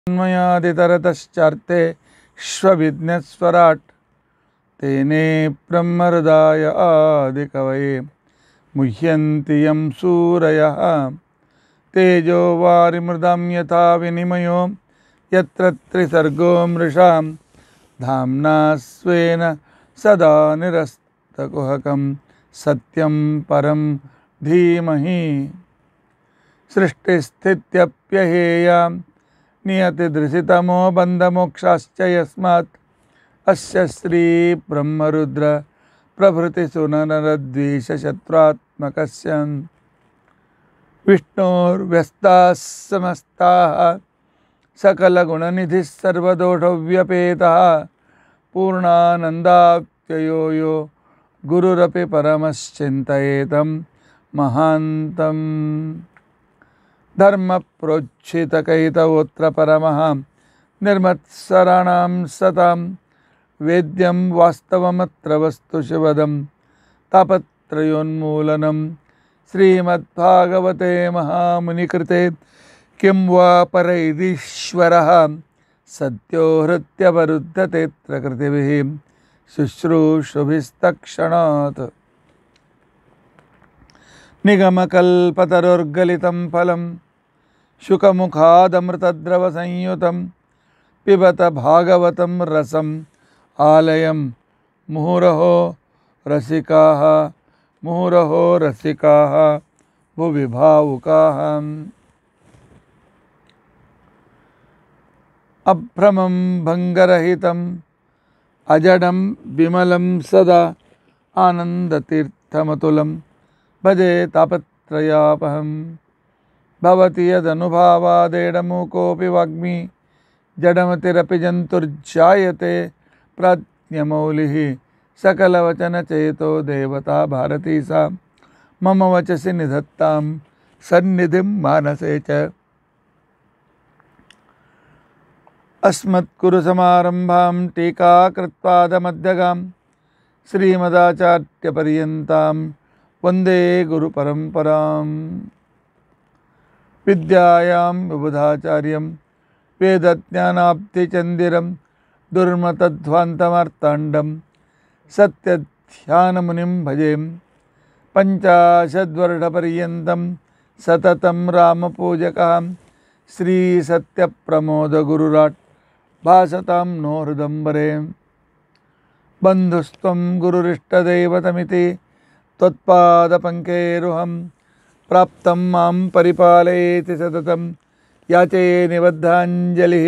तन्मयादितरतश्चार्थे श्वविघ्नस्वराट् तेने ब्रह्महृदाय आदिकवये मुह्यन्ति यं सूरयः तेजो वारिमृदां यथा विनिमयो यत्र त्रिसर्गो मृषां धाम्ना स्वेन सदा निरस्तकुहकं सत्यं परं धीमहि सृष्टिस्थित्यप्यहेयां नियतिदृशितमो बन्धमोक्षाश्च यस्मात् अस्य श्रीब्रह्मरुद्र प्रभृतिसुननरद्वेषशत्रुत्मकस्य विष्णोर्व्यस्ताः समस्ताः सकलगुणनिधिः सर्वदोषव्यपेतः पूर्णानन्दाप्ययो यो गुरुरपि परमश्चिन्तयेतं महान्तं धर्मप्रोज्झितकैतवोऽत्र परमः निर्मत्सराणां सतां वेद्यं वास्तवमत्र वस्तु शिवदं तापत्रयोन्मूलनं श्रीमद्भागवते महामुनिकृते किं वा परैरीश्वरः सद्यो हृत्यवरुद्धतेऽत्र कृतिभिः शुश्रूषुभिस्तक्षणात् निगमकल्पतरुर्गलितं फलं शुकमुखादमृतद्रवसंयुतं पिबत भागवतं रसम् आलयं मुहुरहो रसिकाः मुहुरहो रसिकाः भुवि भावुकाः अभ्रमं भङ्गरहितम् अजडं विमलं सदा आनन्दतीर्थमतुलं भजे तापत्रयापहं भवति यदनुभावादेडमूकोऽपि वाग्मी जडमतिरपि जन्तुर्जायते प्राज्ञमौलिः सकलवचनचेतो देवता भारती सा मम वचसि निधत्तां सन्निधिं मानसे च अस्मत्कुरुसमारम्भां टीकाकृत्पादमध्यगां श्रीमदाचार्यपर्यन्तां वन्दे गुरुपरम्परां विद्यायां विबुधाचार्यं वेदज्ञानाब्धिचन्दिरं दुर्मतध्वान्तमार्ताण्डं सत्यध्यानमुनिं भजे पञ्चाशद्वर्षपर्यन्तं सततं रामपूजकः श्रीसत्यप्रमोदगुरुराट् भासतां नो हृदम्बरे बन्धुस्त्वं गुरुरिष्टदैवतमिति त्वत्पादपङ्केरुहं प्राप्तं मां परिपालयेति सततं याचे निबद्धाञ्जलिः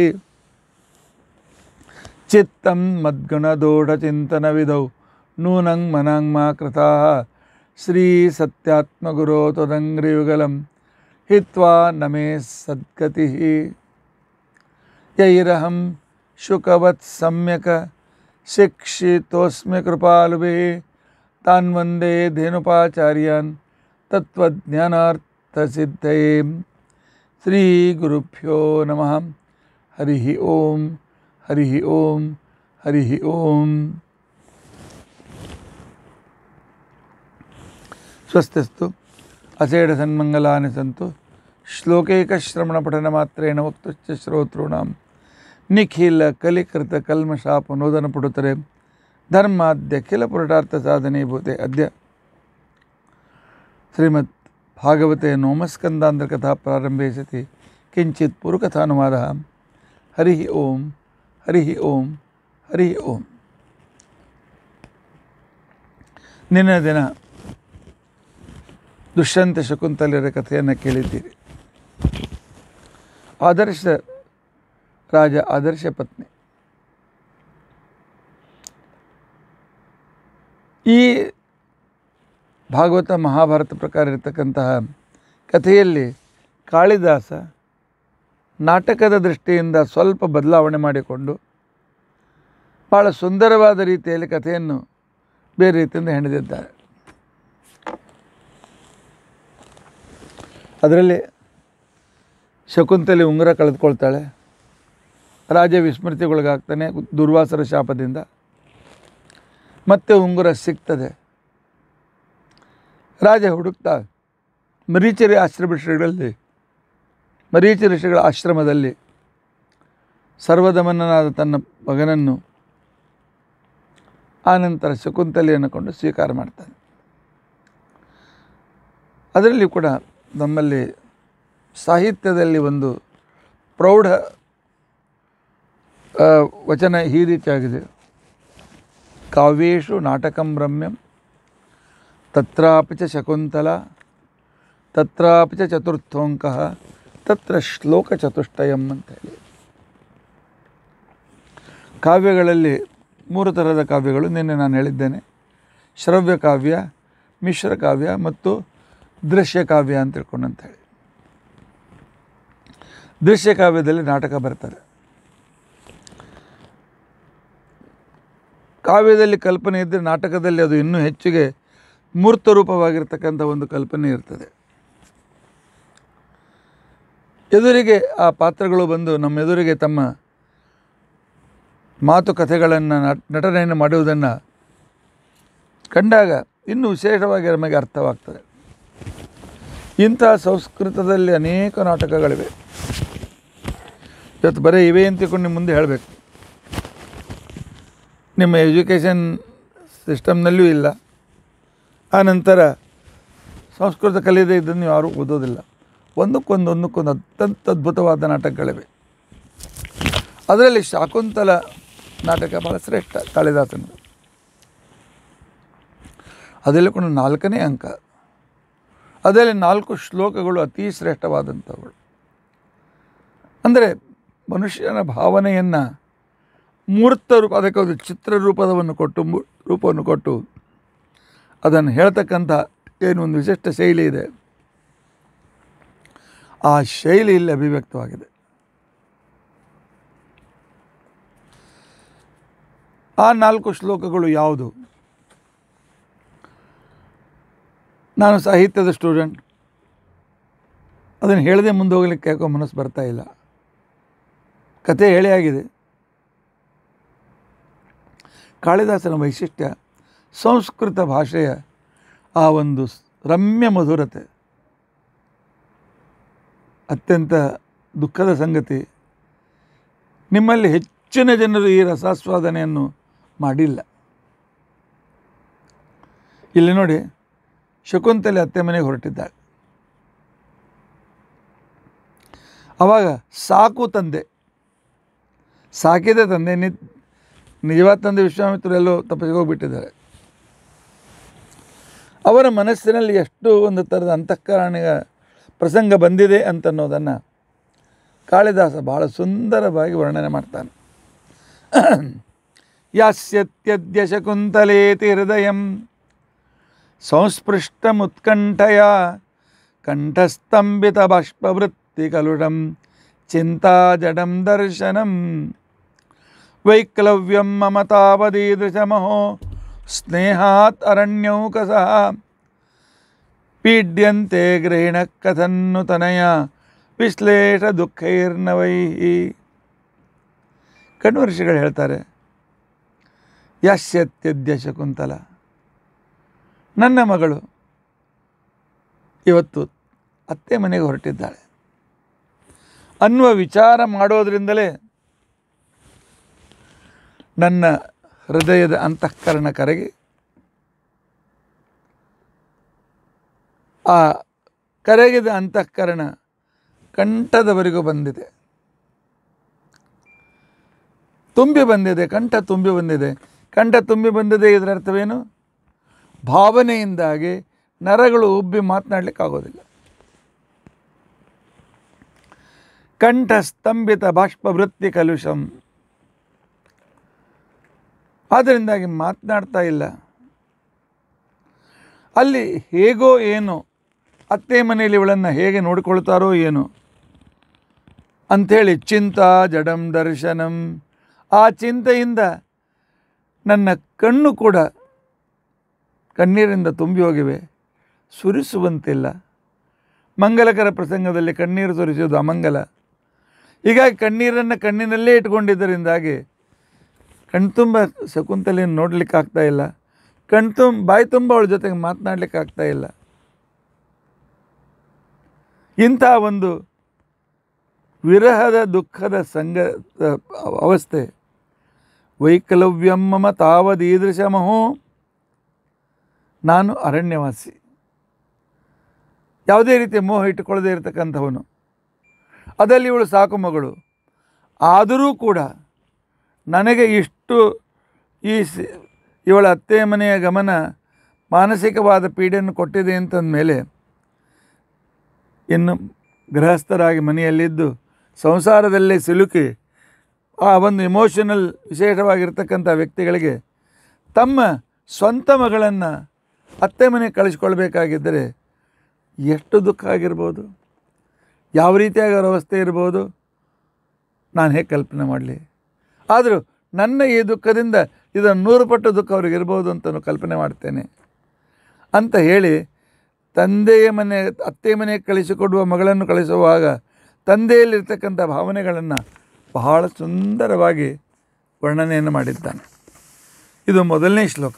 चित्तं मद्गुणदोढचिन्तनविधौ नूनं मनां मा कृताः श्रीसत्यात्मगुरो त्वदङ्घ्रियुगलं हित्वा न मे सद्गतिः यैरहं शुकवत् सम्यक् शिक्षितोऽस्मि कृपालुभिः तान् वन्दे धेनुपाचार्यान् तत्त्वज्ञानार्थसिद्धये श्रीगुरुभ्यो नमः हरिः ॐ हरिः ॐ हरिः ॐ ಸ್ವಸ್ತಿಸ್ತು ಅಸೇಢ ಸನ್ಮಂಗಲಾನಿ ಸಂತು ಶ್ಲೋಕೈಕಶ್ರವಣಪಠನಮಾತ್ರೇಣ ವಕ್ತುಶ್ಚ ಶ್ರೋತॄಣಾಂ ನಿಖಿಲ ಕಲಿಕೃತ ಕಲ್ಮಶಾಪ ನೋದನ ಪುಡುತರೆ ಧರ್ಮಾದ್ಯ ಖಿಲ ಪುರುಷಾರ್ಥ ಸಾಧನೀಭೂತೆ ಅದ್ಯ ಶ್ರೀಮದ್ ಭಾಗವತೆ ನೋಮಸ್ಕಂದಾಂಧ್ರ ಕಥಾ ಪ್ರಾರಂಭೆ ಸತಿ ಕಿಂಚಿತ್ ಪುರುಕಥಾನುವಾದ ಹರಿ ಓಂ ಹರಿ ಓಂ ಹರಿ ಓಂ ನಿನ್ನೆ ದಿನ ದುಷ್ಯಂತ ಶಕುಂತಲೆಯರ ಕಥೆಯನ್ನು ಕೇಳಿದ್ದೀರಿ ಆದರ್ಶ ರಾಜ ಆದರ್ಶ ಪತ್ನಿ ಈ ಭಾಗವತ ಮಹಾಭಾರತ ಪ್ರಕಾರ ಇರತಕ್ಕಂತಹ ಕಥೆಯಲ್ಲಿ ಕಾಳಿದಾಸ ನಾಟಕದ ದೃಷ್ಟಿಯಿಂದ ಸ್ವಲ್ಪ ಬದಲಾವಣೆ ಮಾಡಿಕೊಂಡು ಭಾಳ ಸುಂದರವಾದ ರೀತಿಯಲ್ಲಿ ಕಥೆಯನ್ನು ಬೇರೆ ರೀತಿಯಿಂದ ಹೆಣೆದಿದ್ದಾರೆ ಅದರಲ್ಲಿ ಶಕುಂತಲೆ ಉಂಗುರ ಕಳೆದುಕೊಳ್ತಾಳೆ ರಾಜ ವಿಸ್ಮೃತಿಗೊಳಗಾಗ್ತಾನೆ ದುರ್ವಾಸರ ಶಾಪದಿಂದ ಮತ್ತೆ ಉಂಗುರ ಸಿಗ್ತದೆ ರಾಜ ಹುಡುಕ್ತಾ ಮರೀಚರಿ ಆಶ್ರಮ ಋಷಿಗಳಲ್ಲಿ ಮರೀಚಿ ಋಷಿಗಳ ಆಶ್ರಮದಲ್ಲಿ ಸರ್ವದಮನನಾದ ತನ್ನ ಮಗನನ್ನು ಆನಂತರ ಶಕುಂತಲೆಯನ್ನು ಕೊಂಡು ಸ್ವೀಕಾರ ಮಾಡ್ತಾನೆ ಅದರಲ್ಲಿ ಕೂಡ ನಮ್ಮಲ್ಲಿ ಸಾಹಿತ್ಯದಲ್ಲಿ ಒಂದು ಪ್ರೌಢ ಆ, ವಚನ ಈ ರೀತಿಯಾಗಿದೆ ಕಾವ್ಯೇಶು ನಾಟಕಂ ರಮ್ಯಂ ತತ್ರಾಪಿ ಚ ಶಕುಂತಲ ತತ್ರಾಪಿ ಚ ಚತುರ್ಥೋಂಕ ತತ್ರ ಶ್ಲೋಕ ಚತುಷ್ಟಯಂ ಅಂತ ಹೇಳಿ ಕಾವ್ಯಗಳಲ್ಲಿ ಮೂರು ಥರದ ಕಾವ್ಯಗಳು ನಿನ್ನೆ ನಾನು ಹೇಳಿದ್ದೇನೆ ಶ್ರವ್ಯ ಕಾವ್ಯ ಮಿಶ್ರ ಕಾವ್ಯ ಮತ್ತು ದೃಶ್ಯ ಕಾವ್ಯ ಅಂತ ತಿಳ್ಕೊಂಡು ಅಂತ ಹೇಳಿ ದೃಶ್ಯ ಕಾವ್ಯದಲ್ಲಿ ನಾಟಕ ಬರ್ತಾರೆ ಕಾವ್ಯದಲ್ಲಿ ಕಲ್ಪನೆ ಇದ್ದರೆ ನಾಟಕದಲ್ಲಿ ಅದು ಇನ್ನೂ ಹೆಚ್ಚಿಗೆ ಮೂರ್ತ ರೂಪವಾಗಿರ್ತಕ್ಕಂಥ ಒಂದು ಕಲ್ಪನೆ ಇರ್ತದೆ ಎದುರಿಗೆ ಆ ಪಾತ್ರಗಳು ಬಂದು ನಮ್ಮ ಎದುರಿಗೆ ತಮ್ಮ ಮಾತುಕಥೆಗಳನ್ನು ನಟನೆಯನ್ನು ಮಾಡುವುದನ್ನು ಕಂಡಾಗ ಇನ್ನೂ ವಿಶೇಷವಾಗಿ ನಮಗೆ ಅರ್ಥವಾಗ್ತದೆ ಇಂಥ ಸಂಸ್ಕೃತದಲ್ಲಿ ಅನೇಕ ನಾಟಕಗಳಿವೆ ಇವತ್ತು ಬರೀ ಇವೆ ಅಂತ ತಿಳ್ಕೊಂಡು ನಿಮ್ಮ ಮುಂದೆ ಹೇಳಬೇಕು ನಿಮ್ಮ ಎಜುಕೇಷನ್ ಸಿಸ್ಟಮ್ನಲ್ಲೂ ಇಲ್ಲ ಆ ನಂತರ ಸಂಸ್ಕೃತ ಕಲಿಯದೇ ಇದ್ದನ್ನು ಯಾರೂ ಓದೋದಿಲ್ಲ ಒಂದಕ್ಕೊಂದು ಒಂದಕ್ಕೊಂದು ಅತ್ಯಂತ ಅದ್ಭುತವಾದ ನಾಟಕಗಳಿವೆ ಅದರಲ್ಲಿ ಶಾಕುಂತಲ ನಾಟಕ ಭಾಳ ಶ್ರೇಷ್ಠ ಕಾಳಿದಾಸನದು ಅದರಲ್ಲಿ ಕೂಡ ನಾಲ್ಕನೇ ಅಂಕ ಅದರಲ್ಲಿ ನಾಲ್ಕು ಶ್ಲೋಕಗಳು ಅತಿ ಶ್ರೇಷ್ಠವಾದಂಥವುಗಳು ಅಂದರೆ ಮನುಷ್ಯನ ಭಾವನೆಯನ್ನು ಮೂರ್ತ ರೂಪ ಅದಕ್ಕೆ ಒಂದು ಚಿತ್ರರೂಪದವನ್ನು ಕೊಟ್ಟು ಮೂ- ರೂಪವನ್ನು ಕೊಟ್ಟು ಅದನ್ನು ಹೇಳ್ತಕ್ಕಂಥ ಏನು ಒಂದು ವಿಶಿಷ್ಟ ಶೈಲಿ ಇದೆ ಆ ಶೈಲಿ ಇಲ್ಲಿ ಅಭಿವ್ಯಕ್ತವಾಗಿದೆ ಆ ನಾಲ್ಕು ಶ್ಲೋಕಗಳು ಯಾವುದು ನಾನು ಸಾಹಿತ್ಯದ ಸ್ಟೂಡೆಂಟ್ ಅದನ್ನು ಹೇಳದೆ ಮುಂದೆ ಹೋಗ್ಲಿಕ್ಕೆ ಯಾಕೋ ಮನಸ್ಸು ಬರ್ತಾ ಇಲ್ಲ ಕತೆ ಹೇಳಿ ಆಗಿದೆ ಕಾಳಿದಾಸನ ವೈಶಿಷ್ಟ್ಯ ಸಂಸ್ಕೃತ ಭಾಷೆಯ ಆ ಒಂದು ಸ್- ರಮ್ಯ ಮಧುರತೆ ಅತ್ಯಂತ ದುಃಖದ ಸಂಗತಿ ನಿಮ್ಮಲ್ಲಿ ಹೆಚ್ಚಿನ ಜನರು ಈ ರಸಾಸ್ವಾದನೆಯನ್ನು ಮಾಡಿಲ್ಲ ಇಲ್ಲಿ ನೋಡಿ ಶಕುಂತಲೆ ಅತ್ತೆ ಮನೆಗೆ ಹೊರಟಿದ್ದಾಳೆ ಆವಾಗ ಸಾಕು ತಂದೆ ಸಾಕಿದೆ ತಂದೆ ನಿ ನಿಜವಾದ ತಂದೆ ವಿಶ್ವಾಮಿತ್ರರು ಎಲ್ಲೋ ತಪಸ್ಸಿಗೆ ಹೋಗ್ಬಿಟ್ಟಿದ್ದಾರೆ ಅವರ ಮನಸ್ಸಿನಲ್ಲಿ ಎಷ್ಟು ಒಂದು ಥರದ ಅಂತಃಕರಣಿಗ ಪ್ರಸಂಗ ಬಂದಿದೆ ಅಂತನ್ನೋದನ್ನು ಕಾಳಿದಾಸ ಬಹಳ ಸುಂದರವಾಗಿ ವರ್ಣನೆ ಮಾಡ್ತಾನೆ ಯಾಸ್ಯತ್ಯದ್ಯ ಶಕುಂತಲೇತಿ ಹೃದಯಂ ಸಂಸ್ಪೃಷ್ಟಮುತ್ಕಂಠಯ ಕಂಠಸ್ತಂಭಿತ ಬಾಷ್ಪವೃತ್ತಿ ಕಲುಷಂ ಚಿಂತಾ ಜಡಂ ದರ್ಶನಂ ವೈಕ್ಲವ್ಯಂ ಮಮ ತಾವದೀದೃಶಮಹೋ ಸ್ನೇಹಾತ್ ಅರಣ್ಯೌಕಸಃ ಪೀಡ್ಯಂತೆ ಗೃಹಿಣ ಕಥನ್ನು ತನಯ ವಿಶ್ಲೇಷ ದುಃಖೈರ್ನವೈ ಕಣ್ವರ್ಷಿಗಳು ಹೇಳ್ತಾರೆ ಯಾಸ್ಯತ್ಯದ್ಯ ಶಕುಂತಲ ನನ್ನ ಮಗಳು ಇವತ್ತು ಅತ್ತೆ ಮನೆಗೆ ಹೊರಟಿದ್ದಾಳೆ ಅನ್ನುವ ವಿಚಾರ ಮಾಡೋದ್ರಿಂದಲೇ ನನ್ನ ಹೃದಯದ ಅಂತಃಕರಣ ಕರಗಿ ಆ ಕರಗಿದ ಅಂತಃಕರಣ ಕಂಠದವರೆಗೂ ಬಂದಿದೆ ತುಂಬಿ ಬಂದಿದೆ ಕಂಠ ತುಂಬಿ ಬಂದಿದೆ ಕಂಠ ತುಂಬಿ ಬಂದಿದೆ ಇದರ ಅರ್ಥವೇನು ಭಾವನೆಯಿಂದಾಗಿ ನರಗಳು ಉಬ್ಬಿ ಮಾತನಾಡಲಿಕ್ಕಾಗೋದಿಲ್ಲ ಕಂಠ ಸ್ತಂಭಿತ ಬಾಷ್ಪ ವೃತ್ತಿ ಕಲುಷಂ ಆದ್ದರಿಂದಾಗಿ ಮಾತನಾಡ್ತಾ ಇಲ್ಲ ಅಲ್ಲಿ ಹೇಗೋ ಏನೋ ಅತ್ತೆ ಮನೆಯಲ್ಲಿ ಇವಳನ್ನು ಹೇಗೆ ನೋಡಿಕೊಳ್ತಾರೋ ಏನೋ ಅಂಥೇಳಿ ಚಿಂತಾ ಜಡಂ ದರ್ಶನಂ ಆ ಚಿಂತೆಯಿಂದ ನನ್ನ ಕಣ್ಣು ಕೂಡ ಕಣ್ಣೀರಿಂದ ತುಂಬಿ ಹೋಗಿವೆ ಸುರಿಸುವಂತಿಲ್ಲ ಮಂಗಲಕರ ಪ್ರಸಂಗದಲ್ಲಿ ಕಣ್ಣೀರು ಸುರಿಸುವುದು ಅಮಂಗಲ ಹೀಗಾಗಿ ಕಣ್ಣೀರನ್ನು ಕಣ್ಣಿನಲ್ಲೇ ಇಟ್ಕೊಂಡಿದ್ದರಿಂದಾಗಿ ಕಣ್ತುಂಬ ಶಕುಂತಲೆಯನ್ನು ನೋಡಲಿಕ್ಕೆ ಆಗ್ತಾ ಇಲ್ಲ ಕಣ್ತುಂಬ ಬಾಯಿ ತುಂಬ ಅವಳ ಜೊತೆಗೆ ಮಾತನಾಡಲಿಕ್ಕೆ ಆಗ್ತಾ ಇಲ್ಲ ಇಂಥ ಒಂದು ವಿರಹದ ದುಃಖದ ಸಂಗ ಅವಸ್ಥೆ ವೈಕಲವ್ಯಂ ಮಮ ತಾವದೀದೃಶಮಹೋ ನಾನು ಅರಣ್ಯವಾಸಿ ಯಾವುದೇ ರೀತಿಯ ಮೋಹ ಇಟ್ಟುಕೊಳ್ಳದೇ ಇರತಕ್ಕಂಥವನು ಅದರಲ್ಲಿ ಇವಳು ಸಾಕು ಮಗಳು ಆದರೂ ಕೂಡ ನನಗೆ ಇಷ್ಟು ಈ ಸಿ- ಇವಳ ಅತ್ತೆ ಮನೆಯ ಗಮನ ಮಾನಸಿಕವಾದ ಪೀಡೆಯನ್ನು ಕೊಟ್ಟಿದೆ ಅಂತಂದಮೇಲೆ ಇನ್ನು ಗೃಹಸ್ಥರಾಗಿ ಮನೆಯಲ್ಲಿದ್ದು ಸಂಸಾರದಲ್ಲೇ ಸಿಲುಕಿ ಆ ಒಂದು ಇಮೋಷನಲ್ ವಿಶೇಷವಾಗಿರ್ತಕ್ಕಂಥ ವ್ಯಕ್ತಿಗಳಿಗೆ ತಮ್ಮ ಸ್ವಂತ ಮಗಳನ್ನು ಅತ್ತೆ ಮನೆಗೆ ಕಳಿಸ್ಕೊಳ್ಬೇಕಾಗಿದ್ದರೆ ಎಷ್ಟು ದುಃಖ ಆಗಿರ್ಬೋದು ಯಾವ ರೀತಿಯಾಗಿ ಅವರ ಅವಸ್ಥೆ ಇರ್ಬೋದು ನಾನು ಹೇಗೆ ಕಲ್ಪನೆ ಮಾಡಲಿ ಆದರೂ ನನ್ನ ಈ ದುಃಖದಿಂದ ಇದನ್ನು ನೂರು ಪಟ್ಟು ದುಃಖ ಅವ್ರಿಗೆ ಇರ್ಬೋದು ಅಂತ ನಾನು ಕಲ್ಪನೆ ಮಾಡ್ತೇನೆ ಅಂತ ಹೇಳಿ ತಂದೆಯ ಮನೆ ಅತ್ತೆ ಮನೆಗೆ ಕಳಿಸಿಕೊಡುವ ಮಗಳನ್ನು ಕಳಿಸುವಾಗ ತಂದೆಯಲ್ಲಿರ್ತಕ್ಕಂಥ ಭಾವನೆಗಳನ್ನು ಬಹಳ ಸುಂದರವಾಗಿ ವರ್ಣನೆಯನ್ನು ಮಾಡಿದ್ದಾನೆ ಇದು ಮೊದಲನೇ ಶ್ಲೋಕ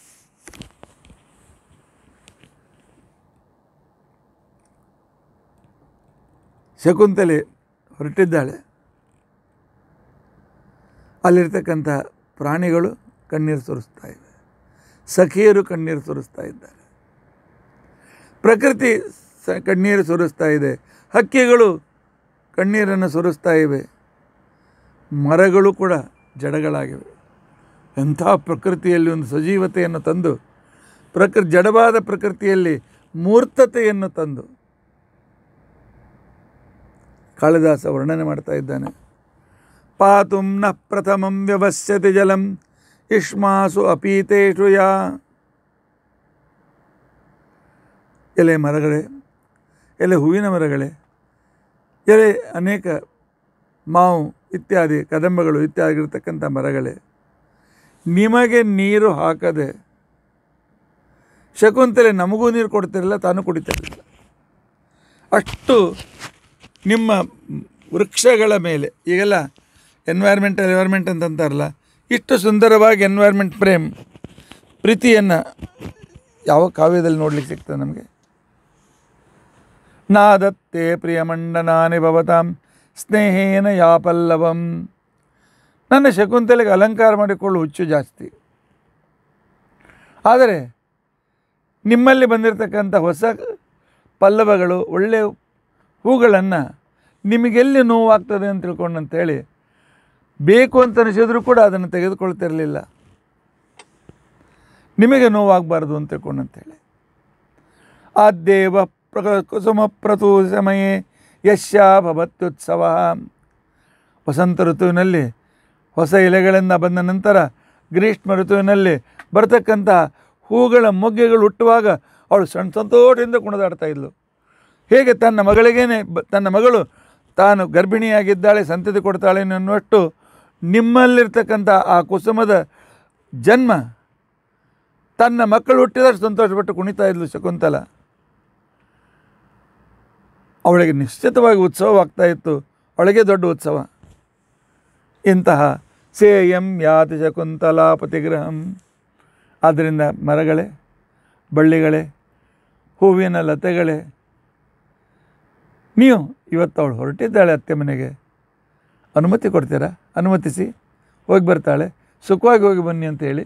ಶಕುಂತಲೆ ಹೊರಟಿದ್ದಾಳೆ ಅಲ್ಲಿರ್ತಕ್ಕಂಥ ಪ್ರಾಣಿಗಳು ಕಣ್ಣೀರು ಸುರಿಸ್ತಾ ಇವೆ ಸಖಿಯರು ಕಣ್ಣೀರು ಸುರಿಸ್ತಾ ಇದ್ದಾರೆ ಪ್ರಕೃತಿ ಸ ಕಣ್ಣೀರು ಸುರಿಸ್ತಾ ಇದೆ ಹಕ್ಕಿಗಳು ಕಣ್ಣೀರನ್ನು ಸುರಿಸ್ತಾ ಇವೆ ಮರಗಳು ಕೂಡ ಜಡಗಳಾಗಿವೆ ಎಂಥ ಪ್ರಕೃತಿಯಲ್ಲಿ ಒಂದು ಸಜೀವತೆಯನ್ನು ತಂದು ಪ್ರಕೃ ಜಡವಾದ ಪ್ರಕೃತಿಯಲ್ಲಿ ಮೂರ್ತತೆಯನ್ನು ತಂದು ಕಾಳಿದಾಸ ವರ್ಣನೆ ಮಾಡ್ತಾ ಇದ್ದಾನೆ ಪಾತು ನ ಪ್ರಥಮಂ ವ್ಯವಸ್ಯತಿ ಜಲಂ ಇಷ್ಮಾಸು ಅಪೀತೇಷು ಯಾ ಎಲೆ ಮರಗಳೇ ಎಲೆ ಹೂವಿನ ಮರಗಳೇ ಎಲೆ ಅನೇಕ ಮಾವು ಇತ್ಯಾದಿ ಕದಂಬಗಳು ಇತ್ಯಾದಿ ಇರತಕ್ಕಂಥ ಮರಗಳೇ ನಿಮಗೆ ನೀರು ಹಾಕದೆ ಶಕುಂತಲೆ ನಮಗೂ ನೀರು ಕೊಡ್ತಿರಲಿಲ್ಲ ತಾನು ಕುಡಿತಿರಲಿಲ್ಲ ಅಷ್ಟು ನಿಮ್ಮ ವೃಕ್ಷಗಳ ಮೇಲೆ ಈಗೆಲ್ಲ ಎನ್ವೈರ್ಮೆಂಟ್ ಎನ್ವೈರ್ಮೆಂಟ್ ಅಂತ ಅಂತಾರಲ್ಲ ಇಷ್ಟು ಸುಂದರವಾಗಿ ಎನ್ವೈರ್ಮೆಂಟ್ ಪ್ರೇಮ್ ಪ್ರೀತಿಯನ್ನು ಯಾವ ಕಾವ್ಯದಲ್ಲಿ ನೋಡ್ಲಿಕ್ಕೆ ಸಿಗ್ತದೆ ನಮಗೆ ನಾದತ್ತೆ ಪ್ರಿಯಮಂಡನಾನಿ ಭವತಾಂ ಸ್ನೇಹೇನ ಯಾ ಪಲ್ಲವಂ ನನ್ನ ಶಕುಂತಲೆಗೆ ಅಲಂಕಾರ ಮಾಡಿಕೊಳ್ಳು ಹುಚ್ಚು ಜಾಸ್ತಿ ಆದರೆ ನಿಮ್ಮಲ್ಲಿ ಬಂದಿರತಕ್ಕಂಥ ಹೊಸ ಪಲ್ಲವಗಳು ಒಳ್ಳೆಯ ಹೂಗಳನ್ನು ನಿಮಗೆಲ್ಲಿ ನೋವಾಗ್ತದೆ ಅಂತ ತಿಳ್ಕೊಂಡು ಅಂತೇಳಿ ಬೇಕು ಅಂತ ಅನಿಸಿದ್ರು ಕೂಡ ಅದನ್ನು ತೆಗೆದುಕೊಳ್ತಿರಲಿಲ್ಲ ನಿಮಗೆ ನೋವಾಗಬಾರ್ದು ಅಂತ ತಿಳ್ಕೊಂಡು ಅಂತೇಳಿ ಆ ದೇವ ಪ್ರ ಕುಸುಮ ಪ್ರತು ಸಮಯೇ ಯಶ್ಯ ಭವತ್ಯುತ್ಸವ ವಸಂತ ಋತುವಿನಲ್ಲಿ ಹೊಸ ಎಲೆಗಳಿಂದ ಬಂದ ನಂತರ ಗ್ರೀಷ್ಮ ಋತುವಿನಲ್ಲಿ ಬರ್ತಕ್ಕಂಥ ಹೂಗಳ ಮೊಗ್ಗೆಗಳು ಹುಟ್ಟುವಾಗ ಅವಳು ಸಣ್ಣ ಸಂತೋಷದಿಂದ ಕುಣಿದಾಡ್ತಾ ಇದ್ಲು ಹೇಗೆ ತನ್ನ ಮಗಳಿಗೇನೆ ಬ ತನ್ನ ಮಗಳು ತಾನು ಗರ್ಭಿಣಿಯಾಗಿದ್ದಾಳೆ ಸಂತತಿ ಕೊಡ್ತಾಳೆ ಅನ್ನುವಷ್ಟು ನಿಮ್ಮಲ್ಲಿರ್ತಕ್ಕಂಥ ಆ ಕುಸುಮದ ಜನ್ಮ ತನ್ನ ಮಕ್ಕಳು ಹುಟ್ಟಿದಷ್ಟು ಸಂತೋಷಪಟ್ಟು ಕುಣಿತಾ ಇದ್ಲು ಶಕುಂತಲ ಅವಳಿಗೆ ನಿಶ್ಚಿತವಾಗಿ ಉತ್ಸವವಾಗ್ತಾ ಇತ್ತು ಅವಳಿಗೆ ದೊಡ್ಡ ಉತ್ಸವ ಇಂತಹ ಸೇಯಂ ಯಾತಿ ಶಕುಂತಲಾ ಪತಿಗ್ರಹಂ ಆದ್ದರಿಂದ ಮರಗಳೇ ಬಳ್ಳಿಗಳೇ ಹೂವಿನ ಲತೆಗಳೇ ನೀವು ಇವತ್ತು ಅವಳು ಹೊರಟಿದ್ದಾಳೆ ಅತ್ತೆ ಮನೆಗೆ ಅನುಮತಿ ಕೊಡ್ತೀರಾ ಅನುಮತಿಸಿ ಹೋಗಿ ಬರ್ತಾಳೆ ಸುಖವಾಗಿ ಹೋಗಿ ಬನ್ನಿ ಅಂತ ಹೇಳಿ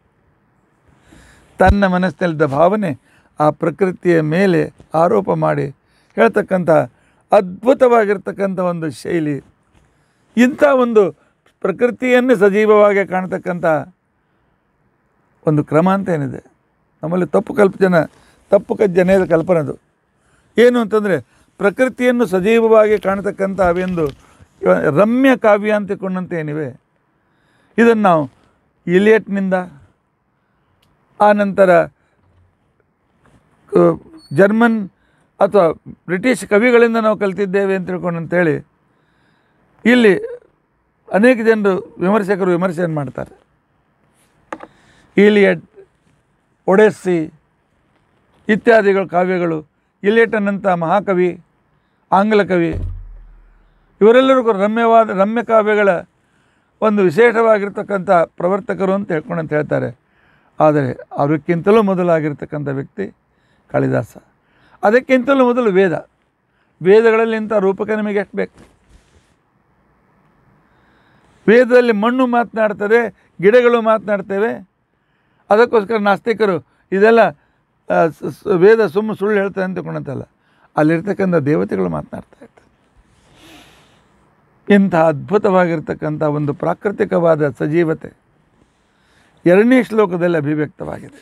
ತನ್ನ ಮನಸ್ಸಿನಲ್ಲಿದ್ದ ಭಾವನೆ ಆ ಪ್ರಕೃತಿಯ ಮೇಲೆ ಆರೋಪ ಮಾಡಿ ಹೇಳ್ತಕ್ಕಂಥ ಅದ್ಭುತವಾಗಿರ್ತಕ್ಕಂಥ ಒಂದು ಶೈಲಿ ಇಂಥ ಒಂದು ಪ್ರಕೃತಿಯನ್ನೇ ಸಜೀವವಾಗಿ ಕಾಣ್ತಕ್ಕಂಥ ಒಂದು ಕ್ರಮ ಅಂತ ಏನಿದೆ ನಮ್ಮಲ್ಲಿ ತಪ್ಪು ಕಲ್ಪ ಜನ ತಪ್ಪು ಕ ಜನದ ಕಲ್ಪನದು ಏನು ಅಂತಂದರೆ ಪ್ರಕೃತಿಯನ್ನು ಸಜೀವವಾಗಿ ಕಾಣ್ತಕ್ಕಂಥ ಅವೆಂದು ಇವ- ರಮ್ಯ ಕಾವ್ಯ ಅಂತ ಕೊಂಡಂತೆ ಏನಿವೆ ಇದನ್ನು ನಾವು ಇಲಿಯಟ್ನಿಂದ ಆ ನಂತರ ಕ- ಜರ್ಮನ್ ಅಥವಾ ಬ್ರಿಟಿಷ್ ಕವಿಗಳಿಂದ ನಾವು ಕಲ್ತಿದ್ದೇವೆ ಅಂತ ತಿಳ್ಕೊಂಡು ಅಂತೇಳಿ ಇಲ್ಲಿ ಅನೇಕ ಜನರು ವಿಮರ್ಶಕರು ವಿಮರ್ಶೆಯನ್ನು ಮಾಡ್ತಾರೆ ಇಲಿಯಟ್ ಒಡೆಸ್ಸಿ ಇತ್ಯಾದಿಗಳು ಕಾವ್ಯಗಳು ಇಲಿಯಟನಂಥ ಮಹಾಕವಿ ಆಂಗ್ಲ ಕವಿ ಇವರೆಲ್ಲರೂ ಕೂಡ ರಮ್ಯವಾದ ರಮ್ಯ ಕಾವ್ಯಗಳ ಒಂದು ವಿಶೇಷವಾಗಿರ್ತಕ್ಕಂಥ ಪ್ರವರ್ತಕರು ಅಂತ ಹೇಳ್ಕೊಂಡು ಅಂತ ಹೇಳ್ತಾರೆ ಆದರೆ ಅವಕ್ಕಿಂತಲೂ ಮೊದಲಾಗಿರ್ತಕ್ಕಂಥ ವ್ಯಕ್ತಿ ಕಾಳಿದಾಸ ಅದಕ್ಕಿಂತಲೂ ಮೊದಲು ವೇದ ವೇದಗಳಲ್ಲಿ ಇಂಥ ರೂಪಕ ನಿಮಗೆ ಎಷ್ಟು ಬೇಕು ವೇದದಲ್ಲಿ ಮಣ್ಣು ಮಾತನಾಡ್ತದೆ ಗಿಡಗಳು ಮಾತನಾಡ್ತೇವೆ ಅದಕ್ಕೋಸ್ಕರ ನಾಸ್ತಿಕರು ಇದೆಲ್ಲ ಆ, ಸ- ಸ- ವೇದ ಸುಮ್ಮ ಸುಳ್ಳು ಹೇಳ್ತಾರೆ ಅಂತ ತಿಳ್ಕೊಂಡಂತಲ್ಲ ಅಲ್ಲಿರ್ತಕ್ಕಂಥ ದೇವತೆಗಳು ಮಾತನಾಡ್ತಾ ಇರ್ತಾರೆ ಇಂಥ ಅದ್ಭುತವಾಗಿರ್ತಕ್ಕಂಥ ಒಂದು ಪ್ರಾಕೃತಿಕವಾದ ಸಜೀವತೆ ಎರಡನೇ ಶ್ಲೋಕದಲ್ಲಿ ಅಭಿವ್ಯಕ್ತವಾಗಿದೆ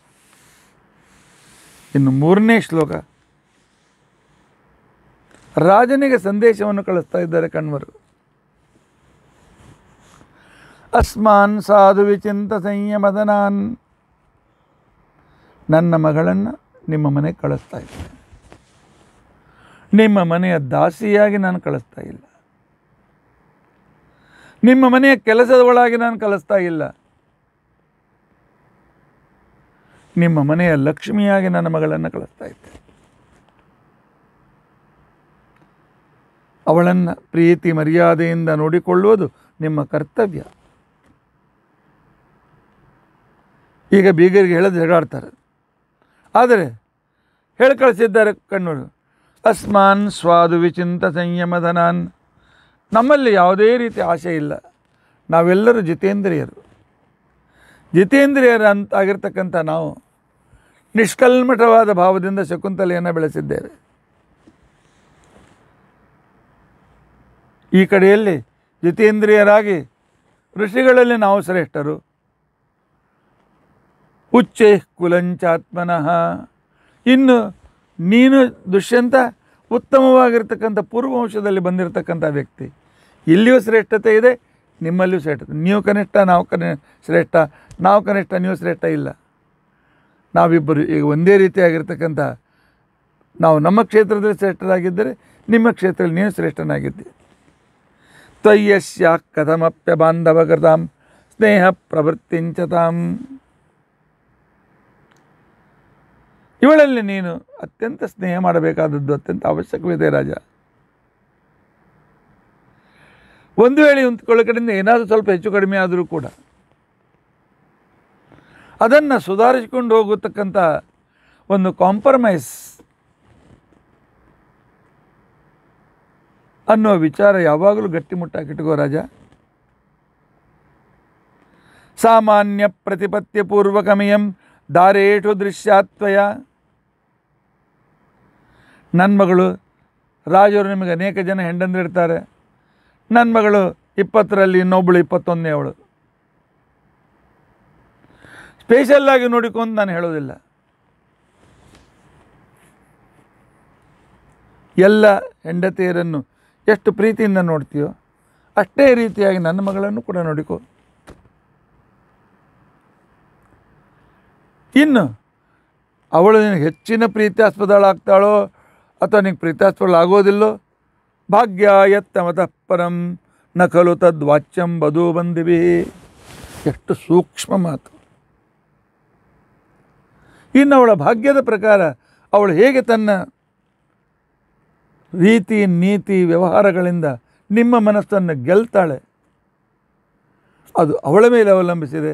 ಇನ್ನು ಮೂರನೇ ಶ್ಲೋಕ ರಾಜನಿಗೆ ಸಂದೇಶವನ್ನು ಕಳಿಸ್ತಾ ಇದ್ದಾರೆ ಕಣ್ವರು ಅಸ್ಮಾನ್ ಸಾಧು ವಿಚಿಂತ ಸಂಯಮದನಾನ್ ನನ್ನ ಮಗಳನ್ನು ನಿಮ್ಮ ಮನೆಗೆ ಕಳಿಸ್ತಾ ಇದ್ದೇನೆ ನಿಮ್ಮ ಮನೆಯ ದಾಸಿಯಾಗಿ ನಾನು ಕಳಿಸ್ತಾ ಇಲ್ಲ ನಿಮ್ಮ ಮನೆಯ ಕೆಲಸದ ಒಳಗೆ ನಾನು ಕಳಿಸ್ತಾ ಇಲ್ಲ ನಿಮ್ಮ ಮನೆಯ ಲಕ್ಷ್ಮಿಯಾಗಿ ನನ್ನ ಮಗಳನ್ನು ಕಳಿಸ್ತಾ ಇದ್ದೆ ಅವಳನ್ನು ಪ್ರೀತಿ ಮರ್ಯಾದೆಯಿಂದ ನೋಡಿಕೊಳ್ಳುವುದು ನಿಮ್ಮ ಕರ್ತವ್ಯ ಈಗ ಬೀಗರಿಗೆ ಹೇಳೋದು ಜಗಾಡ್ತಾರೆ ಆದರೆ ಹೇಳಿ ಕಳಿಸಿದ್ದಾರೆ ಕಣ್ಣೂರು ಅಸ್ಮಾನ್ ಸ್ವಾದು ವಿಚಿಂತ ಸಂಯಮಧನಾನ್ ನಮ್ಮಲ್ಲಿ ಯಾವುದೇ ರೀತಿ ಆಸೆ ಇಲ್ಲ ನಾವೆಲ್ಲರೂ ಜಿತೇಂದ್ರಿಯರು ಜಿತೇಂದ್ರಿಯರ ಅಂತ ಆಗಿರ್ತಕ್ಕಂಥ ನಾವು ನಿಷ್ಕಲ್ಮಠವಾದ ಭಾವದಿಂದ ಶಕುಂತಲೆಯನ್ನು ಬೆಳೆಸಿದ್ದೇವೆ ಈ ಕಡೆಯಲ್ಲಿ ಜಿತೇಂದ್ರಿಯರಾಗಿ ಋಷಿಗಳಲ್ಲಿ ನಾವು ಶ್ರೇಷ್ಠರು ಉಚ್ಚೈ ಕುಲಂಚಾತ್ಮನಃ ಇನ್ನು ನೀನು ದುಷ್ಯಂತ ಉತ್ತಮವಾಗಿರ್ತಕ್ಕಂಥ ಪೂರ್ವವಂಶದಲ್ಲಿ ಬಂದಿರತಕ್ಕಂಥ ವ್ಯಕ್ತಿ ಇಲ್ಲಿಯೂ ಶ್ರೇಷ್ಠತೆ ಇದೆ ನಿಮ್ಮಲ್ಲಿಯೂ ಶ್ರೇಷ್ಠತೆ ನೀವು ಕನಿಷ್ಠ ನಾವು ಕನಿ ಶ್ರೇಷ್ಠ ನಾವು ಕನಿಷ್ಠ ನೀವು ಶ್ರೇಷ್ಠ ಇಲ್ಲ ನಾವಿಬ್ಬರು ಈಗ ಒಂದೇ ರೀತಿಯಾಗಿರ್ತಕ್ಕಂಥ ನಾವು ನಮ್ಮ ಕ್ಷೇತ್ರದಲ್ಲಿ ಶ್ರೇಷ್ಠರಾಗಿದ್ದರೆ ನಿಮ್ಮ ಕ್ಷೇತ್ರದಲ್ಲಿ ನೀವು ಶ್ರೇಷ್ಠನಾಗಿದ್ದೆ ತ್ವಯ್ಯಸ್ಯ ಕಥಮಪ್ಯ ಬಾಂಧವಕೃತಾಂ ಸ್ನೇಹ ಪ್ರವೃತ್ತಿಂಚತಾಂ ಇವಳಲ್ಲಿ ನೀನು ಅತ್ಯಂತ ಸ್ನೇಹ ಮಾಡಬೇಕಾದದ್ದು ಅತ್ಯಂತ ಅವಶ್ಯಕವಿದೆ ರಾಜ ಒಂದು ವೇಳೆ ಒಂದು ಕಡೆಯಿಂದ ಏನಾದರೂ ಸ್ವಲ್ಪ ಹೆಚ್ಚು ಕಡಿಮೆ ಆದರೂ ಕೂಡ ಅದನ್ನು ಸುಧಾರಿಸಿಕೊಂಡು ಹೋಗತಕ್ಕಂಥ ಒಂದು ಕಾಂಪ್ರಮೈಸ್ ಅನ್ನೋ ವಿಚಾರ ಯಾವಾಗಲೂ ಗಟ್ಟಿಮುಟ್ಟಾಕಿಟ್ಕೋ ರಾಜ ಸಾಮಾನ್ಯ ಪ್ರತಿಪತ್ಯ ಪೂರ್ವಕಮಿಯಂ ದಾರೇಟು ದೃಶ್ಯಾತ್ವಯ ನನ್ನ ಮಗಳು ರಾಜರು ನಿಮಗೆ ಅನೇಕ ಜನ ಹೆಂಡಂದಿರ್ತಾರೆ ನನ್ನ ಮಗಳು ಇಪ್ಪತ್ತರಲ್ಲಿ ಇನ್ನೊಬ್ಬಳು ಇಪ್ಪತ್ತೊಂದನೇ ಅವಳು ಸ್ಪೆಷಲ್ಲಾಗಿ ನೋಡಿಕೊಂಡು ನಾನು ಹೇಳೋದಿಲ್ಲ ಎಲ್ಲ ಹೆಂಡತಿಯರನ್ನು ಎಷ್ಟು ಪ್ರೀತಿಯಿಂದ ನೋಡ್ತೀಯೋ ಅಷ್ಟೇ ರೀತಿಯಾಗಿ ನನ್ನ ಮಗಳನ್ನು ಕೂಡ ನೋಡಿಕೋ ಇನ್ನು ಅವಳು ನಿನಗೆ ಹೆಚ್ಚಿನ ಪ್ರೀತ್ಯಾಸ್ಪದಳಾಗ್ತಾಳೋ ಅಥವಾ ನಿನಗೆ ಪ್ರೀತ್ಯಾಸ್ಪದಳಾಗೋದಿಲ್ಲೋ ಭಾಗ್ಯ ಯತ್ತ ಮತಃ ಪರಂ ನ ಖಲು ತದ್ವಾಚ್ಯಂ ಬಧೂ ಬಂದಿವಿ ಎಷ್ಟು ಸೂಕ್ಷ್ಮ ಮಾತು ಇನ್ನು ಅವಳ ಭಾಗ್ಯದ ಪ್ರಕಾರ ಅವಳು ಹೇಗೆ ತನ್ನ ರೀತಿ ನೀತಿ ವ್ಯವಹಾರಗಳಿಂದ ನಿಮ್ಮ ಮನಸ್ಸನ್ನು ಗೆಲ್ತಾಳೆ ಅದು ಅವಳ ಮೇಲೆ ಅವಲಂಬಿಸಿದೆ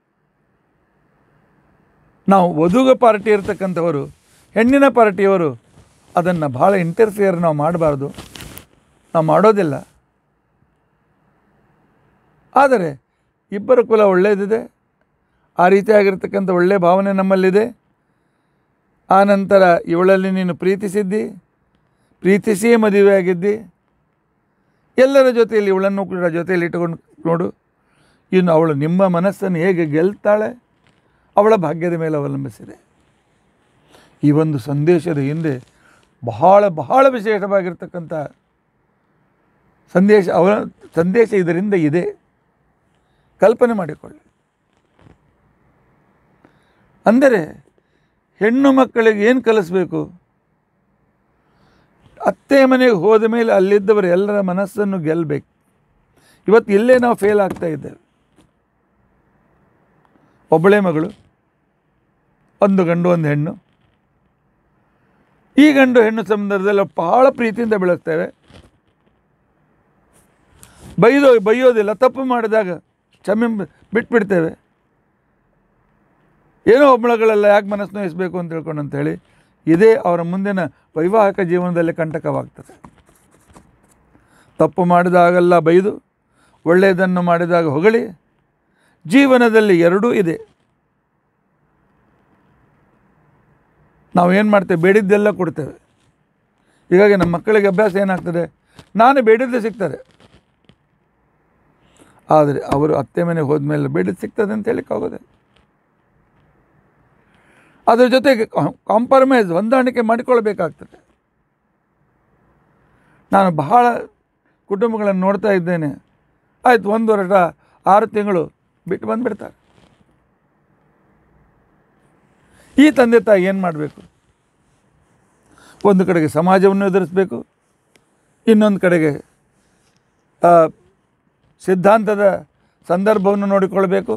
ನಾವು ವಧುಗ ಪಾರ್ಟಿ ಇರ್ತಕ್ಕಂಥವರು ಹೆಣ್ಣಿನ ಪಾರ್ಟಿಯವರು ಅದನ್ನು ಭಾಳ ಇಂಟರ್ಫಿಯರ್ ನಾವು ಮಾಡಬಾರ್ದು ನಾವು ಮಾಡೋದಿಲ್ಲ ಆದರೆ ಇಬ್ಬರ ಕುಲ ಒಳ್ಳೆಯದಿದೆ ಆ ರೀತಿಯಾಗಿರ್ತಕ್ಕಂಥ ಒಳ್ಳೆಯ ಭಾವನೆ ನಮ್ಮಲ್ಲಿದೆ ಆ ನಂತರ ಇವಳಲ್ಲಿ ನೀನು ಪ್ರೀತಿಸಿದ್ದಿ ಪ್ರೀತಿಸಿಯೇ ಮದುವೆಯಾಗಿದ್ದಿ ಎಲ್ಲರ ಜೊತೆಯಲ್ಲಿ ಇವಳನ್ನು ಕೂಡ ಜೊತೆಯಲ್ಲಿ ಇಟ್ಟುಕೊಂಡು ನೋಡು ಇನ್ನು ಅವಳು ನಿಮ್ಮ ಮನಸ್ಸನ್ನು ಹೇಗೆ ಗೆಲ್ತಾಳೆ ಅವಳ ಭಾಗ್ಯದ ಮೇಲೆ ಅವಲಂಬಿಸಿದೆ ಈ ಒಂದು ಸಂದೇಶದ ಹಿಂದೆ ಬಹಳ ಬಹಳ ವಿಶೇಷವಾಗಿರ್ತಕ್ಕಂಥ ಸಂದೇಶ ಅವರ ಸಂದೇಶ ಇದರಿಂದ ಇದೆ ಕಲ್ಪನೆ ಮಾಡಿಕೊಳ್ಳಿ ಅಂದರೆ ಹೆಣ್ಣು ಮಕ್ಕಳಿಗೆ ಏನು ಕಲಿಸ್ಬೇಕು ಅತ್ತೆ ಮನೆಗೆ ಹೋದ ಮೇಲೆ ಅಲ್ಲಿದ್ದವರು ಎಲ್ಲರ ಮನಸ್ಸನ್ನು ಗೆಲ್ಲಬೇಕು ಇವತ್ತು ಇಲ್ಲೇ ನಾವು ಫೇಲ್ ಆಗ್ತಾ ಇದ್ದೇವೆ ಒಬ್ಬಳೇ ಮಗಳು ಒಂದು ಗಂಡು ಒಂದು ಹೆಣ್ಣು ಈ ಗಂಡು ಹೆಣ್ಣು ಸಂದರ್ಭದಲ್ಲಿ ಬಹಳ ಪ್ರೀತಿಯಿಂದ ಬೆಳೆಸ್ತೇವೆ ಬೈದೋ ಬೈಯೋದಿಲ್ಲ ತಪ್ಪು ಮಾಡಿದಾಗ ಕ್ಷಮೆ ಬಿಟ್ಬಿಡ್ತೇವೆ ಏನೋ ಒಬ್ಬಳಗಳೆಲ್ಲ ಯಾಕೆ ಮನಸ್ಸು ನೋಯಿಸ್ಬೇಕು ಅಂತ ತಿಳ್ಕೊಂಡು ಅಂತೇಳಿ ಇದೇ ಅವರ ಮುಂದಿನ ವೈವಾಹಿಕ ಜೀವನದಲ್ಲಿ ಕಂಟಕವಾಗ್ತದೆ ತಪ್ಪು ಮಾಡಿದಾಗೆಲ್ಲ ಬೈದು ಒಳ್ಳೆಯದನ್ನು ಮಾಡಿದಾಗ ಹೊಗಳಿ ಜೀವನದಲ್ಲಿ ಎರಡೂ ಇದೆ ನಾವು ಏನು ಮಾಡ್ತೇವೆ ಬೇಡಿದ್ದೆಲ್ಲ ಕೊಡ್ತೇವೆ ಹೀಗಾಗಿ ನಮ್ಮ ಮಕ್ಕಳಿಗೆ ಅಭ್ಯಾಸ ಏನಾಗ್ತದೆ ನಾನು ಬೇಡಿದ್ದೆ ಸಿಗ್ತದೆ ಆದರೆ ಅವರು ಅತ್ತೆ ಮನೆಗೆ ಹೋದ್ಮೇಲೆ ಬೇಡಿದ್ದು ಸಿಗ್ತದೆ ಅಂತ ಹೇಳಿಕ್ಕಾಗೋದಿಲ್ಲ ಅದ್ರ ಜೊತೆಗೆ ಕಾಂಪ್ರಮೈಸ್ ಹೊಂದಾಣಿಕೆ ಮಾಡಿಕೊಳ್ಬೇಕಾಗ್ತದೆ ನಾನು ಬಹಳ ಕುಟುಂಬಗಳನ್ನು ನೋಡ್ತಾ ಇದ್ದೇನೆ ಆಯ್ತು ಒಂದು ವರ್ಷ ಆರು ತಿಂಗಳು ಬಿಟ್ಟು ಬಂದುಬಿಡ್ತಾರೆ ಈ ತಂದೆ ತಾಯಿ ಏನು ಮಾಡಬೇಕು ಒಂದು ಕಡೆಗೆ ಸಮಾಜವನ್ನು ಎದುರಿಸಬೇಕು ಇನ್ನೊಂದು ಕಡೆಗೆ ಆ, ಸಿದ್ಧಾಂತದ ಸಂದರ್ಭವನ್ನು ನೋಡಿಕೊಳ್ಬೇಕು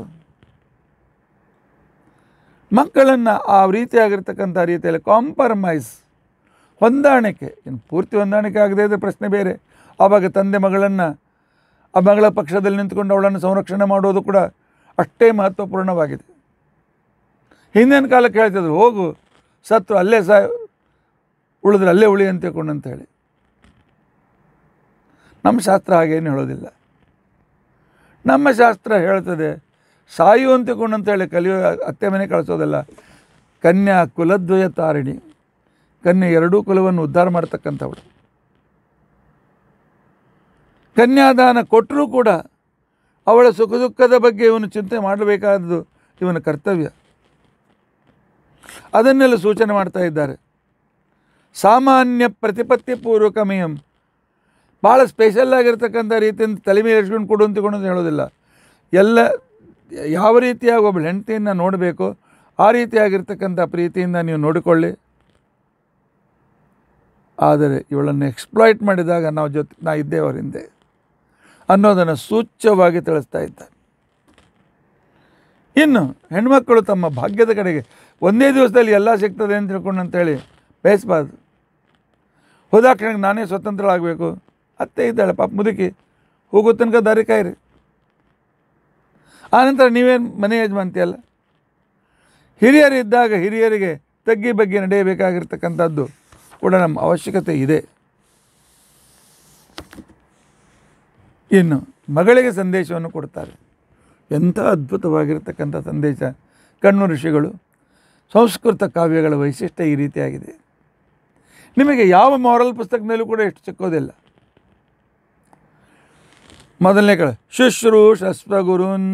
ಮಕ್ಕಳನ್ನು ಆ ರೀತಿಯಾಗಿರ್ತಕ್ಕಂಥ ರೀತಿಯಲ್ಲಿ ಕಾಂಪ್ರಮೈಸ್ ಹೊಂದಾಣಿಕೆ ಇನ್ನು ಪೂರ್ತಿ ಹೊಂದಾಣಿಕೆ ಆಗದೇ ಇದ್ದರೆ ಪ್ರಶ್ನೆ ಬೇರೆ ಆವಾಗ ತಂದೆ ಮಗಳನ್ನು ಆ ಮಗಳ ಪಕ್ಷದಲ್ಲಿ ನಿಂತ್ಕೊಂಡು ಅವಳನ್ನು ಸಂರಕ್ಷಣೆ ಮಾಡೋದು ಕೂಡ ಅಷ್ಟೇ ಮಹತ್ವಪೂರ್ಣವಾಗಿದೆ ಹಿಂದಿನ ಕಾಲಕ್ಕೆ ಹೇಳ್ತಿದ್ರು ಹೋಗು ಸತ್ರು ಅಲ್ಲೇ ಸಹ ಉಳಿದ್ರೆ ಅಲ್ಲೇ ಉಳಿ ಅಂತ ತಿಳ್ಕೊಂಡು ಅಂತ ಹೇಳಿ ನಮ್ಮ ಶಾಸ್ತ್ರ ಹಾಗೇನು ಹೇಳೋದಿಲ್ಲ ನಮ್ಮ ಶಾಸ್ತ್ರ ಹೇಳ್ತದೆ ಸಾಯು ಅಂತ ತಿಳ್ಕೊಂಡು ಅಂತ ಹೇಳಿ ಕಲಿಯೋ ಅತ್ತೆ ಮನೆ ಕಳಿಸೋದಲ್ಲ ಕನ್ಯಾ ಕುಲದ್ವಯ ತಾರಿಣಿ ಕನ್ಯೆ ಎರಡೂ ಕುಲವನ್ನು ಉದ್ಧಾರ ಮಾಡ್ತಕ್ಕಂಥವಳು ಕನ್ಯಾದಾನ ಕೊಟ್ಟರೂ ಕೂಡ ಅವಳ ಸುಖ ದುಃಖದ ಬಗ್ಗೆ ಇವನು ಚಿಂತೆ ಮಾಡಬೇಕಾದದ್ದು ಇವನ ಕರ್ತವ್ಯ ಅದನ್ನೆಲ್ಲ ಸೂಚನೆ ಮಾಡ್ತಾ ಇದ್ದಾರೆ ಸಾಮಾನ್ಯ ಪ್ರತಿಪತ್ತಿ ಪೂರ್ವಕಮಯಂ ಭಾಳ ಸ್ಪೆಷಲ್ ಆಗಿರ್ತಕ್ಕಂಥ ರೀತಿಯಿಂದ ತಲೆ ಮೇಲೆ ಇಟ್ಕೊಂಡು ಕೊಡು ಅಂತ ಕೊಡು ಅಂತ ಹೇಳೋದಿಲ್ಲ ಎಲ್ಲ ಯಾವ ರೀತಿಯಾಗಿ ಒಬ್ಬಳು ಹೆಂಡತಿಯನ್ನು ನೋಡಬೇಕು ಆ ರೀತಿಯಾಗಿರ್ತಕ್ಕಂಥ ಪ್ರೀತಿಯಿಂದ ನೀವು ನೋಡಿಕೊಳ್ಳಿ ಆದರೆ ಇವಳನ್ನು ಎಕ್ಸ್ಪ್ಲಾಯ್ಟ್ ಮಾಡಿದಾಗ ನಾವು ಜೊತೆ ನಾ ಇದ್ದೆ ಅವ್ರ ಹಿಂದೆ ಅನ್ನೋದನ್ನು ಸೂಚ್ಯವಾಗಿ ತಿಳಿಸ್ತಾ ಇದ್ದಾರೆ ಇನ್ನು ಹೆಣ್ಮಕ್ಕಳು ತಮ್ಮ ಭಾಗ್ಯದ ಕಡೆಗೆ ಒಂದೇ ದಿವಸದಲ್ಲಿ ಎಲ್ಲ ಸಿಗ್ತದೆ ಅಂತ ತಿಳ್ಕೊಂಡು ಅಂತೇಳಿ ಬಯಸಬಾರ್ದು ಹೋದಾಕ್ಷಣಕ್ಕೆ ನಾನೇ ಸ್ವತಂತ್ರಳಾಗಬೇಕು ಅತ್ತೆ ಇದ್ದಾಳೆ ಪಾಪ ಮುದುಕಿ ಹೋಗೋ ತನಕ ದಾರಿ ಕಾಯಿರಿ ಆನಂತರ ನೀವೇನು ಮನೆ ಯಜಮಾಂತಿಯಲ್ಲ ಹಿರಿಯರಿದ್ದಾಗ ಹಿರಿಯರಿಗೆ ತಗ್ಗಿ ಬಗ್ಗೆ ನಡೆಯಬೇಕಾಗಿರ್ತಕ್ಕಂಥದ್ದು ಕೂಡ ನಮ್ಮ ಅವಶ್ಯಕತೆ ಇದೆ ಇನ್ನು ಮಗಳಿಗೆ ಸಂದೇಶವನ್ನು ಕೊಡ್ತಾರೆ ಎಂಥ ಅದ್ಭುತವಾಗಿರ್ತಕ್ಕಂಥ ಸಂದೇಶ ಕಣ್ಣು ಋಷಿಗಳು ಸಂಸ್ಕೃತ ಕಾವ್ಯಗಳ ವೈಶಿಷ್ಟ್ಯ ಈ ರೀತಿಯಾಗಿದೆ ನಿಮಗೆ ಯಾವ ಮಾರಲ್ ಪುಸ್ತಕದಲ್ಲೂ ಕೂಡ ಎಷ್ಟು ಸಿಕ್ಕೋದಿಲ್ಲ ಮೊದಲನೇ ಕಡೆ ಶುಶ್ರೂಷಸ್ವ ಗುರುನ್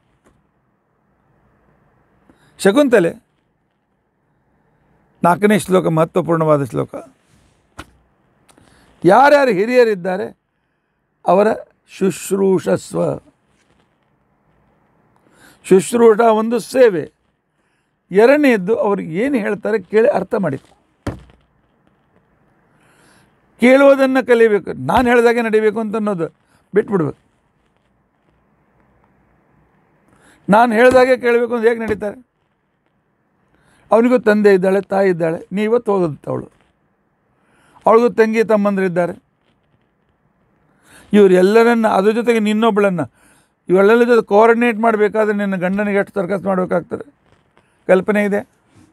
ಶಕುಂತಲೆ ನಾಲ್ಕನೇ ಶ್ಲೋಕ ಮಹತ್ವಪೂರ್ಣವಾದ ಶ್ಲೋಕ ಯಾರ್ಯಾರು ಹಿರಿಯರಿದ್ದಾರೆ ಅವರ ಶುಶ್ರೂಷಸ್ವ ಶುಶ್ರೂಷ ಒಂದು ಸೇವೆ ಎರಡನೆಯದ್ದು ಅವರು ಏನು ಹೇಳ್ತಾರೆ ಕೇಳಿ ಅರ್ಥ ಮಾಡಿ ಕೇಳುವುದನ್ನು ಕಲಿಬೇಕು ನಾನು ಹೇಳಿದಾಗೆ ನಡಿಬೇಕು ಅಂತ ಅನ್ನೋದು ಬಿಟ್ಬಿಡ್ಬೇಕು ನಾನು ಹೇಳಿದಾಗೆ ಕೇಳಬೇಕು ಅಂತ ಹೇಗೆ ನಡೀತಾರೆ ಅವನಿಗೂ ತಂದೆ ಇದ್ದಾಳೆ ತಾಯಿ ಇದ್ದಾಳೆ ನೀ ಇವತ್ತು ಹೋಗೋದು ಅವಳು ಅವಳಿಗೂ ತಂಗಿ ತಮ್ಮಂದಿರಿದ್ದಾರೆ ಇವರೆಲ್ಲರನ್ನ ಅದ್ರ ಜೊತೆಗೆ ನಿನ್ನೊಬ್ಬಳನ್ನು ಇವೆಲ್ಲ ಜೊತೆ ಕೋಆರ್ಡಿನೇಟ್ ಮಾಡಬೇಕಾದ್ರೆ ನಿನ್ನ ಗಂಡನಿಗೆ ಎಷ್ಟು ಸರ್ಕಸ್ ಮಾಡಬೇಕಾಗ್ತದೆ ಕಲ್ಪನೆ ಇದೆ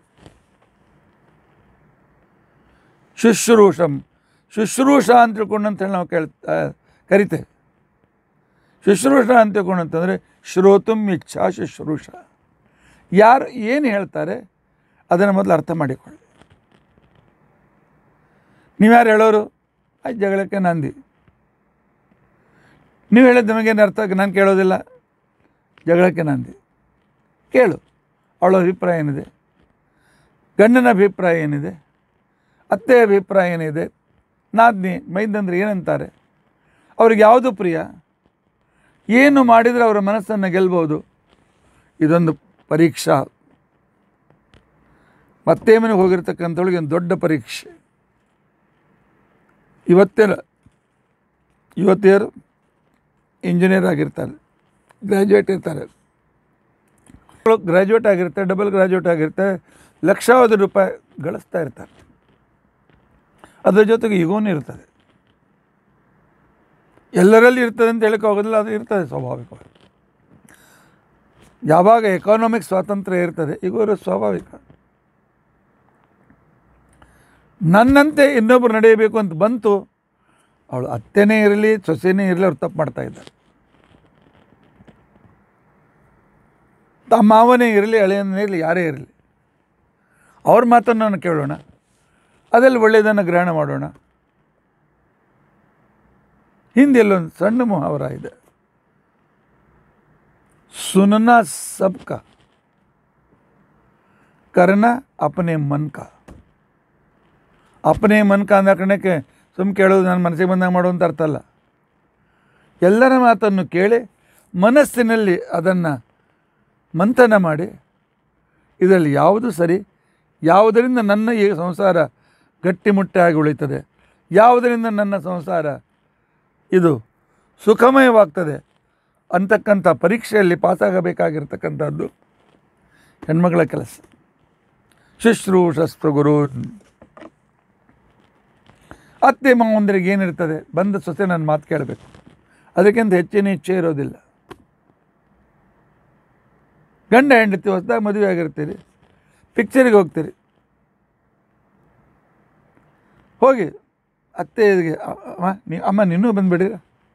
ಶುಶ್ರೂಷಂ ಶುಶ್ರೂಷ ಅಂತ ತಿಳ್ಕೊಂಡು ಅಂತೇಳಿ ನಾವು ಕೇಳ್ ಆ, ಕರಿತೇವೆ ಶುಶ್ರೂಷ ಅಂತ ತಿಳ್ಕೊಂಡು ಅಂತಂದರೆ ಶ್ರೋತುಂ ಇಚ್ಛಾ ಶುಶ್ರೂಷ ಯಾರು ಏನು ಹೇಳ್ತಾರೆ ಅದನ್ನು ಮೊದಲು ಅರ್ಥ ಮಾಡಿಕೊಳ್ಳಿ ನೀವ್ಯಾರು ಹೇಳೋರು ಆಯ್ತು ಜಗಳಕ್ಕೆ ನಂದಿ ನೀವು ಹೇಳಿದ ನಮಗೇನು ಅರ್ಥ ನಾನು ಕೇಳೋದಿಲ್ಲ ಜಗಳಕ್ಕೆ ನಂದಿ ಕೇಳು ಅವಳ ಅಭಿಪ್ರಾಯ ಏನಿದೆ ಗಂಡನ ಅಭಿಪ್ರಾಯ ಏನಿದೆ ಅತ್ತೆಯ ಅಭಿಪ್ರಾಯ ಏನಿದೆ ನಾದ್ನಿ ಮೈದಂದ್ರೆ ಏನಂತಾರೆ ಅವ್ರಿಗೆ ಯಾವುದು ಪ್ರಿಯ ಏನು ಮಾಡಿದರೆ ಅವರ ಮನಸ್ಸನ್ನು ಗೆಲ್ಬೋದು ಇದೊಂದು ಪರೀಕ್ಷಾ ಮತ್ತೆ ಮನೆಗೆ ಹೋಗಿರ್ತಕ್ಕಂಥವಳಿಗೆ ಒಂದು ದೊಡ್ಡ ಪರೀಕ್ಷೆ ಇವತ್ತೇನು ಯುವತಿಯರು ಇಂಜಿನಿಯರ್ ಆಗಿರ್ತಾರೆ ಗ್ರ್ಯಾಜುಯೇಟ್ ಇರ್ತಾರೆ ಗ್ರ್ಯಾಜುಯೇಟ್ ಆಗಿರ್ತಾರೆ ಡಬಲ್ ಗ್ರ್ಯಾಜುಯೇಟ್ ಆಗಿರ್ತಾರೆ ಲಕ್ಷಾವಧಿ ರೂಪಾಯಿ ಗಳಿಸ್ತಾ ಇರ್ತಾರೆ ಅದರ ಜೊತೆಗೆ ಈಗೋನು ಇರ್ತದೆ ಎಲ್ಲರಲ್ಲಿ ಇರ್ತದೆ ಅಂತ ಹೇಳಕ್ಕೆ ಹೋಗೋದಿಲ್ಲ ಅದು ಇರ್ತದೆ ಸ್ವಾಭಾವಿಕವಾಗಿ ಯಾವಾಗ ಎಕಾನಮಿಕ್ ಸ್ವಾತಂತ್ರ್ಯ ಇರ್ತದೆ ಈಗೋ ಇರೋದು ಸ್ವಾಭಾವಿಕ ನನ್ನಂತೆ ಇನ್ನೊಬ್ಬರು ನಡೆಯಬೇಕು ಅಂತ ಬಂತು ಅವಳು ಅತ್ತೆನೇ ಇರಲಿ ಸೊಸೆನೇ ಇರಲಿ ಅವ್ರು ತಪ್ಪು ಮಾಡ್ತಾ ಇದ್ದಾರೆ ತ ಮಾವನೇ ಇರಲಿ ಹಳೆಯನೇ ಇರಲಿ ಯಾರೇ ಇರಲಿ ಅವ್ರ ಮಾತನ್ನು ನಾನು ಕೇಳೋಣ ಅದರಲ್ಲಿ ಒಳ್ಳೆಯದನ್ನು ಗ್ರಹಣ ಮಾಡೋಣ ಹಿಂದೆ ಎಲ್ಲೊಂದು ಸಣ್ಣ ಮುಹಾವರ ಇದೆ ಸುನನ ಸಬ್ಕ ಕರ್ನ ಅಪನೆ ಮನ್ಕ ಅಪನೆ ಮನ್ಕ ಅಂದ ಕಾರಣಕ್ಕೆ ಸುಮ್ಮ ಕೇಳೋದು ನನ್ನ ಮನಸ್ಸಿಗೆ ಬಂದಾಗ ಮಾಡುವಂಥ ಅರ್ಥ ಅಲ್ಲ ಎಲ್ಲರ ಮಾತನ್ನು ಕೇಳಿ ಮನಸ್ಸಿನಲ್ಲಿ ಅದನ್ನು ಮಂಥನ ಮಾಡಿ ಇದರಲ್ಲಿ ಯಾವುದು ಸರಿ ಯಾವುದರಿಂದ ನನ್ನ ಈ ಸಂಸಾರ ಗಟ್ಟಿಮುಟ್ಟಾಗಿ ಉಳಿತದೆ ಯಾವುದರಿಂದ ನನ್ನ ಸಂಸಾರ ಇದು ಸುಖಮಯವಾಗ್ತದೆ ಅಂತಕ್ಕಂಥ ಪರೀಕ್ಷೆಯಲ್ಲಿ ಪಾಸಾಗಬೇಕಾಗಿರ್ತಕ್ಕಂಥದ್ದು ಹೆಣ್ಮಗಳ ಕೆಲಸ ಶುಶ್ರೂಷಸ್ತು ಗುರು ಅತ್ತೆ ಮಾವಂದರಿಗೆ ಏನಿರ್ತದೆ ಬಂದ ಸೊಸೆ ನನ್ನ ಮಾತು ಕೇಳಬೇಕು ಅದಕ್ಕಿಂತ ಹೆಚ್ಚಿನ ಇಚ್ಛೆ ಇರೋದಿಲ್ಲ ಗಂಡ ಹೆಂಡತಿ ಹೊಸದಾಗಿ ಮದುವೆ ಆಗಿರ್ತೀರಿ ಪಿಕ್ಚರಿಗೆ ಹೋಗ್ತೀರಿ ಹೋಗಿ ಅತ್ತೆಗೆ ಅಮ್ಮ ನೀ ಅಮ್ಮ ನೀನು ಬಂದುಬಿಡಿ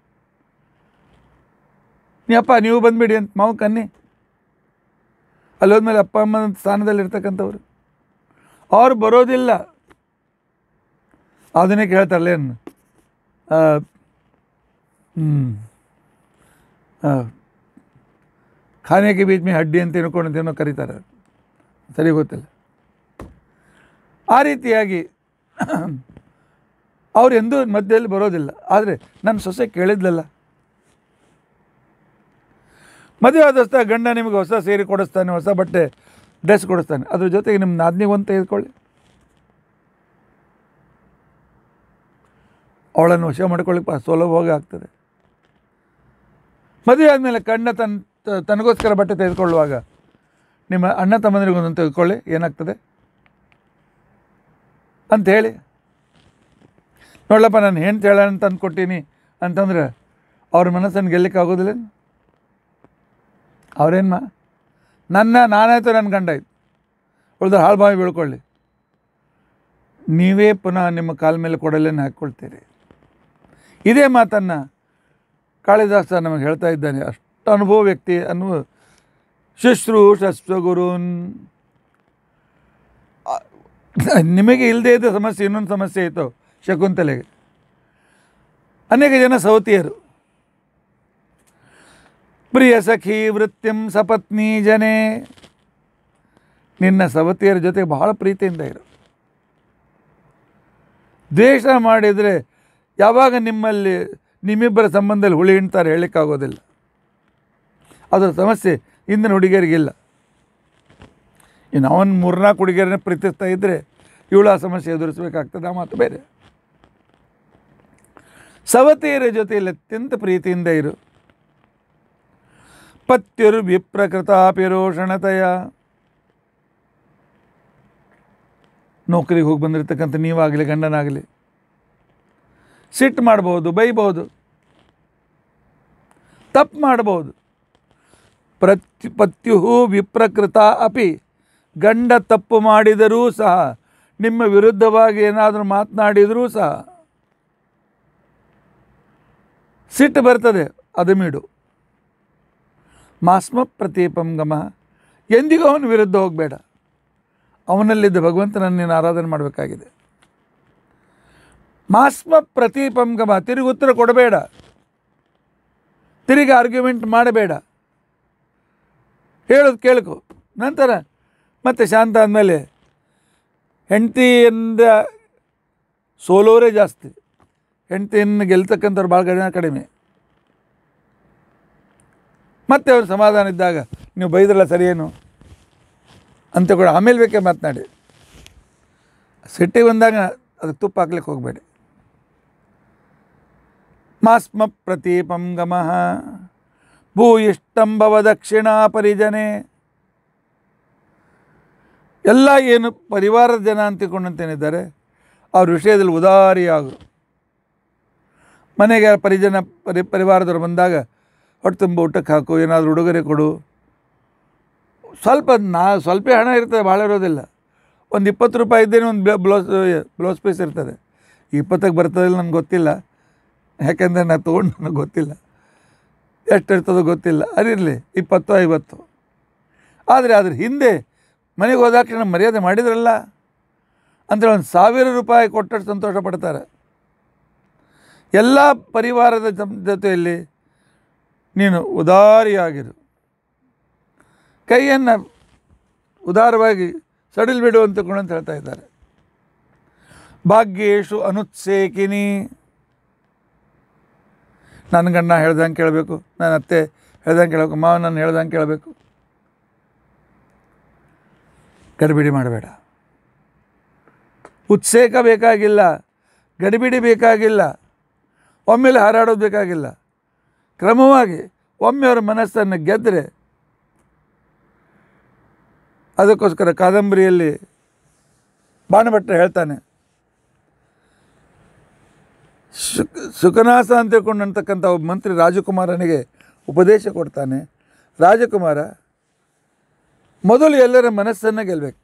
ನೀ ಅಪ್ಪ ನೀವು ಬಂದುಬಿಡಿ ಅಂತ ಮಾವು ಕನ್ನಿ ಅಲ್ಲಿ ಹೋದ್ಮೇಲೆ ಅಪ್ಪ ಅಮ್ಮನ ಸ್ಥಾನದಲ್ಲಿ ಇರ್ತಕ್ಕಂಥವ್ರು ಅವ್ರು ಬರೋದಿಲ್ಲ ಅದನ್ನೇ ಕೇಳ್ತಾರಲ್ಲ ಏನು ಖಾನೆಗೆ ಬೀಚ್ ಮೇ ಹಡ್ಡಿ ಅಂತ ತಿಳ್ಕೊಂಡು ಏನೋ ಕರೀತಾರೆ ಸರಿ ಗೊತ್ತಿಲ್ಲ ಆ ರೀತಿಯಾಗಿ ಅವ್ರು ಎಂದೂ ಮಧ್ಯದಲ್ಲಿ ಬರೋದಿಲ್ಲ ಆದರೆ ನನ್ನ ಸೊಸೆ ಕೇಳಿದ್ಲಲ್ಲ ಮದುವೆ ಆದಸ್ತ ಗಂಡ ನಿಮಗೆ ಹೊಸ ಸೀರೆ ಕೊಡಿಸ್ತಾನೆ ಹೊಸ ಬಟ್ಟೆ ಡ್ರೆಸ್ ಕೊಡಿಸ್ತಾನೆ ಅದ್ರ ಜೊತೆಗೆ ನಿಮ್ಮ ನಾದ್ನಿಗೆ ಒಂದು ತೆಗೆದುಕೊಳ್ಳಿ ಅವಳನ್ನು ವಶ ಮಾಡ್ಕೊಳ್ಳಿಕ್ಕೆ ಸುಲಭವಾಗಿ ಆಗ್ತದೆ ಮದುವೆ ಆದಮೇಲೆ ಕಣ್ಣ ತನ್ನ ತನಗೋಸ್ಕರ ಬಟ್ಟೆ ತೆಗೆದುಕೊಳ್ಳುವಾಗ ನಿಮ್ಮ ಅಣ್ಣ ತಮ್ಮಂದಿರಿಗೊಂದೊಂದು ತೆಗೆದುಕೊಳ್ಳಿ ಏನಾಗ್ತದೆ ಅಂತ ಹೇಳಿ ನೋಡಪ್ಪ ನಾನು ಹೆಂಡ್ತಿ ಹೇಳ ಅಂತ ಅಂದ್ಕೊಟ್ಟೀನಿ ಅಂತಂದ್ರೆ ಅವ್ರ ಮನಸ್ಸನ್ನು ಗೆಲ್ಲಕ್ಕೆ ಆಗೋದಿಲ್ಲ ಅವ್ರೇನು ಮಾ ನನ್ನ ನಾನಾಯ್ತು ನನ್ನ ಗಂಡ ಆಯ್ತು ಉಳಿದ್ರೆ ಹಾಳು ಬಾವಿ ಬೀಳ್ಕೊಳ್ಳಿ ನೀವೇ ಪುನಃ ನಿಮ್ಮ ಕಾಲ ಮೇಲೆ ಕೊಡಲೇನು ಹಾಕ್ಕೊಳ್ತೀರಿ ಇದೇ ಮಾತನ್ನು ಕಾಳಿದಾಸ ನಮಗೆ ಹೇಳ್ತಾ ಇದ್ದಾನೆ ಅಷ್ಟು ಅನುಭವ ವ್ಯಕ್ತಿ ಅನ್ನುವ ಶುಶ್ರೂಷಸ್ವ ಗುರುನ್ ನಿಮಗೆ ಇಲ್ಲದೇ ಇದ್ದ ಸಮಸ್ಯೆ ಇನ್ನೊಂದು ಸಮಸ್ಯೆ ಇತ್ತು ಶಕುಂತಲೆಗೆ ಅನೇಕ ಜನ ಸವತಿಯರು ಪ್ರಿಯ ಸಖಿ ವೃತ್ತಿಂ ಸಪತ್ನಿ ಜನೇ ನಿನ್ನ ಸವತಿಯರ ಜೊತೆ ಬಹಳ ಪ್ರೀತಿಯಿಂದ ಇರು ದ್ವೇಷ ಮಾಡಿದರೆ ಯಾವಾಗ ನಿಮ್ಮಲ್ಲಿ ನಿಮ್ಮಿಬ್ಬರ ಸಂಬಂಧದಲ್ಲಿ ಹುಳಿ ಹಿಂಡ್ತಾರೆ ಹೇಳಲಿಕ್ಕಾಗೋದಿಲ್ಲ ಅದರ ಸಮಸ್ಯೆ ಇಂದಿನ ಹುಡುಗಿಯರಿಗಿಲ್ಲ ಇನ್ನು ಅವನು ಮೂರ್ನಾಲ್ಕು ಹುಡುಗಿಯರನ್ನ ಪ್ರೀತಿಸ್ತಾ ಇದ್ದರೆ ಇವಳು ಆ ಸಮಸ್ಯೆ ಎದುರಿಸಬೇಕಾಗ್ತದೆ ಆ ಮಾತು ಬೇರೆ ಸವತಿಯರ ಜೊತೆಯಲ್ಲಿ ಅತ್ಯಂತ ಪ್ರೀತಿಯಿಂದ ಇರು ಪತ್ಯರು ವಿಪ್ರಕೃತಾಪಿರೋಷಣತೆಯ ನೌಕರಿಗೆ ಹೋಗಿ ಬಂದಿರತಕ್ಕಂಥ ನೀವಾಗಲಿ ಗಂಡನಾಗಲಿ ಸಿಟ್ಟು ಮಾಡ್ಬೋದು ಬೈಬೋದು ತಪ್ಪು ಮಾಡ್ಬೋದು ಪ್ರತ್ಯು ಪತ್ಯು ವಿಪ್ರಕೃತ ಅಪಿ ಗಂಡ ತಪ್ಪು ಮಾಡಿದರೂ ಸಹ ನಿಮ್ಮ ವಿರುದ್ಧವಾಗಿ ಏನಾದರೂ ಮಾತನಾಡಿದರೂ ಸಹ ಸಿಟ್ಟು ಬರ್ತದೆ ಅದು ಮೀಡು ಮಾಸ್ಮ ಪ್ರತೀಪಂ ಗಮ ಎಂದಿಗೂ ಅವನ ವಿರುದ್ಧ ಹೋಗಬೇಡ ಅವನಲ್ಲಿದ್ದ ಭಗವಂತನನ್ನು ನೀನು ಆರಾಧನೆ ಮಾಡಬೇಕಾಗಿದೆ ಮಾಸ್ಮ ಪ್ರತೀಪಂ ಗಮ ತಿರುಗಿ ಉತ್ತರ ಕೊಡಬೇಡ ತಿರುಗಿ ಆರ್ಗ್ಯುಮೆಂಟ್ ಮಾಡಬೇಡ ಹೇಳೋದು ಕೇಳ್ಕೊ ನಂತರ ಮತ್ತೆ ಶಾಂತ ಆದಮೇಲೆ ಹೆಂಡತಿಯಿಂದ ಸೋಲೋರೇ ಜಾಸ್ತಿ ಹೆಂಡತಿಯನ್ನು ಗೆಲ್ತಕ್ಕಂಥವ್ರು ಭಾಳ ಜನ ಕಡಿಮೆ ಮತ್ತೆ ಅವ್ರು ಸಮಾಧಾನ ಇದ್ದಾಗ ನೀವು ಬೈದ್ರಲ್ಲ ಸರಿಯೇನು ಅಂತ ಕೂಡ ಆಮೇಲೆ ಬೇಕೇ ಮಾತನಾಡಿ ಸಿಟ್ಟಿಗೆ ಬಂದಾಗ ಅದಕ್ಕೆ ತುಪ್ಪ ಹಾಕ್ಲಿಕ್ಕೆ ಹೋಗಬೇಡಿ ಮಾಸ್ಮ ಪ್ರತೀಪಂ ಗಮಃ ಭೂಯಿಷ್ಟಂಬವ ದಕ್ಷಿಣಾ ಪರಿಜನೆ ಎಲ್ಲ ಏನು ಪರಿವಾರದ ಜನ ಅಂತಿಕೊಂಡಂತೇನಿದ್ದಾರೆ ಅವ್ರ ವಿಷಯದಲ್ಲಿ ಉದಾರಿಯಾಗರು ಮನೆಗೆ ಪರಿಜನ ಪರಿ ಪರಿವಾರದವ್ರು ಬಂದಾಗ ಹೊಟ್ಟೆ ತುಂಬ ಊಟಕ್ಕೆ ಹಾಕು ಏನಾದರೂ ಉಡುಗೊರೆ ಕೊಡು ಸ್ವಲ್ಪ ನಾ ಸ್ವಲ್ಪ ಹಣ ಇರ್ತದೆ ಭಾಳ ಇರೋದಿಲ್ಲ ಒಂದು ಇಪ್ಪತ್ತು ರೂಪಾಯಿ ಇದ್ದೇನೆ ಒಂದು ಬ್ಲೌಸ್ ಬ್ಲೌಸ್ ಪೀಸ್ ಇರ್ತದೆ ಇಪ್ಪತ್ತಕ್ಕೆ ಬರ್ತದಿಲ್ಲ ನನಗೆ ಗೊತ್ತಿಲ್ಲ ಯಾಕೆಂದರೆ ನಾನು ತೊಗೊಂಡು ನನಗೆ ಗೊತ್ತಿಲ್ಲ ಎಷ್ಟು ಇರ್ತದೋ ಗೊತ್ತಿಲ್ಲ ಅದಿರಲಿ ಇಪ್ಪತ್ತು ಐವತ್ತು ಆದರೆ ಅದ್ರ ಹಿಂದೆ ಮನೆಗೆ ಹೋದಾಕ್ಷಣ ಮರ್ಯಾದೆ ಮಾಡಿದ್ರಲ್ಲ ಅಂತೇಳಿ ಒಂದು ಸಾವಿರ ರೂಪಾಯಿ ಕೊಟ್ಟಷ್ಟು ಸಂತೋಷ ಪಡ್ತಾರೆ ಎಲ್ಲ ಪರಿವಾರದ ಜಮ್- ಜೊತೆಯಲ್ಲಿ ನೀನು ಉದಾರಿಯಾಗಿರು ಕೈಯನ್ನು ಉದಾರವಾಗಿ ಸಡಿಲ್ ಬಿಡು ಅಂತಕೊಂಡು ಅಂತ ಹೇಳ್ತಾ ಇದ್ದಾರೆ ಭಾಗ್ಯೇಶು ಅನುತ್ಸೇಕಿನಿ ನನ್ನ ಗಂಡ ಹೇಳ್ದಂಗೆ ಕೇಳಬೇಕು ನನ್ನ ಅತ್ತೆ ಹೇಳ್ದಂಗೆ ಕೇಳಬೇಕು ಮಾವ ನಾನು ಹೇಳ್ದಂಗೆ ಕೇಳಬೇಕು ಗಡಿಬಿಡಿ ಮಾಡಬೇಡ ಉತ್ಸೇಕ ಬೇಕಾಗಿಲ್ಲ ಗಡಿಬಿಡಿ ಬೇಕಾಗಿಲ್ಲ ಒಮ್ಮೆಲೆ ಹಾರಾಡೋದು ಬೇಕಾಗಿಲ್ಲ ಕ್ರಮವಾಗಿ ಒಮ್ಮೆ ಅವರ ಮನಸ್ಸನ್ನು ಗೆದ್ದರೆ ಅದಕ್ಕೋಸ್ಕರ ಕಾದಂಬರಿಯಲ್ಲಿ ಬಾಣಭಟ್ಟ ಹೇಳ್ತಾನೆ ಸುಕ್ ಸುಖನಾಸ ಅಂತ ತಿಳ್ಕೊಂಡಂತಕ್ಕಂಥ ಒಬ್ಬ ಮಂತ್ರಿ ರಾಜಕುಮಾರನಿಗೆ ಉಪದೇಶ ಕೊಡ್ತಾನೆ ರಾಜಕುಮಾರ ಮೊದಲು ಎಲ್ಲರ ಮನಸ್ಸನ್ನು ಗೆಲ್ಲಬೇಕು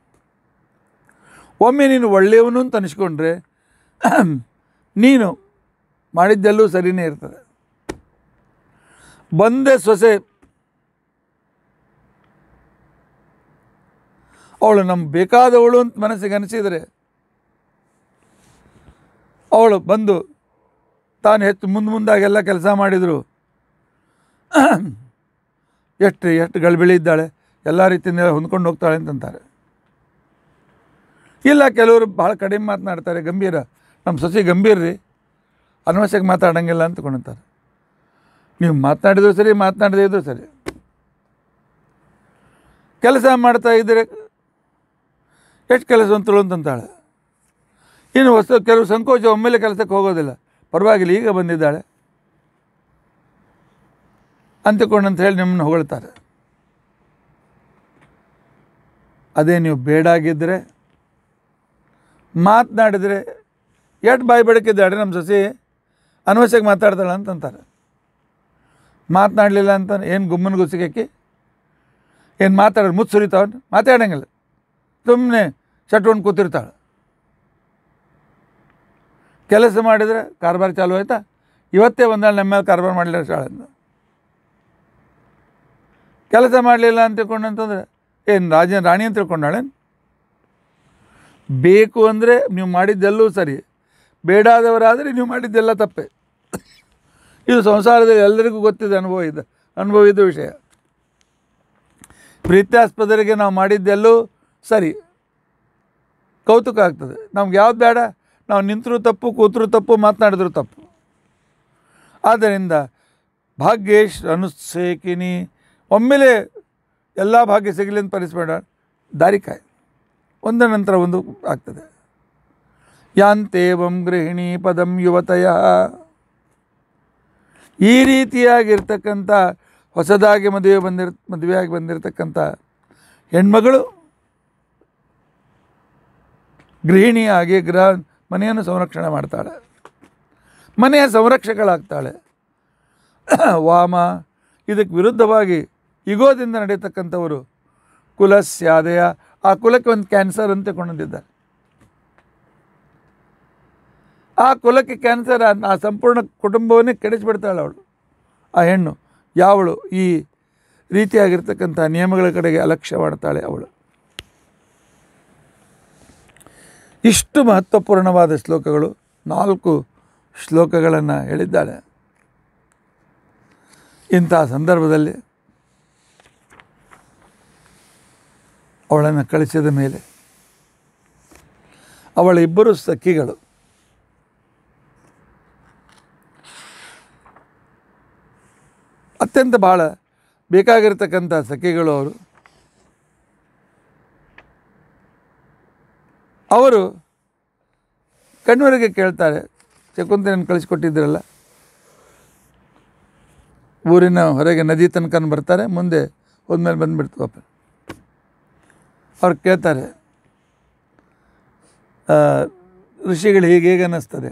ಒಮ್ಮೆ ನೀನು ಒಳ್ಳೆಯವನು ಅಂತ ಅನಿಸ್ಕೊಂಡ್ರೆ ನೀನು ಮಾಡಿದ್ದೆಲ್ಲೂ ಸರಿಯೇ ಇರ್ತದೆ ಬಂದೆ ಸೊಸೆ ಅವಳು ನಮ್ಮ ಬೇಕಾದವಳು ಅಂತ ಮನಸ್ಸಿಗೆ ಅನಿಸಿದರೆ ಅವಳು ಬಂದು ತಾನು ಹೆಚ್ಚು ಮುಂದೆ ಮುಂದಾಗೆಲ್ಲ ಕೆಲಸ ಮಾಡಿದರು ಎಷ್ಟು ಎಷ್ಟು ಗಳಬಿಳಿ ಇದ್ದಾಳೆ ಎಲ್ಲ ರೀತಿಯಿಂದ ಹೊಂದ್ಕೊಂಡು ಹೋಗ್ತಾಳೆ ಅಂತಂತಾರೆ ಇಲ್ಲ ಕೆಲವರು ಭಾಳ ಕಡಿಮೆ ಮಾತನಾಡ್ತಾರೆ ಗಂಭೀರ ನಮ್ಮ ಸೊಸೆ ಗಂಭೀರ ರೀ ಅನವಶ್ಯಕ ಮಾತಾಡಂಗಿಲ್ಲ ಅಂತಕೊಂಡ್ತಾರೆ ನೀವು ಮಾತನಾಡಿದ್ರು ಸರಿ ಮಾತನಾಡದೇ ಇದ್ರು ಸರಿ ಕೆಲಸ ಮಾಡ್ತಾ ಇದ್ದರೆ ಎಷ್ಟು ಕೆಲಸವಂತಳು ಅಂತಂತಾಳೆ ಇನ್ನು ಹೊಸ ಕೆಲವು ಸಂಕೋಚ ಒಮ್ಮೆಲೆ ಕೆಲಸಕ್ಕೆ ಹೋಗೋದಿಲ್ಲ ಪರವಾಗಿಲ್ಲ ಈಗ ಬಂದಿದ್ದಾಳೆ ಅಂತಿಕೊಂಡು ಅಂತ ಹೇಳಿ ನಿಮ್ಮನ್ನು ಹೊಗಳ್ತಾರೆ ಅದೇ ನೀವು ಬೇಡಾಗಿದ್ದರೆ ಮಾತನಾಡಿದರೆ ಎಷ್ಟು ಬಾಯಿ ಬೆಳಕಿದ್ದಾಳೆ ನಮ್ಮ ಸೊಸೆ ಅನವಶ್ಯಕ ಮಾತಾಡ್ತಾಳೆ ಅಂತಂತಾರೆ ಮಾತನಾಡಲಿಲ್ಲ ಅಂತ ಏನು ಗುಮ್ಮನ ಗುಸಿಗೆಕ್ಕಿ ಏನು ಮಾತಾಡೋದು ಮುತ್ತು ಸುರಿತಾವನ್ ಮಾತಾಡಂಗಿಲ್ಲ ಸುಮ್ಮನೆ ಶಟ್ಕೊಂಡು ಕೂತಿರ್ತಾಳೆ ಕೆಲಸ ಮಾಡಿದರೆ ಕಾರ್ಬಾರ್ ಚಾಲು ಆಯ್ತಾ ಇವತ್ತೇ ಒಂದಾಳು ನಮ್ಮ ಮೇಲೆ ಕಾರ್ಬಾರ್ ಮಾಡಲಿಲ್ಲ ಶಾಳೆಂದು ಕೆಲಸ ಮಾಡಲಿಲ್ಲ ಅಂತ ತಿಳ್ಕೊಂಡು ಅಂತಂದ್ರೆ ಏನು ರಾಜ ರಾಣಿ ಅಂತ ತಿಳ್ಕೊಂಡಾಳೇನು ಬೇಕು ಅಂದರೆ ನೀವು ಮಾಡಿದ್ದೆಲ್ಲೂ ಸರಿ ಬೇಡಾದವರಾದರೆ ನೀವು ಮಾಡಿದ್ದೆಲ್ಲ ತಪ್ಪೆ ಇದು ಸಂಸಾರದಲ್ಲಿ ಎಲ್ಲರಿಗೂ ಗೊತ್ತಿದೆ ಅನುಭವ ಇದೆ ಅನುಭವ ಇದ್ದ ವಿಷಯ ಪ್ರೀತ್ಯಾಸ್ಪದರಿಗೆ ನಾವು ಮಾಡಿದ್ದೆಲ್ಲೂ ಸರಿ ಕೌತುಕ ಆಗ್ತದೆ ನಮ್ಗೆ ಯಾವ್ದು ಬೇಡ ನಾವು ನಿಂತರೂ ತಪ್ಪು ಕೂತರೂ ತಪ್ಪು ಮಾತನಾಡಿದ್ರು ತಪ್ಪು ಆದ್ದರಿಂದ ಭಾಗ್ಯೇಶ್ ಅನುಸೇಕಿನಿ ಒಮ್ಮೆಲೆ ಎಲ್ಲ ಭಾಗ್ಯ ಸಿಗಲಿ ಅಂತ ಪರಿಸಬೇಡ ದಾರಿಕಾಯಿ ಒಂದರ ನಂತರ ಒಂದು ಆಗ್ತದೆ ಯಾಂತೇವಂ ಗೃಹಿಣಿ ಪದಂ ಯುವತಯ ಈ ರೀತಿಯಾಗಿರ್ತಕ್ಕಂಥ ಹೊಸದಾಗಿ ಮದುವೆ ಬಂದಿರ್ ಮದುವೆಯಾಗಿ ಬಂದಿರತಕ್ಕಂಥ ಹೆಣ್ಮಗಳು ಗೃಹಿಣಿಯಾಗಿ ಗೃಹ ಮನೆಯನ್ನು ಸಂರಕ್ಷಣೆ ಮಾಡ್ತಾಳೆ ಮನೆಯ ಸಂರಕ್ಷಕಳಾಗ್ತಾಳೆ ವಾಮ ಇದಕ್ಕೆ ವಿರುದ್ಧವಾಗಿ ಇಗೋದಿಂದ ನಡೀತಕ್ಕಂಥವರು ಕುಲಸ್ಯಾದಯ ಆ ಕುಲಕ್ಕೆ ಒಂದು ಕ್ಯಾನ್ಸರ್ ಅಂತ ಕೊಂಡೊಂದಿದ್ದಾರೆ ಆ ಕುಲಕ್ಕೆ ಕ್ಯಾನ್ಸರ್ ಆ ಆ ಸಂಪೂರ್ಣ ಕುಟುಂಬವನ್ನೇ ಕೆಡಿಸಿಬಿಡ್ತಾಳೆ ಅವಳು ಆ ಹೆಣ್ಣು ಯಾವಳು ಈ ರೀತಿಯಾಗಿರ್ತಕ್ಕಂಥ ನಿಯಮಗಳ ಕಡೆಗೆ ಅಲಕ್ಷ್ಯ ಮಾಡ್ತಾಳೆ ಅವಳು ಇಷ್ಟು ಮಹತ್ವಪೂರ್ಣವಾದ ಶ್ಲೋಕಗಳು ನಾಲ್ಕು ಶ್ಲೋಕಗಳನ್ನು ಹೇಳಿದ್ದಾಳೆ ಇಂಥ ಸಂದರ್ಭದಲ್ಲಿ ಅವಳನ್ನು ಕಳಿಸಿದ ಮೇಲೆ ಅವಳ ಇಬ್ಬರು ಸಖಿಗಳು ಅತ್ಯಂತ ಭಾಳ ಬೇಕಾಗಿರ್ತಕ್ಕಂಥ ಸಖಿಗಳು ಅವರು ಅವರು ಕಣ್ವರೆಗೆ ಕೇಳ್ತಾರೆ ಶಕುಂತಲನ್ನು ಕಳಿಸ್ಕೊಟ್ಟಿದ್ರಲ್ಲ ಊರಿನ ಹೊರಗೆ ನದಿ ತನಕ ಬರ್ತಾರೆ ಮುಂದೆ ಹೋದ್ಮೇಲೆ ಬಂದುಬಿಡ್ತು ವಾಪ ಅವ್ರು ಕೇಳ್ತಾರೆ ಆ, ಋಷಿಗಳು ಹೀಗೆ ಹೇಗೆ ಅನ್ನಿಸ್ತದೆ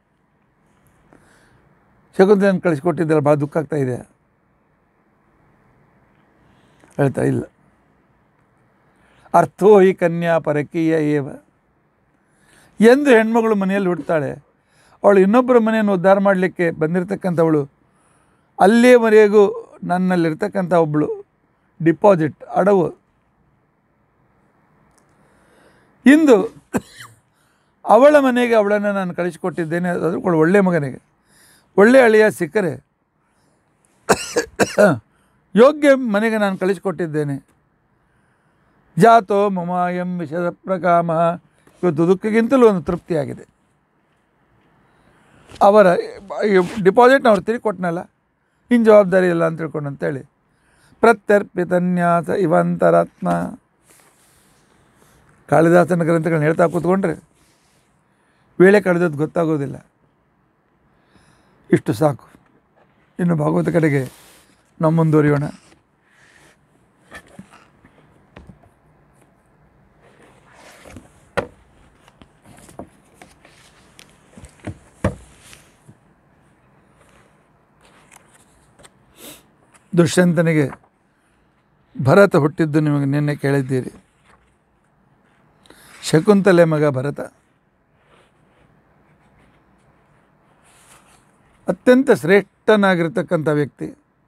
ಶಕುಂತಲನ್ನು ಕಳಿಸ್ಕೊಟ್ಟಿದ್ದಲ್ಲ ಭಾಳ ದುಃಖ ಆಗ್ತಾ ಇದೆ ಹೇಳ್ತಾ ಇಲ್ಲ ಅರ್ಥೋ ಹಿ ಕನ್ಯಾ ಪರಕೀಯ ಏವ ಎಂದು ಹೆಣ್ಮಗಳು ಮನೆಯಲ್ಲಿ ಹುಡ್ತಾಳೆ ಅವಳು ಇನ್ನೊಬ್ಬರ ಮನೆಯನ್ನು ಉದ್ಧಾರ ಮಾಡಲಿಕ್ಕೆ ಬಂದಿರತಕ್ಕಂಥವಳು ಅಲ್ಲಿಯವರೆಗೂ ನನ್ನಲ್ಲಿರ್ತಕ್ಕಂಥ ಒಬ್ಬಳು ಡಿಪಾಸಿಟ್ ಅಡವು ಇಂದು ಅವಳ ಮನೆಗೆ ಅವಳನ್ನು ನಾನು ಕಳಿಸಿಕೊಟ್ಟಿದ್ದೇನೆ ಅದು ಕೂಡ ಒಳ್ಳೆ ಮಗನಿಗೆ ಒಳ್ಳೆ ಅಳಿಯ ಸಿಕ್ಕರೆ ಯೋಗ್ಯ ಮನೆಗೆ ನಾನು ಕಳಿಸಿಕೊಟ್ಟಿದ್ದೇನೆ ಜಾತೋ ಮಮಾಯಂ ವಿಷದ ಪ್ರಕಾಮ ಇವತ್ತು ದುಃಖಕ್ಕಿಂತಲೂ ಒಂದು ತೃಪ್ತಿಯಾಗಿದೆ ಅವರ ಡಿಪಾಸಿಟ್ನ ಅವ್ರು ತಿರುಗಿ ಕೊಟ್ಟನಲ್ಲ ಇನ್ನು ಜವಾಬ್ದಾರಿ ಇಲ್ಲ ಅಂತ ತಿಳ್ಕೊಂಡು ಅಂತೇಳಿ ಪ್ರತ್ಯರ್ಪಿತನ್ಯಾಸ ಇವಂತರಾತ್ಮ ಕಾಳಿದಾಸನ ಗ್ರಂಥಗಳನ್ನ ಹೇಳ್ತಾ ಕೂತ್ಕೊಂಡ್ರೆ ವೇಳೆ ಕಳೆದದ್ದು ಗೊತ್ತಾಗೋದಿಲ್ಲ ಇಷ್ಟು ಸಾಕು ಇನ್ನು ಭಾಗವತ ಕಡೆಗೆ ನಾವು ಮುಂದುವರಿಯೋಣ ದುಷ್ಯಂತನಿಗೆ ಭರತ ಹುಟ್ಟಿದ್ದು ನಿಮಗೆ ನಿನ್ನೆ ಕೇಳಿದ್ದೀರಿ ಶಕುಂತಲೆ ಮಗ ಭರತ ಅತ್ಯಂತ ಶ್ರೇಷ್ಠನಾಗಿರ್ತಕ್ಕಂಥ ವ್ಯಕ್ತಿ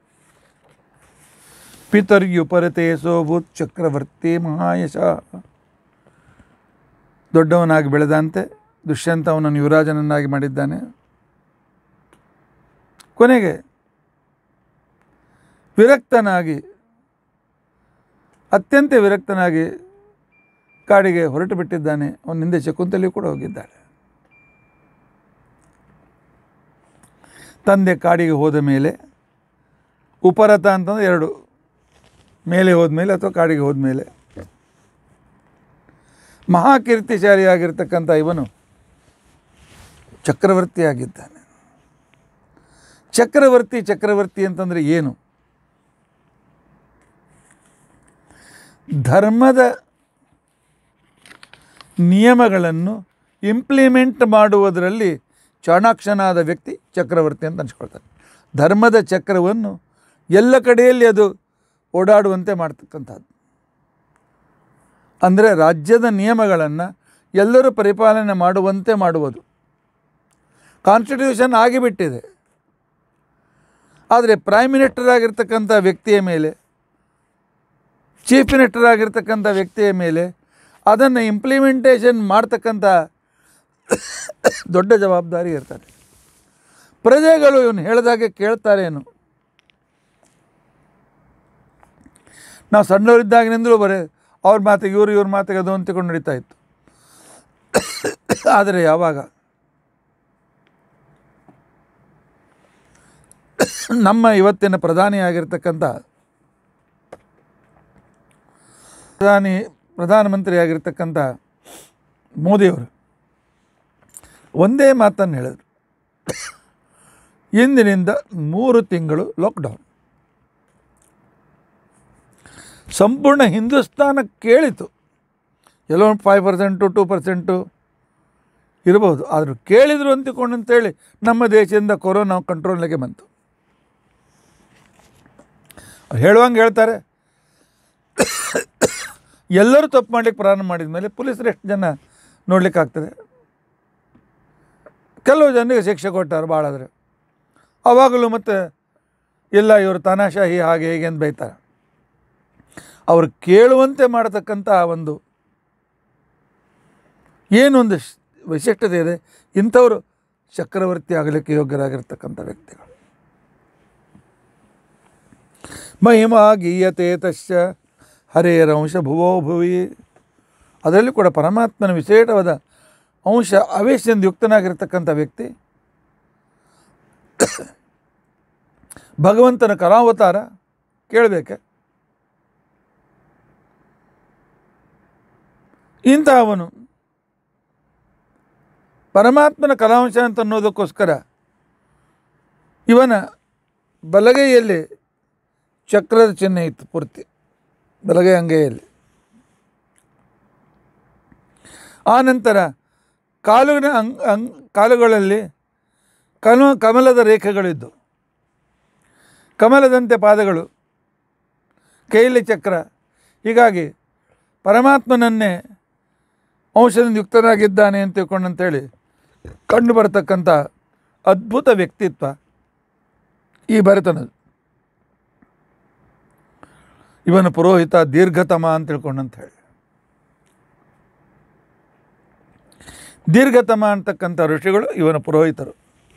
ಪಿತರ್ಯುಪರತೆ ಸೋಭೂತ್ ಚಕ್ರವರ್ತಿ ಮಹಾಯಶ ದೊಡ್ಡವನಾಗಿ ಬೆಳೆದಂತೆ ದುಷ್ಯಂತ ಅವನನ್ನು ಯುವರಾಜನನ್ನಾಗಿ ಮಾಡಿದ್ದಾನೆ ಕೊನೆಗೆ ವಿರಕ್ತನಾಗಿ ಅತ್ಯಂತ ವಿರಕ್ತನಾಗಿ ಕಾಡಿಗೆ ಹೊರಟು ಬಿಟ್ಟಿದ್ದಾನೆ ಅವನ ಹಿಂದೆ ಶಕುಂತಲೆಯೂ ಕೂಡ ಹೋಗಿದ್ದಾಳೆ ತಂದೆ ಕಾಡಿಗೆ ಹೋದ ಮೇಲೆ ಉಪರತ ಅಂತಂದ್ರೆ ಎರಡು ಮೇಲೆ ಹೋದ್ಮೇಲೆ ಅಥವಾ ಕಾಡಿಗೆ ಹೋದ್ಮೇಲೆ ಮಹಾಕೀರ್ತಿಶಾಲಿಯಾಗಿರ್ತಕ್ಕಂಥ ಇವನು ಚಕ್ರವರ್ತಿಯಾಗಿದ್ದಾನೆ ಚಕ್ರವರ್ತಿ ಚಕ್ರವರ್ತಿ ಅಂತಂದರೆ ಏನು ಧರ್ಮದ ನಿಯಮಗಳನ್ನು ಇಂಪ್ಲಿಮೆಂಟ್ ಮಾಡುವುದರಲ್ಲಿ ಚಾಣಾಕ್ಷನಾದ ವ್ಯಕ್ತಿ ಚಕ್ರವರ್ತಿ ಅಂತ ಅನ್ಸ್ಕೊಳ್ತಾನೆ ಧರ್ಮದ ಚಕ್ರವನ್ನು ಎಲ್ಲ ಕಡೆಯಲ್ಲಿ ಅದು ಓಡಾಡುವಂತೆ ಮಾಡ್ತಕ್ಕಂಥದ್ದು ಅಂದರೆ ರಾಜ್ಯದ ನಿಯಮಗಳನ್ನು ಎಲ್ಲರೂ ಪರಿಪಾಲನೆ ಮಾಡುವಂತೆ ಮಾಡುವುದು ಕಾನ್ಸ್ಟಿಟ್ಯೂಷನ್ ಆಗಿಬಿಟ್ಟಿದೆ ಆದರೆ ಪ್ರೈಮ್ ಮಿನಿಸ್ಟರ್ ಆಗಿರ್ತಕ್ಕಂಥ ವ್ಯಕ್ತಿಯ ಮೇಲೆ ಚೀಫ್ ಮಿನಿಸ್ಟರ್ ಆಗಿರ್ತಕ್ಕಂಥ ವ್ಯಕ್ತಿಯ ಮೇಲೆ ಅದನ್ನು ಇಂಪ್ಲಿಮೆಂಟೇಷನ್ ಮಾಡ್ತಕ್ಕಂಥ ದೊಡ್ಡ ಜವಾಬ್ದಾರಿ ಇರ್ತದೆ ಪ್ರಜೆಗಳು ಇವನು ಹೇಳಿದಾಗೆ ಕೇಳ್ತಾರೇನು ನಾವು ಸಣ್ಣವರಿದ್ದಾಗಿನಿಂದಲೂ ಬರೀ ಅವ್ರ ಮಾತಿಗೆ ಇವರು ಇವ್ರ ಮಾತಿಗೆ ಅದು ಅಂತ ತಿಳ್ಕೊಂಡು ನಡೀತಾ ಇತ್ತು ಆದರೆ ಯಾವಾಗ ನಮ್ಮ ಇವತ್ತಿನ ಪ್ರಧಾನಿಯಾಗಿರ್ತಕ್ಕಂಥ ಪ್ರಧಾನಿ ಪ್ರಧಾನಮಂತ್ರಿಯಾಗಿರ್ತಕ್ಕಂಥ ಮೋದಿಯವರು ಒಂದೇ ಮಾತನ್ನು ಹೇಳಿದರು ಇಂದಿನಿಂದ ಮೂರು ತಿಂಗಳು ಲಾಕ್ಡೌನ್ ಸಂಪೂರ್ಣ ಹಿಂದೂಸ್ತಾನ ಕೇಳಿತು ಎಲ್ಲೋ ಫೈವ್ ಪರ್ಸೆಂಟು ಟೂ ಪರ್ಸೆಂಟು ಇರಬಹುದು ಆದರೂ ಕೇಳಿದರು ಅಂತಿಕೊಂಡು ಅಂತೇಳಿ ನಮ್ಮ ದೇಶದಿಂದ ಕೊರೋನಾ ಕಂಟ್ರೋಲ್ನಾಗೆ ಬಂತು ಅವ್ರು ಹೇಳುವಂಗೆ ಹೇಳ್ತಾರೆ ಎಲ್ಲರೂ ತಪ್ಪು ಮಾಡಲಿಕ್ಕೆ ಪ್ರಾರಂಭ ಮಾಡಿದ ಮೇಲೆ ಪೊಲೀಸರು ಎಷ್ಟು ಜನ ನೋಡ್ಲಿಕ್ಕಾಗ್ತದೆ ಕೆಲವು ಜನರಿಗೆ ಶಿಕ್ಷೆ ಕೊಟ್ಟಾರೆ ಭಾಳ ಆದರೆ ಆವಾಗಲೂ ಮತ್ತು ಇಲ್ಲ ಇವರು ತಾನಾಶಾಹಿ ಹಾಗೆ ಹೇಗೆ ಅಂತ ಬೈತಾರೆ ಅವರು ಕೇಳುವಂತೆ ಮಾಡತಕ್ಕಂಥ ಒಂದು ಏನೊಂದು ಶ್- ವಿಶಿಷ್ಟತೆ ಇದೆ ಇಂಥವರು ಚಕ್ರವರ್ತಿ ಆಗಲಿಕ್ಕೆ ಯೋಗ್ಯರಾಗಿರ್ತಕ್ಕಂಥ ವ್ಯಕ್ತಿಗಳು ಮಹಿಮಾ ಗೀಯತೆ ತಶ್ಚ ಹರೇರಂಶ ಭುವೋ ಭುವಿ ಅದರಲ್ಲಿ ಕೂಡ ಪರಮಾತ್ಮನ ವಿಶೇಷವಾದ ಅಂಶ ಅವೇಶದಿಂದ ಯುಕ್ತನಾಗಿರ್ತಕ್ಕಂಥ ವ್ಯಕ್ತಿ ಭಗವಂತನ ಕಲಾವತಾರ ಕೇಳಬೇಕೆ ಇಂತಹವನು ಪರಮಾತ್ಮನ ಕಲಾಂಶ ಅಂತ ಅನ್ನೋದಕ್ಕೋಸ್ಕರ ಇವನ ಬಲಗೈಯಲ್ಲಿ ಚಕ್ರದ ಚಿಹ್ನೆ ಇತ್ತು ಪೂರ್ತಿ ಬಲಗೈ ಅಂಗೈಯಲ್ಲಿ ಆ ನಂತರ ಕಾಲುವಿನ ಅಂಗ್ ಅಂಗ್ ಕಾಲುಗಳಲ್ಲಿ ಕಮ ಕಮಲದ ರೇಖೆಗಳಿದ್ದು ಕಮಲದಂತೆ ಪಾದಗಳು ಕೈಯಲ್ಲಿ ಚಕ್ರ ಹೀಗಾಗಿ ಪರಮಾತ್ಮನನ್ನೇ ಅಂಶದಿಂದ ಯುಕ್ತನಾಗಿದ್ದಾನೆ ಅಂತ ತಿಳ್ಕೊಂಡಂತೇಳಿ ಕಂಡು ಬರತಕ್ಕಂಥ ಅದ್ಭುತ ವ್ಯಕ್ತಿತ್ವ ಈ ಭರತನದು ಇವನ ಪುರೋಹಿತ ದೀರ್ಘತಮ ಅಂತ ತಿಳ್ಕೊಂಡಂತ ಹೇಳಿ ದೀರ್ಘತಮ ಅಂತಕ್ಕಂಥ ಋಷಿಗಳು ಇವನ ಪುರೋಹಿತರು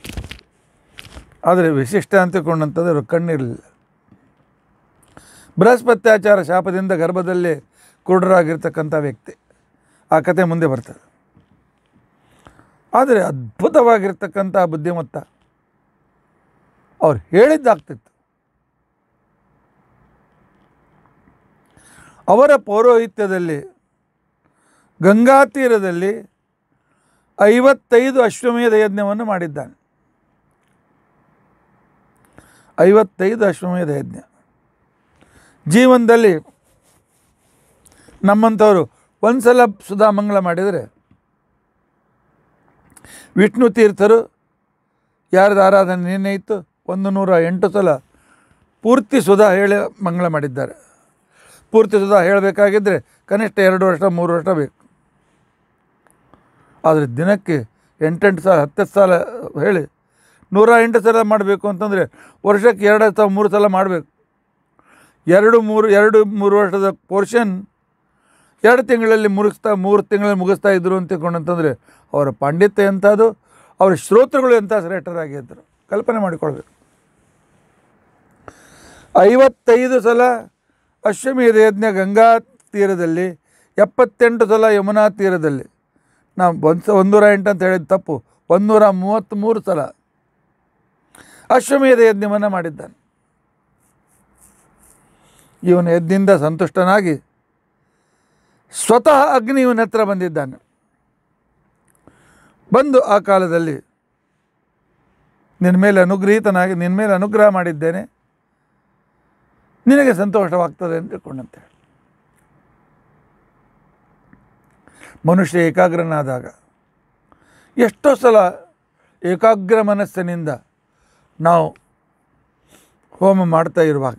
ಆದರೆ ವಿಶಿಷ್ಟ ಅಂತ ತಿಳ್ಕೊಂಡಂಥದ್ದು ಅವ್ರ ಕಣ್ಣಿರಲಿಲ್ಲ ಬೃಹಸ್ಪತ್ಯಾಚಾರ ಶಾಪದಿಂದ ಗರ್ಭದಲ್ಲಿ ಕುರುಡರಾಗಿರ್ತಕ್ಕಂಥ ವ್ಯಕ್ತಿ ಆ ಕತೆ ಮುಂದೆ ಬರ್ತದೆ ಆದರೆ ಅದ್ಭುತವಾಗಿರ್ತಕ್ಕಂಥ ಬುದ್ಧಿಮತ್ತ ಅವ್ರು ಹೇಳಿದ್ದಾಗ್ತಿತ್ತು ಅವರ ಪೌರೋಹಿತ್ಯದಲ್ಲಿ ಗಂಗಾ ತೀರದಲ್ಲಿ ಐವತ್ತೈದು ಅಶ್ವಮೇಧ ಯಜ್ಞವನ್ನು ಮಾಡಿದ್ದಾನೆ ಐವತ್ತೈದು ಅಶ್ವಮೇಧ ಯಜ್ಞ ಜೀವನದಲ್ಲಿ ನಮ್ಮಂಥವರು ಒಂದು ಸಲ ಸುಧಾಮಂಗಳ ಮಾಡಿದರೆ ವಿಷ್ಣು ತೀರ್ಥರು ಯಾರ್ದು ಆರಾಧನೆ ನಿನ್ನೆ ಇತ್ತು ಒಂದು ನೂರ ಎಂಟು ಸಲ ಪೂರ್ತಿ ಸುಧಾ ಹೇಳಿ ಮಂಗಳ ಮಾಡಿದ್ದಾರೆ ಪೂರ್ತಿ ಸುಧಾ ಹೇಳಬೇಕಾಗಿದ್ದರೆ ಕನಿಷ್ಠ ಎರಡು ವರ್ಷ ಮೂರು ವರ್ಷ ಬೇಕು ಆದರೆ ದಿನಕ್ಕೆ ಎಂಟೆಂಟು ಸಲ ಹತ್ತತ್ತು ಸಲ ಹೇಳಿ ನೂರ ಎಂಟು ಸಲ ಮಾಡಬೇಕು ಅಂತಂದರೆ ವರ್ಷಕ್ಕೆ ಎರಡು ಅಥವಾ ಮೂರು ಸಲ ಮಾಡಬೇಕು ಎರಡು ಮೂರು ಎರಡು ಮೂರು ವರ್ಷದ ಪೋರ್ಷನ್ ಎರಡು ತಿಂಗಳಲ್ಲಿ ಮುಗಿಸ್ತಾ ಮೂರು ತಿಂಗಳಲ್ಲಿ ಮುಗಿಸ್ತಾ ಇದ್ದರು ಅಂತ ತಿಳ್ಕೊಂಡಂತಂದರೆ ಅವರ ಪಾಂಡಿತ್ಯ ಎಂಥದ್ದು ಅವರ ಶ್ರೋತೃಗಳು ಎಂಥ ಶ್ರೇಷ್ಠರಾಗಿದ್ದರು ಕಲ್ಪನೆ ಮಾಡಿಕೊಳ್ಬೇಕು ಐವತ್ತೈದು ಸಲ ಅಶ್ವಮೇಧ ಯಜ್ಞ ಗಂಗಾ ತೀರದಲ್ಲಿ ಎಪ್ಪತ್ತೆಂಟು ಸಲ ಯಮುನಾ ತೀರದಲ್ಲಿ ನಾವು ಒಂದು ಒಂದೂರ ಎಂಟು ಅಂತ ಹೇಳಿದ ತಪ್ಪು ಒಂದೂರ ಮೂವತ್ತ್ಮೂರು ಸಲ ಅಶ್ವಮೇಧ ಯಜ್ಞವನ್ನು ಮಾಡಿದ್ದಾನೆ ಇವನ ಯಜ್ಞದಿಂದ ಸಂತುಷ್ಟನಾಗಿ ಸ್ವತಃ ಅಗ್ನಿ ಇವನ ಹತ್ರ ಬಂದಿದ್ದಾನೆ ಬಂದು ಆ ಕಾಲದಲ್ಲಿ ನಿನ್ನ ಮೇಲೆ ಅನುಗ್ರಹೀತನಾಗಿ ನಿನ್ನ ಮೇಲೆ ಅನುಗ್ರಹ ಮಾಡಿದ್ದೇನೆ ನಿನಗೆ ಸಂತೋಷವಾಗ್ತದೆ ಅಂತ ತಿಳ್ಕೊಂಡಂತೆ ಮನುಷ್ಯ ಏಕಾಗ್ರನಾದಾಗ ಎಷ್ಟೋ ಸಲ ಏಕಾಗ್ರ ಮನಸ್ಸಿನಿಂದ ನಾವು ಹೋಮ ಮಾಡ್ತಾ ಇರುವಾಗ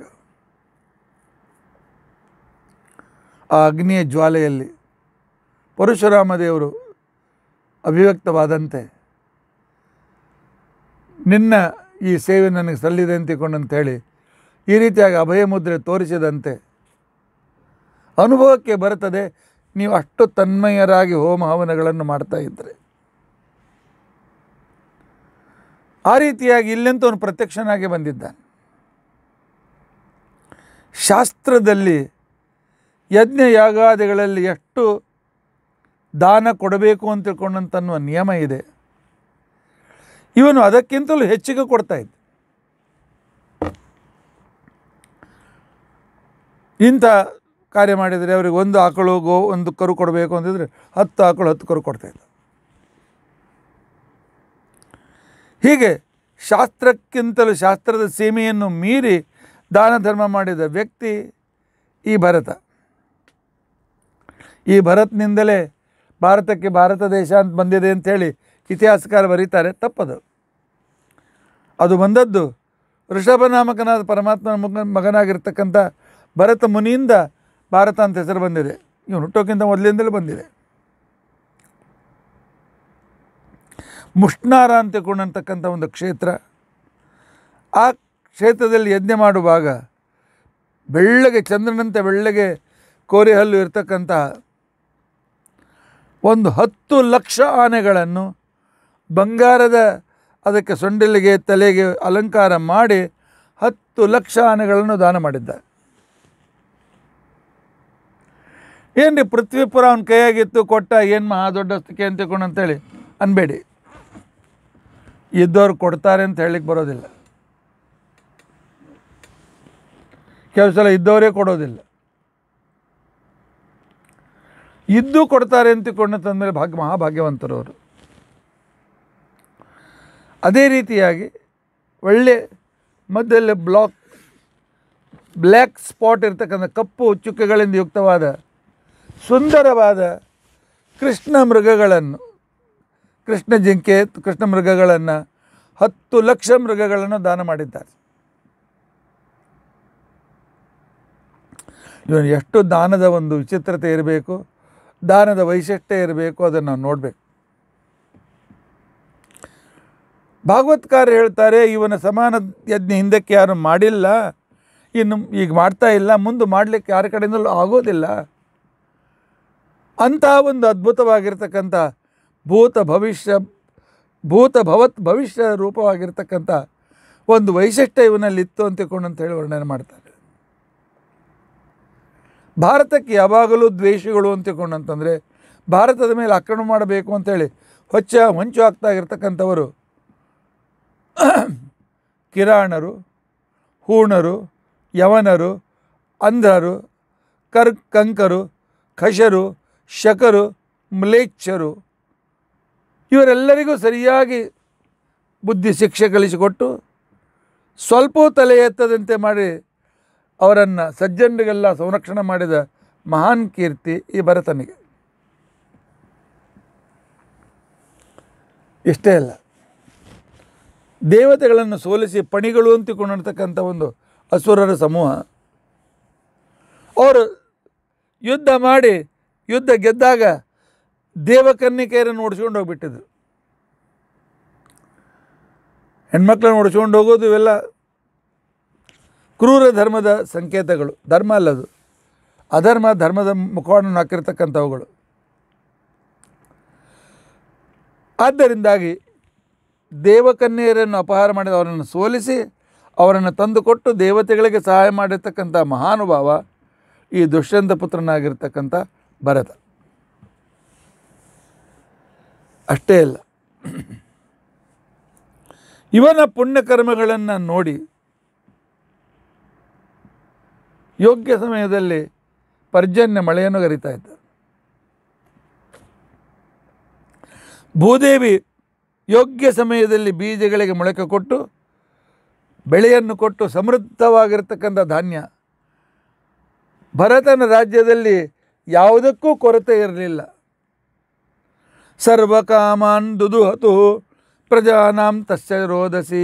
ಆ ಅಗ್ನಿಯ ಜ್ವಾಲೆಯಲ್ಲಿ ಪರಶುರಾಮ ದೇವರು ಅಭಿವ್ಯಕ್ತವಾದಂತೆ ನಿನ್ನ ಈ ಸೇವೆ ನನಗೆ ಸಲ್ಲಿದೆ ಅಂತ ತಿಳ್ಕೊಂಡಂತೇಳಿ ಈ ರೀತಿಯಾಗಿ ಅಭಯ ಮುದ್ರೆ ತೋರಿಸಿದಂತೆ ಅನುಭವಕ್ಕೆ ಬರುತ್ತದೆ ನೀವು ಅಷ್ಟು ತನ್ಮಯರಾಗಿ ಹೋಮ ಹವನಗಳನ್ನು ಮಾಡ್ತಾ ಇದ್ದರೆ ಆ ರೀತಿಯಾಗಿ ಇಲ್ಲಂತೂ ಅವನು ಪ್ರತ್ಯಕ್ಷನಾಗಿ ಬಂದಿದ್ದಾನೆ ಶಾಸ್ತ್ರದಲ್ಲಿ ಯಜ್ಞ ಯಾಗಾದಿಗಳಲ್ಲಿ ಎಷ್ಟು ದಾನ ಕೊಡಬೇಕು ಅಂತ ತಿಳ್ಕೊಂಡಂತನ್ನುವ ನಿಯಮ ಇದೆ ಇವನು ಅದಕ್ಕಿಂತಲೂ ಹೆಚ್ಚಿಗೆ ಕೊಡ್ತಾ ಇದ್ದ ಇಂಥ ಕಾರ್ಯ ಮಾಡಿದರೆ ಅವರಿಗೆ ಒಂದು ಆಕಳು ಗೋ ಒಂದು ಕರು ಕೊಡಬೇಕು ಅಂತಿದ್ರೆ ಹತ್ತು ಆಕಳು ಹತ್ತು ಕರು ಕೊಡ್ತಾಯಿದ್ದ ಹೀಗೆ ಶಾಸ್ತ್ರಕ್ಕಿಂತಲೂ ಶಾಸ್ತ್ರದ ಸೀಮೆಯನ್ನು ಮೀರಿ ದಾನ ಧರ್ಮ ಮಾಡಿದ ವ್ಯಕ್ತಿ ಈ ಭರತ ಈ ಭರತ್ನಿಂದಲೇ ಭಾರತಕ್ಕೆ ಭಾರತ ದೇಶ ಅಂತ ಬಂದಿದೆ ಅಂಥೇಳಿ ಇತಿಹಾಸಕಾರ ಬರೀತಾರೆ ತಪ್ಪದು ಅದು ಬಂದದ್ದು ಋಷಭನಾಮಕನಾದ ಪರಮಾತ್ಮನ ಮಗ ಮಗನಾಗಿರ್ತಕ್ಕಂಥ ಭರತ ಮುನಿಯಿಂದ ಭಾರತ ಅಂತ ಹೆಸರು ಬಂದಿದೆ ಇವನು ಹುಟ್ಟೋಕ್ಕಿಂತ ಮೊದಲಿಂದಲೇ ಬಂದಿದೆ ಮುಷ್ಣಾರ ಅಂತ ತಿಳ್ಕೊಂಡಂತಕ್ಕಂಥ ಒಂದು ಕ್ಷೇತ್ರ ಆ ಕ್ಷೇತ್ರದಲ್ಲಿ ಯಜ್ಞ ಮಾಡುವಾಗ ಬೆಳ್ಳಗೆ ಚಂದ್ರನಂತೆ ಬೆಳ್ಳಗೆ ಕೋರೆಹಲ್ಲು ಇರ್ತಕ್ಕಂಥ ಒಂದು ಹತ್ತು ಲಕ್ಷ ಆನೆಗಳನ್ನು ಬಂಗಾರದ ಅದಕ್ಕೆ ಸೊಂಡಿಲಿಗೆ ತಲೆಗೆ ಅಲಂಕಾರ ಮಾಡಿ ಹತ್ತು ಲಕ್ಷ ಆನೆಗಳನ್ನು ದಾನ ಮಾಡಿದ್ದಾರೆ ಏನ್ರಿ ಪೃಥ್ವಿಪುರ ಅವನ ಕೈಯಾಗಿತ್ತು ಕೊಟ್ಟ ಏನು ಮಹಾ ದೊಡ್ಡಸ್ತಿಕೆ ಅಂತ ತಿಳ್ಕೊಂಡು ಅಂತೇಳಿ ಅನ್ಬೇಡಿ ಇದ್ದವ್ರು ಕೊಡ್ತಾರೆ ಅಂತ ಹೇಳಿಕ್ಕೆ ಬರೋದಿಲ್ಲ ಕೆಲವು ಸಲ ಇದ್ದವರೇ ಕೊಡೋದಿಲ್ಲ ಇದ್ದು ಕೊಡ್ತಾರೆ ಅಂತ ತಿಳ್ಕೊಂಡು ತಂದಮೇಲೆ ಭಾಗ್ಯ ಮಹಾಭಾಗ್ಯವಂತರು ಅವರು ಅದೇ ರೀತಿಯಾಗಿ ಒಳ್ಳೆ ಮಧ್ಯದಲ್ಲಿ ಬ್ಲಾಕ್ ಬ್ಲ್ಯಾಕ್ ಸ್ಪಾಟ್ ಇರ್ತಕ್ಕಂಥ ಕಪ್ಪು ಚುಕ್ಕೆಗಳಿಂದ ಯುಕ್ತವಾದ ಸುಂದರವಾದ ಕೃಷ್ಣ ಮೃಗಗಳನ್ನು ಕೃಷ್ಣ ಜಿಂಕೆ ಕೃಷ್ಣ ಮೃಗಗಳನ್ನು ಹತ್ತು ಲಕ್ಷ ಮೃಗಗಳನ್ನು ದಾನ ಮಾಡಿದ್ದಾರೆ ಇವನು ಎಷ್ಟು ದಾನದ ಒಂದು ವಿಚಿತ್ರತೆ ಇರಬೇಕು ದಾನದ ವೈಶಿಷ್ಟ್ಯ ಇರಬೇಕು ಅದನ್ನು ನಾವು ನೋಡಬೇಕು ಭಾಗವತ್ಕಾರ ಹೇಳ್ತಾರೆ ಇವನ ಸಮಾನ ಯಜ್ಞ ಹಿಂದಕ್ಕೆ ಯಾರು ಮಾಡಿಲ್ಲ ಇನ್ನು ಈಗ ಮಾಡ್ತಾ ಇಲ್ಲ ಮುಂದೆ ಮಾಡಲಿಕ್ಕೆ ಯಾರ ಕಡೆಯಿಂದಲೂ ಆಗೋದಿಲ್ಲ ಅಂತಹ ಒಂದು ಅದ್ಭುತವಾಗಿರ್ತಕ್ಕಂಥ ಭೂತ ಭವಿಷ್ಯ ಭೂತ ಭವತ್ ಭವಿಷ್ಯ ರೂಪವಾಗಿರ್ತಕ್ಕಂಥ ಒಂದು ವೈಶಿಷ್ಟ್ಯ ಇವನಲ್ಲಿ ಇತ್ತು ಅಂತ ತಿಳ್ಕೊಂಡು ಅಂತ ಹೇಳಿ ವರ್ಣನೆ ಮಾಡ್ತಾರೆ ಭಾರತಕ್ಕೆ ಯಾವಾಗಲೂ ದ್ವೇಷಿಗಳು ಅಂತ ತಿಳ್ಕೊಂಡು ಅಂತಂದರೆ ಭಾರತದ ಮೇಲೆ ಆಕ್ರಮಣ ಮಾಡಬೇಕು ಅಂತೇಳಿ ಹೊಚ್ಚ ಹೊಂಚು ಆಗ್ತಾ ಇರ್ತಕ್ಕಂಥವರು ಕಿರಾಣರು ಹೂಣರು ಯವನರು ಅಂಧರು ಕರ್ ಕಂಕರು ಖಶರು ಶಕರು ಮ್ಲೇಚ್ಛರು ಇವರೆಲ್ಲರಿಗೂ ಸರಿಯಾಗಿ ಬುದ್ಧಿ ಶಿಕ್ಷೆ ಕಲಿಸಿಕೊಟ್ಟು ಸ್ವಲ್ಪವೂ ತಲೆ ಎತ್ತದಂತೆ ಮಾಡಿ ಅವರನ್ನು ಸಜ್ಜನರಿಗೆಲ್ಲ ಸಂರಕ್ಷಣೆ ಮಾಡಿದ ಮಹಾನ್ ಕೀರ್ತಿ ಈ ಭರತನಿಗೆ ಇಷ್ಟೇ ಅಲ್ಲ ದೇವತೆಗಳನ್ನು ಸೋಲಿಸಿ ಪಣಿಗಳು ಅಂತಿಕೊಂಡಿರ್ತಕ್ಕಂಥ ಒಂದು ಅಸುರರ ಸಮೂಹ ಅವರು ಯುದ್ಧ ಮಾಡಿ ಯುದ್ಧ ಗೆದ್ದಾಗ ದೇವಕನ್ನಿಕೆಯರನ್ನು ಓಡಿಸ್ಕೊಂಡು ಹೋಗ್ಬಿಟ್ಟಿದ್ರು ಹೆಣ್ಮಕ್ಳನ್ನ ಓಡಿಸ್ಕೊಂಡು ಹೋಗೋದು ಇವೆಲ್ಲ ಕ್ರೂರ ಧರ್ಮದ ಸಂಕೇತಗಳು ಧರ್ಮ ಅಲ್ಲದು ಅಧರ್ಮ ಧರ್ಮದ ಮುಖವನ್ನು ಹಾಕಿರ್ತಕ್ಕಂಥವುಗಳು ಆದ್ದರಿಂದಾಗಿ ದೇವಕನ್ಯೆಯರನ್ನು ಅಪಹಾರ ಮಾಡಿದ ಅವರನ್ನು ಸೋಲಿಸಿ ಅವರನ್ನು ತಂದುಕೊಟ್ಟು ದೇವತೆಗಳಿಗೆ ಸಹಾಯ ಮಾಡಿರ್ತಕ್ಕಂಥ ಮಹಾನುಭಾವ ಈ ದುಷ್ಯಂತ ಪುತ್ರನಾಗಿರ್ತಕ್ಕಂಥ ಭರತ ಅಷ್ಟೇ ಅಲ್ಲ ಇವನ ಪುಣ್ಯಕರ್ಮಗಳನ್ನು ನೋಡಿ ಯೋಗ್ಯ ಸಮಯದಲ್ಲಿ ಪರ್ಜನ್ಯ ಮಳೆಯನ್ನು ಗರಿತಾ ಇದ್ದ ಭೂದೇವಿ ಯೋಗ್ಯ ಸಮಯದಲ್ಲಿ ಬೀಜಗಳಿಗೆ ಮೊಳಕೆ ಕೊಟ್ಟು ಬೆಳೆಯನ್ನು ಕೊಟ್ಟು ಸಮೃದ್ಧವಾಗಿರ್ತಕ್ಕಂಥ ಧಾನ್ಯ ಭರತನ ರಾಜ್ಯದಲ್ಲಿ ಯಾವುದಕ್ಕೂ ಕೊರತೆ ಇರಲಿಲ್ಲ ಸರ್ವಕಾಮಾನ್ ದುದುಹತು ಪ್ರಜಾನಾಂ ತಸ್ಯ ರೋದಸಿ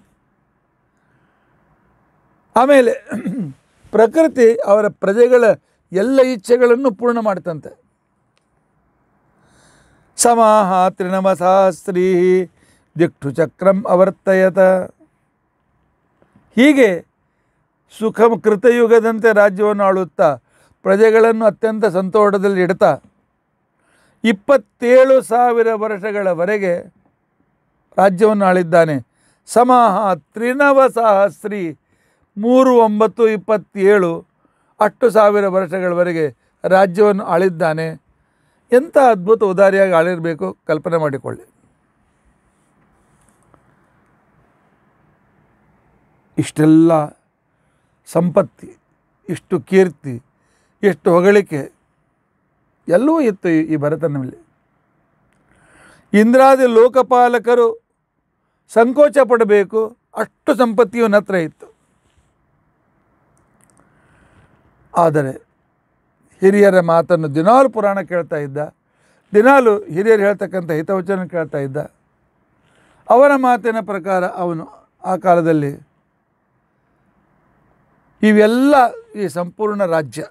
ಆಮೇಲೆ ಪ್ರಕೃತಿ ಅವರ ಪ್ರಜೆಗಳ ಎಲ್ಲ ಇಚ್ಛೆಗಳನ್ನು ಪೂರ್ಣ ಮಾಡ್ತಂತೆ ಸಮಾಹ ತ್ರಿನವಸಹಸ್ರೀ ದಿಕ್ಷು ಚಕ್ರಂ ಅವರ್ತಯತ ಹೀಗೆ ಸುಖ ಕೃತಯುಗದಂತೆ ರಾಜ್ಯವನ್ನು ಆಳುತ್ತಾ ಪ್ರಜೆಗಳನ್ನು ಅತ್ಯಂತ ಸಂತೋಷದಲ್ಲಿ ಇಡ್ತಾ ಇಪ್ಪತ್ತೇಳು ಸಾವಿರ ವರ್ಷಗಳವರೆಗೆ ರಾಜ್ಯವನ್ನು ಆಳಿದ್ದಾನೆ ಸಮಾಹ ತ್ರಿನವ ಸಹಸ್ರಿ ಮೂರು ಒಂಬತ್ತು ಇಪ್ಪತ್ತೇಳು ಅಷ್ಟು ಸಾವಿರ ವರ್ಷಗಳವರೆಗೆ ರಾಜ್ಯವನ್ನು ಆಳಿದ್ದಾನೆ ಎಂಥ ಅದ್ಭುತ ಉದಾರಿಯಾಗಿ ಆಳಿರಬೇಕು ಕಲ್ಪನೆ ಮಾಡಿಕೊಳ್ಳಿ ಇಷ್ಟೆಲ್ಲ ಸಂಪತ್ತಿ ಇಷ್ಟು ಕೀರ್ತಿ ಎಷ್ಟು ಹೊಗಳಿಕೆ ಎಲ್ಲವೂ ಇತ್ತು ಈ- ಈ ಭರತನಲ್ಲಿ ಇಂದ್ರಾದಿ ಲೋಕಪಾಲಕರು ಸಂಕೋಚ ಪಡಬೇಕು ಅಷ್ಟು ಸಂಪತ್ತಿಯು ಹತ್ರ ಇತ್ತು ಆದರೆ ಹಿರಿಯರ ಮಾತನ್ನು ದಿನಾಲು ಪುರಾಣ ಕೇಳ್ತಾ ಇದ್ದ ದಿನಾಲು ಹಿರಿಯರು ಹೇಳ್ತಕ್ಕಂಥ ಹಿತವಚನ ಕೇಳ್ತಾ ಇದ್ದ ಅವರ ಮಾತಿನ ಪ್ರಕಾರ ಅವನು ಆ ಕಾಲದಲ್ಲಿ ಇವೆಲ್ಲ ಈ ಸಂಪೂರ್ಣ ರಾಜ್ಯ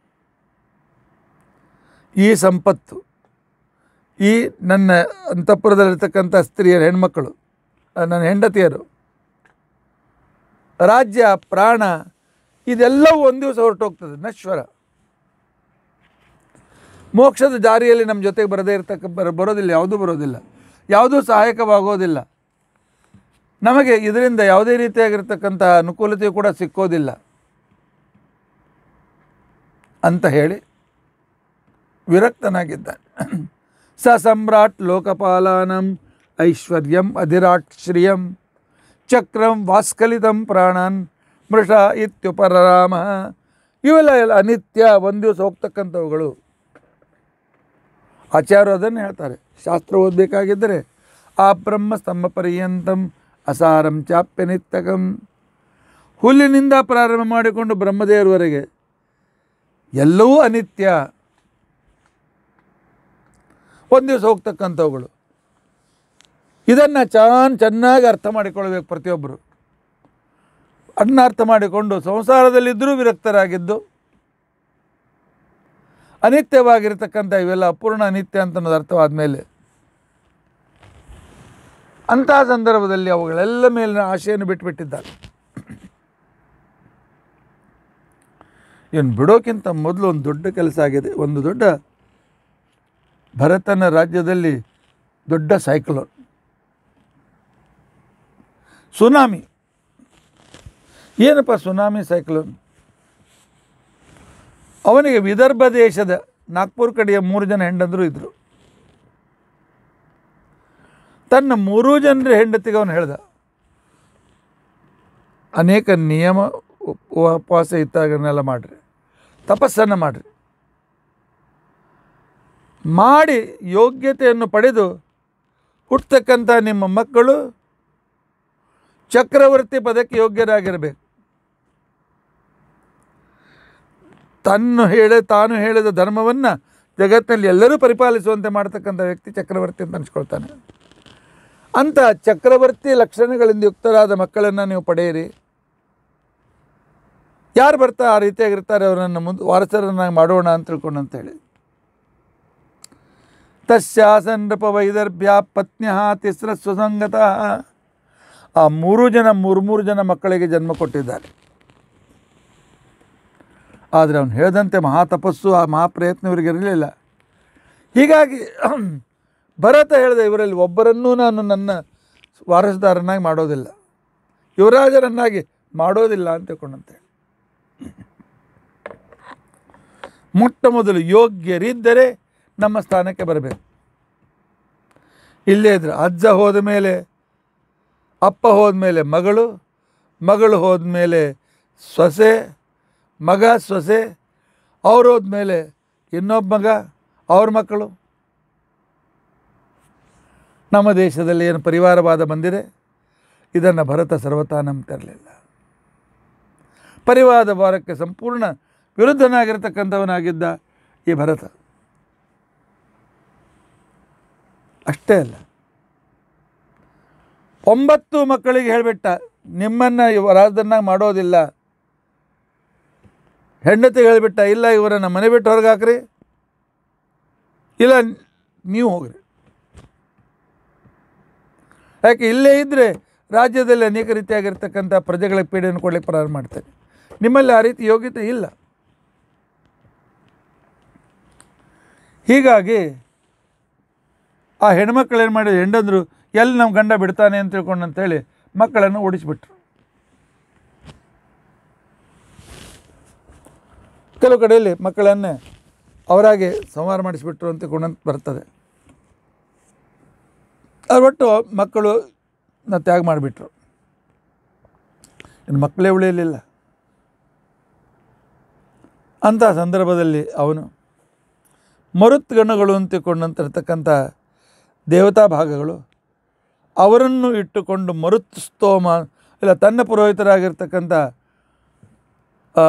ಈ ಸಂಪತ್ತು ಈ ನನ್ನ ಅಂತಃಪುರದಲ್ಲಿರ್ತಕ್ಕಂಥ ಸ್ತ್ರೀಯರು ಹೆಣ್ಮಕ್ಕಳು ಆ, ನನ್ನ ಹೆಂಡತಿಯರು ರಾಜ್ಯ ಪ್ರಾಣ ಇದೆಲ್ಲವೂ ಒಂದು ದಿವಸ ಹೊರಟೋಗ್ತದೆ ನಶ್ವರ ಮೋಕ್ಷದ ಜಾರಿಯಲ್ಲಿ ನಮ್ಮ ಜೊತೆಗೆ ಬರದೇ ಇರ್ತಕ್ಕ ಬರ ಬರೋದಿಲ್ಲ ಯಾವುದೂ ಬರೋದಿಲ್ಲ ಯಾವುದೂ ಸಹಾಯಕವಾಗೋದಿಲ್ಲ ನಮಗೆ ಇದರಿಂದ ಯಾವುದೇ ರೀತಿಯಾಗಿರ್ತಕ್ಕಂಥ ಅನುಕೂಲತೆಯು ಕೂಡ ಸಿಕ್ಕೋದಿಲ್ಲ ಅಂತ ಹೇಳಿ ವಿರಕ್ತನಾಗಿದ್ದಾನೆ ಸ ಸಮ್ರಾಟ್ ಲೋಕಪಾಲಾನಂ ಐಶ್ವರ್ಯಂ ಅಧಿರಾಟ್ ಶ್ರಿಯಂ ಚಕ್ರಂ ವಾಸ್ಕಲಿತಂ ಪ್ರಾಣಾನ್ ಮೃಷ ಇತ್ಯುಪರರಾಮ ಇವೆಲ್ಲ ಎಲ್ಲ ಅನಿತ್ಯ ಒಂದು ದಿವಸ ಹೋಗ್ತಕ್ಕಂಥವುಗಳು ಆಚಾರ್ಯರು ಅದನ್ನು ಹೇಳ್ತಾರೆ ಶಾಸ್ತ್ರ ಓದಬೇಕಾಗಿದ್ದರೆ ಆ ಬ್ರಹ್ಮ ಸ್ತಂಭ ಪರ್ಯಂತಂ ಅಸಾರಂ ಚಾಪ್ಯ ನಿತ್ತಕಂ ಹುಲ್ಲಿನಿಂದ ಪ್ರಾರಂಭ ಮಾಡಿಕೊಂಡು ಬ್ರಹ್ಮದೇವರವರೆಗೆ ಎಲ್ಲವೂ ಅನಿತ್ಯ ಒಂದು ದಿವಸ ಹೋಗ್ತಕ್ಕಂಥವುಗಳು ಇದನ್ನು ಚಾನ್ ಚೆನ್ನಾಗಿ ಅರ್ಥ ಮಾಡಿಕೊಳ್ಬೇಕು ಪ್ರತಿಯೊಬ್ಬರು ಅದನ್ನ ಅರ್ಥ ಮಾಡಿಕೊಂಡು ಸಂಸಾರದಲ್ಲಿದ್ದರೂ ವಿರಕ್ತರಾಗಿದ್ದು ಅನಿತ್ಯವಾಗಿರ್ತಕ್ಕಂಥ ಇವೆಲ್ಲ ಅಪೂರ್ಣ ಅನಿತ್ಯ ಅಂತ ಅನ್ನೋದು ಅರ್ಥವಾದ ಮೇಲೆ ಅಂತಹ ಸಂದರ್ಭದಲ್ಲಿ ಅವುಗಳೆಲ್ಲ ಮೇಲಿನ ಆಶೆಯನ್ನು ಬಿಟ್ಟುಬಿಟ್ಟಿದ್ದಾರೆ ಇವನು ಬಿಡೋಕ್ಕಿಂತ ಮೊದಲು ಒಂದು ದೊಡ್ಡ ಕೆಲಸ ಆಗಿದೆ ಒಂದು ದೊಡ್ಡ ಭರತನ ರಾಜ್ಯದಲ್ಲಿ ದೊಡ್ಡ ಸೈಕ್ಲೋನ್ ಸುನಾಮಿ ಏನಪ್ಪ ಸುನಾಮಿ ಸೈಕ್ಲೋನ್ ಅವನಿಗೆ ವಿದರ್ಭ ದೇಶದ ನಾಗ್ಪುರ್ ಕಡೆಯ ಮೂರು ಜನ ಹೆಂಡಂದರು ಇದ್ದರು ತನ್ನ ಮೂರೂ ಜನರ ಹೆಂಡತಿಗೆ ಅವನು ಹೇಳ್ದ ಅನೇಕ ನಿಯಮ ಉಪ್- ಉಪವಾಸ ಇತ್ತಾಗನ್ನೆಲ್ಲ ಮಾಡಿರಿ ತಪಸ್ಸನ್ನು ಮಾಡಿರಿ ಮಾಡಿ ಯೋಗ್ಯತೆಯನ್ನು ಪಡೆದು ಹುಟ್ಟತಕ್ಕಂಥ ನಿಮ್ಮ ಮಕ್ಕಳು ಚಕ್ರವರ್ತಿ ಪದಕ್ಕೆ ಯೋಗ್ಯರಾಗಿರಬೇಕು ತನ್ನು ಹೇಳ ತಾನು ಹೇಳಿದ ಧರ್ಮವನ್ನು ಜಗತ್ತಿನಲ್ಲಿ ಎಲ್ಲರೂ ಪರಿಪಾಲಿಸುವಂತೆ ಮಾಡ್ತಕ್ಕಂಥ ವ್ಯಕ್ತಿ ಚಕ್ರವರ್ತಿ ಅಂತ ಅನ್ಸ್ಕೊಳ್ತಾನೆ ಅಂಥ ಚಕ್ರವರ್ತಿ ಲಕ್ಷಣಗಳಿಂದ ಯುಕ್ತರಾದ ಮಕ್ಕಳನ್ನು ನೀವು ಪಡೆಯಿರಿ ಯಾರು ಬರ್ತಾ ಆ ರೀತಿಯಾಗಿರ್ತಾರೆ ಅವರನ್ನು ಮುಂದೆ ವಾರಸರನ್ನಾಗಿ ಮಾಡೋಣ ಅಂತ ತಿಳ್ಕೊಂಡು ಅಂತ ಹೇಳಿ ತಸ್ಯಾಸನ್ ನೃಪ ವೈದರ್ಭ್ಯ ಪತ್ನ್ಯ ತಿಸ್ರ ಸುಸಂಗತ ಆ ಮೂರು ಜನ ಮೂರು ಮೂರು ಜನ ಮಕ್ಕಳಿಗೆ ಜನ್ಮ ಕೊಟ್ಟಿದ್ದಾರೆ ಆದರೆ ಅವನು ಹೇಳಿದಂತೆ ಮಹಾತಪಸ್ಸು ಆ ಮಹಾಪ್ರಯತ್ನ ಇವರಿಗೆ ಇರಲಿಲ್ಲ ಹೀಗಾಗಿ ಭರತ ಹೇಳಿದ ಇವರಲ್ಲಿ ಒಬ್ಬರನ್ನೂ ನಾನು ನನ್ನ ವಾರಸುದಾರನಾಗಿ ಮಾಡೋದಿಲ್ಲ ಯುವರಾಜರನ್ನಾಗಿ ಮಾಡೋದಿಲ್ಲ ಅಂತ ತಿಳ್ಕೊಂಡಂತೆ ಮೊಟ್ಟ ಮೊದಲು ಯೋಗ್ಯರಿದ್ದರೆ ನಮ್ಮ ಸ್ಥಾನಕ್ಕೆ ಬರಬೇಕು ಇಲ್ಲೇ ಇದ್ರೆ ಅಜ್ಜ ಹೋದ ಮೇಲೆ ಅಪ್ಪ ಹೋದ ಮೇಲೆ ಮಗಳು ಮಗಳು ಹೋದ ಮೇಲೆ ಸೊಸೆ ಮಗ ಸೊಸೆ ಅವ್ರು ಹೋದ್ಮೇಲೆ ಇನ್ನೊಬ್ಬ ಮಗ ಅವ್ರ ಮಕ್ಕಳು ನಮ್ಮ ದೇಶದಲ್ಲಿ ಏನು ಪರಿವಾರವಾದ ಬಂದಿದೆ ಇದನ್ನು ಭರತ ಸರ್ವತಾ ನಂಬ್ತಿರಲಿಲ್ಲ ಪರಿವಾದ ಭಾರಕ್ಕೆ ಸಂಪೂರ್ಣ ವಿರುದ್ಧನಾಗಿರ್ತಕ್ಕಂಥವನಾಗಿದ್ದ ಈ ಭರತ ಅಷ್ಟೇ ಅಲ್ಲ ಒಂಬತ್ತು ಮಕ್ಕಳಿಗೆ ಹೇಳಿಬಿಟ್ಟ ನಿಮ್ಮನ್ನು ರಾಜದನ್ನಾಗಿ ಮಾಡೋದಿಲ್ಲ ಹೆಂಡತಿಗೆ ಹೇಳಿಬಿಟ್ಟ ಇಲ್ಲ ಇವರನ್ನು ಮನೆ ಬಿಟ್ಟು ಹೊರಗೆ ಹಾಕ್ರಿ ಇಲ್ಲ ನೀವು ಹೋಗ್ರಿ ಯಾಕೆ ಇಲ್ಲೇ ಇದ್ದರೆ ರಾಜ್ಯದಲ್ಲಿ ಅನೇಕ ರೀತಿಯಾಗಿರ್ತಕ್ಕಂಥ ಪ್ರಜೆಗಳಿಗೆ ಪೀಡೆಯನ್ನು ಕೊಡಲಿಕ್ಕೆ ಪ್ರಾರಂಭ ಮಾಡ್ತಾರೆ ನಿಮ್ಮಲ್ಲಿ ಆ ರೀತಿ ಯೋಗ್ಯತೆ ಇಲ್ಲ ಹೀಗಾಗಿ ಆ ಹೆಣ್ಮಕ್ಳು ಏನು ಮಾಡಿದ್ರು ಹೆಂಡಂದ್ರು ಎಲ್ಲಿ ನಮ್ಮ ಗಂಡ ಬಿಡ್ತಾನೆ ಅಂತ ತಿಳ್ಕೊಂಡು ಅಂತೇಳಿ ಮಕ್ಕಳನ್ನು ಓಡಿಸಿಬಿಟ್ರು ಕೆಲವು ಕಡೆಯಲ್ಲಿ ಮಕ್ಕಳನ್ನೇ ಅವರಾಗೆ ಸಂಹಾರ ಮಾಡಿಸಿಬಿಟ್ರು ಅಂತ ಕೊಂಡಂತ ಬರ್ತದೆ ಅದು ಒಟ್ಟು ಮಕ್ಕಳು ನ ತ್ಯಾಗ ಮಾಡಿಬಿಟ್ರು ಇನ್ನು ಮಕ್ಕಳೇ ಉಳಿಯಲಿಲ್ಲ ಅಂಥ ಸಂದರ್ಭದಲ್ಲಿ ಅವನು ಮರುತ್ಗಣಗಳು ಅಂತಿಕೊಂಡಂತಿರ್ತಕ್ಕಂಥ ದೇವತಾ ಭಾಗಗಳು ಅವರನ್ನು ಇಟ್ಟುಕೊಂಡು ಮರುತ್ ಸ್ತೋಮ ಇಲ್ಲ ತನ್ನ ಪುರೋಹಿತರಾಗಿರ್ತಕ್ಕಂಥ ಆ,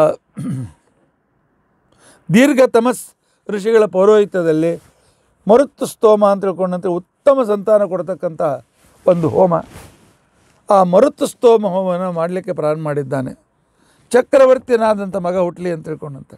ದೀರ್ಘ ತಮಸ್ ಋಷಿಗಳ ಪೌರೋಹಿತ್ಯದಲ್ಲಿ ಮರುತ್ ಸ್ತೋಮ ಅಂತ ತಿಳ್ಕೊಂಡಂತೆ ಉತ್ತಮ ಸಂತಾನ ಕೊಡ್ತಕ್ಕಂಥ ಒಂದು ಹೋಮ ಆ ಮರುತ್ ಸ್ತೋಮ ಹೋಮವನ್ನು ಮಾಡಲಿಕ್ಕೆ ಪ್ರಾರಂಭ ಮಾಡಿದ್ದಾನೆ ಚಕ್ರವರ್ತಿನಾದಂಥ ಮಗ ಹುಟ್ಟಲಿ ಅಂತ ತಿಳ್ಕೊಂಡಂತೆ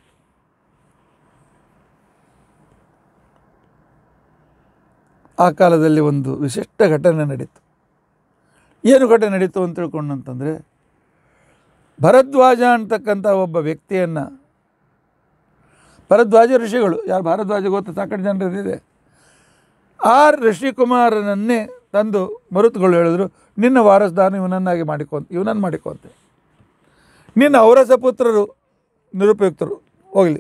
ಆ ಕಾಲದಲ್ಲಿ ಒಂದು ವಿಶಿಷ್ಟ ಘಟನೆ ನಡೀತು ಏನು ಘಟನೆ ನಡೀತು ಅಂತ ತಿಳ್ಕೊಂಡಂತಂದರೆ ಭರದ್ವಾಜ ಅಂತಕ್ಕಂಥ ಒಬ್ಬ ವ್ಯಕ್ತಿಯನ್ನು ಭರದ್ವಾಜ ಋಷಿಗಳು ಯಾರು ಭಾರದ್ವಾಜ ಗೊತ್ತು ಸಾಕಷ್ಟು ಜನರಿದೆ ಆ ಋಷಿಕುಮಾರನನ್ನೇ ತಂದು ಮರುತುಗಳು ಹೇಳಿದ್ರು ನಿನ್ನ ವಾರಸದಾನ ಇವನನ್ನಾಗಿ ಮಾಡಿಕೊಂತ ಇವನನ್ನು ಮಾಡಿಕೊಂತೆ ನಿನ್ನ ಔರಸ ಪುತ್ರರು ನಿರುಪಯುಕ್ತರು ಹೋಗಲಿ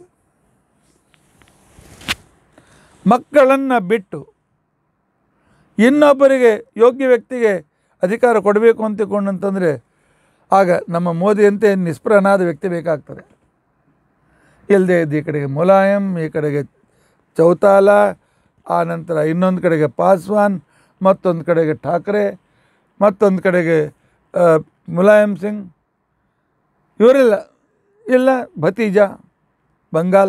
ಮಕ್ಕಳನ್ನು ಬಿಟ್ಟು ಇನ್ನೊಬ್ಬರಿಗೆ ಯೋಗ್ಯ ವ್ಯಕ್ತಿಗೆ ಅಧಿಕಾರ ಕೊಡಬೇಕು ಅಂತ ತಿಳ್ಕೊಂಡಂತಂದರೆ ಆಗ ನಮ್ಮ ಮೋದಿಯಂತೆ ನಿಸ್ಪೃಹನಾದ ವ್ಯಕ್ತಿ ಬೇಕಾಗ್ತದೆ ಇಲ್ಲದೆ ಇದ್ದು ಈ ಕಡೆಗೆ ಮುಲಾಯಂ ಈ ಕಡೆಗೆ ಚೌತಾಲ ಆ ನಂತರ ಇನ್ನೊಂದು ಕಡೆಗೆ ಪಾಸ್ವಾನ್ ಮತ್ತೊಂದು ಕಡೆಗೆ ಠಾಕ್ರೆ ಮತ್ತೊಂದು ಕಡೆಗೆ ಆ, ಮುಲಾಯಂ ಸಿಂಗ್ ಇವರಿಲ್ಲ ಇಲ್ಲ ಭತೀಜ ಬಂಗಾಲ್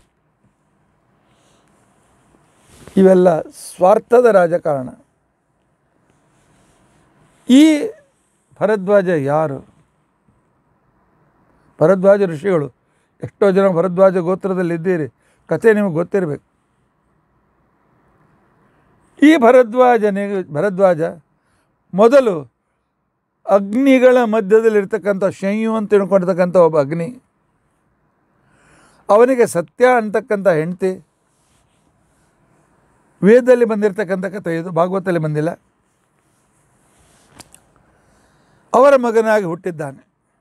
ಇವೆಲ್ಲ ಸ್ವಾರ್ಥದ ರಾಜಕಾರಣ ಈ ಭರದ್ವಾಜ ಯಾರು ಭರದ್ವಾಜ ಋಷಿಗಳು ಎಷ್ಟೋ ಜನ ಭರದ್ವಾಜ ಗೋತ್ರದಲ್ಲಿ ಇದ್ದೀರಿ ಕಥೆ ನಿಮಗೆ ಗೊತ್ತಿರಬೇಕು ಈ ಭರದ್ವಾಜನಿಗೆ ಭರದ್ವಾಜ ಮೊದಲು ಅಗ್ನಿಗಳ ಮಧ್ಯದಲ್ಲಿರ್ತಕ್ಕಂಥ ಶಂಯು ಅಂತ ತಿಳ್ಕೊಂಡಿರ್ತಕ್ಕಂಥ ಒಬ್ಬ ಅಗ್ನಿ ಅವನಿಗೆ ಸತ್ಯ ಅಂತಕ್ಕಂಥ ಹೆಂಡತಿ ವೇದದಲ್ಲಿ ಬಂದಿರತಕ್ಕಂಥ ಕಥೆ ಇದು ಭಾಗವತದಲ್ಲಿ ಬಂದಿಲ್ಲ ಅವರ ಮಗನಾಗಿ ಹುಟ್ಟಿದ್ದಾನೆ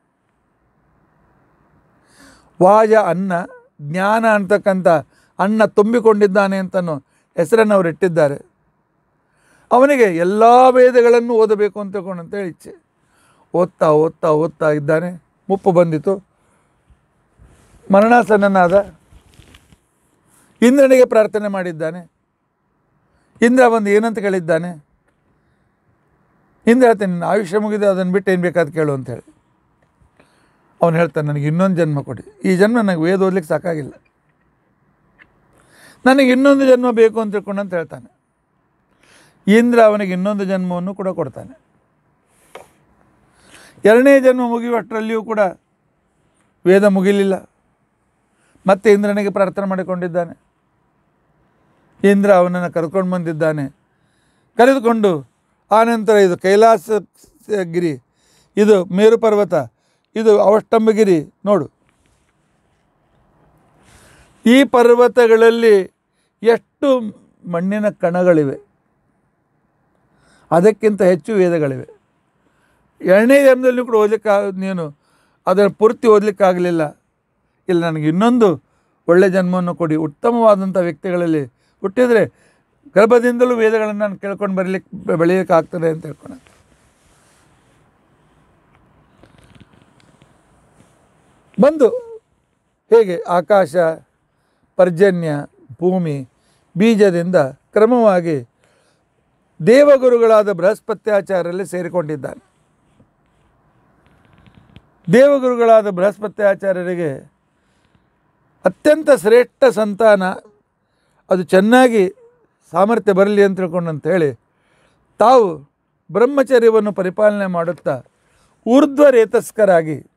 ವಾಜ ಅನ್ನ ಜ್ಞಾನ ಅಂತಕ್ಕಂಥ ಅನ್ನ ತುಂಬಿಕೊಂಡಿದ್ದಾನೆ ಅಂತನೋ ಹೆಸರನ್ನು ಅವರು ಇಟ್ಟಿದ್ದಾರೆ ಅವನಿಗೆ ಎಲ್ಲ ವೇದಗಳನ್ನು ಓದಬೇಕು ಅಂತ ತಿಳ್ಕೊಂಡಂತೇಳಿ ಇಚ್ಛೆ ಓದ್ತಾ ಓದ್ತಾ ಓದ್ತಾ ಇದ್ದಾನೆ ಮುಪ್ಪು ಬಂದಿತು ಮರಣಾಸನ್ನನಾದ ಇಂದ್ರನಿಗೆ ಪ್ರಾರ್ಥನೆ ಮಾಡಿದ್ದಾನೆ ಇಂದ್ರ ಬಂದು ಏನಂತ ಕೇಳಿದ್ದಾನೆ ಇಂದ್ರ ಹೇಳ್ತಾನೆ ನಿನ್ನ ಆಯುಷ್ಯ ಮುಗಿದೆ ಅದನ್ನು ಬಿಟ್ಟು ಏನು ಬೇಕಾದ ಕೇಳು ಅಂತೇಳಿ ಅವನು ಹೇಳ್ತಾನೆ ನನಗೆ ಇನ್ನೊಂದು ಜನ್ಮ ಕೊಡಿ ಈ ಜನ್ಮ ನನಗೆ ವೇದ ಓದ್ಲಿಕ್ಕೆ ಸಾಕಾಗಿಲ್ಲ ನನಗೆ ಇನ್ನೊಂದು ಜನ್ಮ ಬೇಕು ಅಂತ ತಿಳ್ಕೊಂಡು ಅಂತ ಹೇಳ್ತಾನೆ ಇಂದ್ರ ಅವನಿಗೆ ಇನ್ನೊಂದು ಜನ್ಮವನ್ನು ಕೂಡ ಕೊಡ್ತಾನೆ ಎರಡನೇ ಜನ್ಮ ಮುಗಿಯುವಷ್ಟರಲ್ಲಿಯೂ ಕೂಡ ವೇದ ಮುಗಿಲಿಲ್ಲ ಮತ್ತೆ ಇಂದ್ರನಿಗೆ ಪ್ರಾರ್ಥನೆ ಮಾಡಿಕೊಂಡಿದ್ದಾನೆ ಇಂದ್ರ ಅವನನ್ನು ಕರ್ಕೊಂಡು ಬಂದಿದ್ದಾನೆ ಕರೆದುಕೊಂಡು ಆನಂತರ ಇದು ಕೈಲಾಸ ಗಿರಿ ಇದು ಮೇರು ಪರ್ವತ ಇದು ಅವಷ್ಟಂಬಗಿರಿ ನೋಡು ಈ ಪರ್ವತಗಳಲ್ಲಿ ಎಷ್ಟು ಮಣ್ಣಿನ ಕಣಗಳಿವೆ ಅದಕ್ಕಿಂತ ಹೆಚ್ಚು ವೇದಗಳಿವೆ ಎರಡನೇ ಜನ್ಮದಲ್ಲಿ ಕೂಡ ಓದಲಿಕ್ಕೆ ನೀನು ಅದನ್ನು ಪೂರ್ತಿ ಓದಲಿಕ್ಕಾಗಲಿಲ್ಲ ಇಲ್ಲ ನನಗೆ ಇನ್ನೊಂದು ಒಳ್ಳೆಯ ಜನ್ಮವನ್ನು ಕೊಡಿ ಉತ್ತಮವಾದಂಥ ವ್ಯಕ್ತಿಗಳಲ್ಲಿ ಹುಟ್ಟಿದರೆ ಗರ್ಭದಿಂದಲೂ ವೇದಗಳನ್ನು ನಾನು ಕೇಳ್ಕೊಂಡು ಬರಲಿಕ್ಕೆ ಬೆಳೆಯೋಕ್ಕೆ ಆಗ್ತದೆ ಅಂತ ಹೇಳ್ಕೊಂಡು ಬಂದು ಹೇಗೆ ಆಕಾಶ ಪರ್ಜನ್ಯ ಭೂಮಿ ಬೀಜದಿಂದ ಕ್ರಮವಾಗಿ ದೇವಗುರುಗಳಾದ ಬೃಹಸ್ಪತ್ಯಾಚಾರ್ಯರಲ್ಲಿ ಸೇರಿಕೊಂಡಿದ್ದಾನೆ ದೇವಗುರುಗಳಾದ ಬೃಹಸ್ಪತ್ಯಾಚಾರ್ಯರಿಗೆ ಅತ್ಯಂತ ಶ್ರೇಷ್ಠ ಸಂತಾನ ಅದು ಚೆನ್ನಾಗಿ ಸಾಮರ್ಥ್ಯ ಬರಲಿ ಅಂತ ತಿಳ್ಕೊಂಡು ಅಂತ ಹೇಳಿ ತಾವು ಬ್ರಹ್ಮಚರ್ಯವನ್ನು ಪರಿಪಾಲನೆ ಮಾಡುತ್ತಾ ಊರ್ಧ್ವರೇತಸ್ಕರಾಗಿ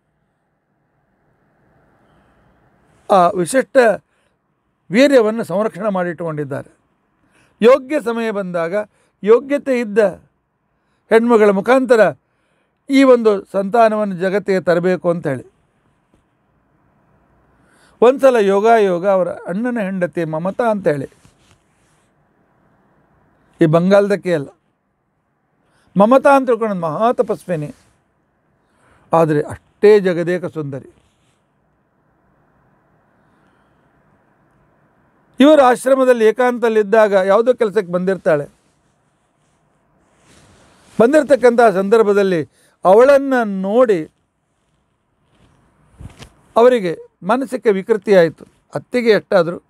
ಆ ವಿಶಿಷ್ಟ ವೀರ್ಯವನ್ನು ಸಂರಕ್ಷಣೆ ಮಾಡಿಟ್ಟುಕೊಂಡಿದ್ದಾರೆ ಯೋಗ್ಯ ಸಮಯ ಬಂದಾಗ ಯೋಗ್ಯತೆ ಇದ್ದ ಹೆಣ್ಮಗಳ ಮುಖಾಂತರ ಈ ಒಂದು ಸಂತಾನವನ್ನು ಜಗತ್ತಿಗೆ ತರಬೇಕು ಅಂತೇಳಿ ಒಂದ್ಸಲ ಯೋಗ ಯೋಗ ಅವರ ಅಣ್ಣನ ಹೆಂಡತಿ ಮಮತಾ ಅಂತೇಳಿ ಈ ಬಂಗಾಲದಕ್ಕೆ ಅಲ್ಲ ಮಮತಾ ಅಂತ ತಿಳ್ಕೊಂಡು ಮಹಾ ತಪಸ್ವಿನಿ ಆದರೆ ಅಷ್ಟೇ ಜಗದೇಕ ಸುಂದರಿ ಇವರು ಆಶ್ರಮದಲ್ಲಿ ಏಕಾಂತಲ್ಲಿದ್ದಾಗ ಯಾವುದೋ ಕೆಲಸಕ್ಕೆ ಬಂದಿರ್ತಾಳೆ ಬಂದಿರತಕ್ಕಂಥ ಸಂದರ್ಭದಲ್ಲಿ ಅವಳನ್ನು ನೋಡಿ ಅವರಿಗೆ ಮನಸ್ಸಿಗೆ ವಿಕೃತಿ ಆಯಿತು ಅತ್ತಿಗೆ ಎಷ್ಟಾದರೂ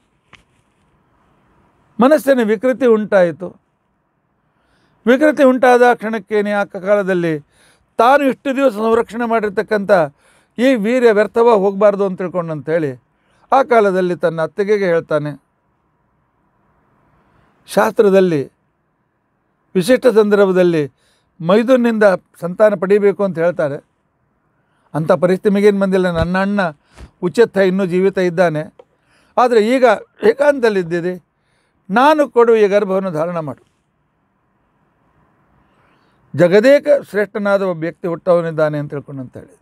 ಮನಸ್ಸಿನ ವಿಕೃತಿ ಉಂಟಾಯಿತು ವಿಕೃತಿ ಉಂಟಾದ ಕ್ಷಣಕ್ಕೇನೆ ಆ ಕಾಲದಲ್ಲಿ ತಾನು ಇಷ್ಟು ದಿವಸ ಸಂರಕ್ಷಣೆ ಮಾಡಿರ್ತಕ್ಕಂಥ ಈ ವೀರ್ಯ ವ್ಯರ್ಥವ ಹೋಗಬಾರ್ದು ಅಂತ ತಿಳ್ಕೊಂಡು ಅಂತೇಳಿ ಆ ಕಾಲದಲ್ಲಿ ತನ್ನ ಅತ್ತಿಗೆಗೆ ಹೇಳ್ತಾನೆ ಶಾಸ್ತ್ರದಲ್ಲಿ ವಿಶಿಷ್ಟ ಸಂದರ್ಭದಲ್ಲಿ ಮೈದುನಿಂದ ಸಂತಾನ ಪಡೀಬೇಕು ಅಂತ ಹೇಳ್ತಾರೆ ಅಂಥ ಪರಿಸ್ಥಿತಿ ಮಿಗೇನು ಬಂದಿಲ್ಲ ನನ್ನ ಅಣ್ಣ ಉಚಿತ ಇನ್ನೂ ಜೀವಿತ ಇದ್ದಾನೆ ಆದರೆ ಈಗ ಏಕಾಂತದಲ್ಲಿದ್ದೀರಿ ನಾನು ಕೊಡುವ ಈ ಗರ್ಭವನ್ನು ಧಾರಣ ಮಾಡು ಜಗದೇಕ ಶ್ರೇಷ್ಠನಾದ ಒಬ್ಬ ವ್ಯಕ್ತಿ ಹುಟ್ಟವನಿದ್ದಾನೆ ಅಂತ ತಿಳ್ಕೊಂಡು ಅಂತೇಳಿ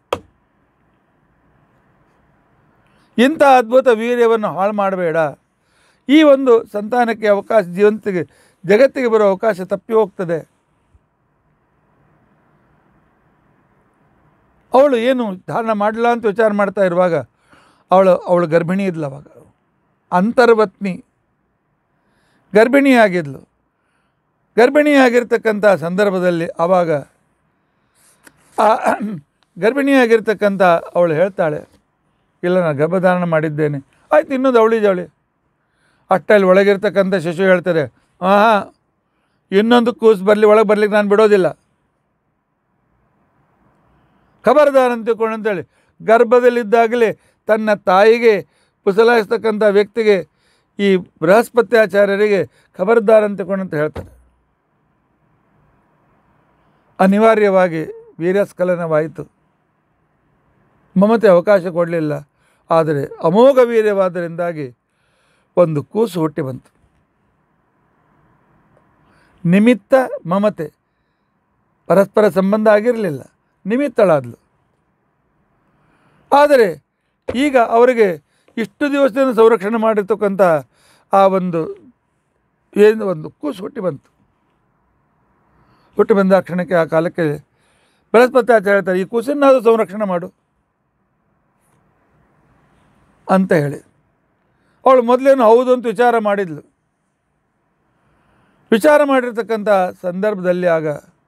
ಇಂಥ ಅದ್ಭುತ ವೀರ್ಯವನ್ನು ಹಾಳು ಮಾಡಬೇಡ ಈ ಒಂದು ಸಂತಾನಕ್ಕೆ ಅವಕಾಶ ಜೀವಂತಿಗೆ ಜಗತ್ತಿಗೆ ಬರೋ ಅವಕಾಶ ತಪ್ಪಿ ಹೋಗ್ತದೆ ಅವಳು ಏನು ಧಾರಣ ಮಾಡಲ್ಲ ಅಂತ ವಿಚಾರ ಮಾಡ್ತಾ ಇರುವಾಗ ಅವಳು ಅವಳು ಗರ್ಭಿಣಿ ಇದ್ಲು ಅವಾಗ ಅಂತರ್ವತ್ನಿ ಗರ್ಭಿಣಿಯಾಗಿದ್ಲು ಗರ್ಭಿಣಿಯಾಗಿರ್ತಕ್ಕಂಥ ಸಂದರ್ಭದಲ್ಲಿ ಆವಾಗ ಆ ಗರ್ಭಿಣಿಯಾಗಿರ್ತಕ್ಕಂಥ ಅವಳು ಹೇಳ್ತಾಳೆ ಇಲ್ಲ ನಾನು ಗರ್ಭಧಾರಣ ಮಾಡಿದ್ದೇನೆ ಆಯ್ತು ಇನ್ನೊಂದು ಅವಳಿ ಜವಳಿ ಅಷ್ಟಲ್ಲಿ ಒಳಗಿರ್ತಕ್ಕಂಥ ಶಿಶು ಹೇಳ್ತಾರೆ ಹಾಂ ಇನ್ನೊಂದು ಕೂಸು ಬರಲಿ ಒಳಗೆ ಬರ್ಲಿಕ್ಕೆ ನಾನು ಬಿಡೋದಿಲ್ಲ ಖಬರ್ದಾರ್ ಅಂತ ತಿಳ್ಕೊಂಡು ಅಂತೇಳಿ ಗರ್ಭದಲ್ಲಿದ್ದಾಗಲೇ ತನ್ನ ತಾಯಿಗೆ ಪುಸಲಾಯಿಸ್ತಕ್ಕಂಥ ವ್ಯಕ್ತಿಗೆ ಈ ಬೃಹಸ್ಪತ್ಯಾಚಾರ್ಯರಿಗೆ ಖಬರ್ದಾರ್ ಅಂತ ತಿಳ್ಕೊಂಡು ಅಂತ ಹೇಳ್ತಾರೆ ಅನಿವಾರ್ಯವಾಗಿ ವೀರ್ಯಸ್ಖಲನವಾಯಿತು ಮಮತೆ ಅವಕಾಶ ಕೊಡಲಿಲ್ಲ ಆದರೆ ಅಮೋಘ ವೀರ್ಯವಾದ್ದರಿಂದಾಗಿ ಒಂದು ಕೂಸು ಹುಟ್ಟಿ ಬಂತು ನಿಮಿತ್ತ ಮಮತೆ ಪರಸ್ಪರ ಸಂಬಂಧ ಆಗಿರಲಿಲ್ಲ ನಿಮಿತ್ತಳಾದ್ಲು ಆದರೆ ಈಗ ಅವರಿಗೆ ಇಷ್ಟು ದಿವಸದಿಂದ ಸಂರಕ್ಷಣೆ ಮಾಡಿರ್ತಕ್ಕಂಥ ಆ ಒಂದು ಏನು ಒಂದು ಕೂಸು ಹುಟ್ಟಿ ಬಂತು ಹುಟ್ಟಿ ಬಂದ ಆ ಕ್ಷಣಕ್ಕೆ ಆ ಕಾಲಕ್ಕೆ ಬೃಹಸ್ಪತಿ ಆಚಾರ್ಯ ಹೇಳ್ತಾರೆ ಈ ಕೂಸನ್ನಾದರೂ ಸಂರಕ್ಷಣೆ ಮಾಡು ಅಂತ ಹೇಳಿ ಅವಳು ಮೊದಲೇನು ಹೌದು ಅಂತ ವಿಚಾರ ಮಾಡಿದ್ಲು ವಿಚಾರ ಮಾಡಿರ್ತಕ್ಕಂಥ ಸಂದರ್ಭದಲ್ಲಿ ಆಗ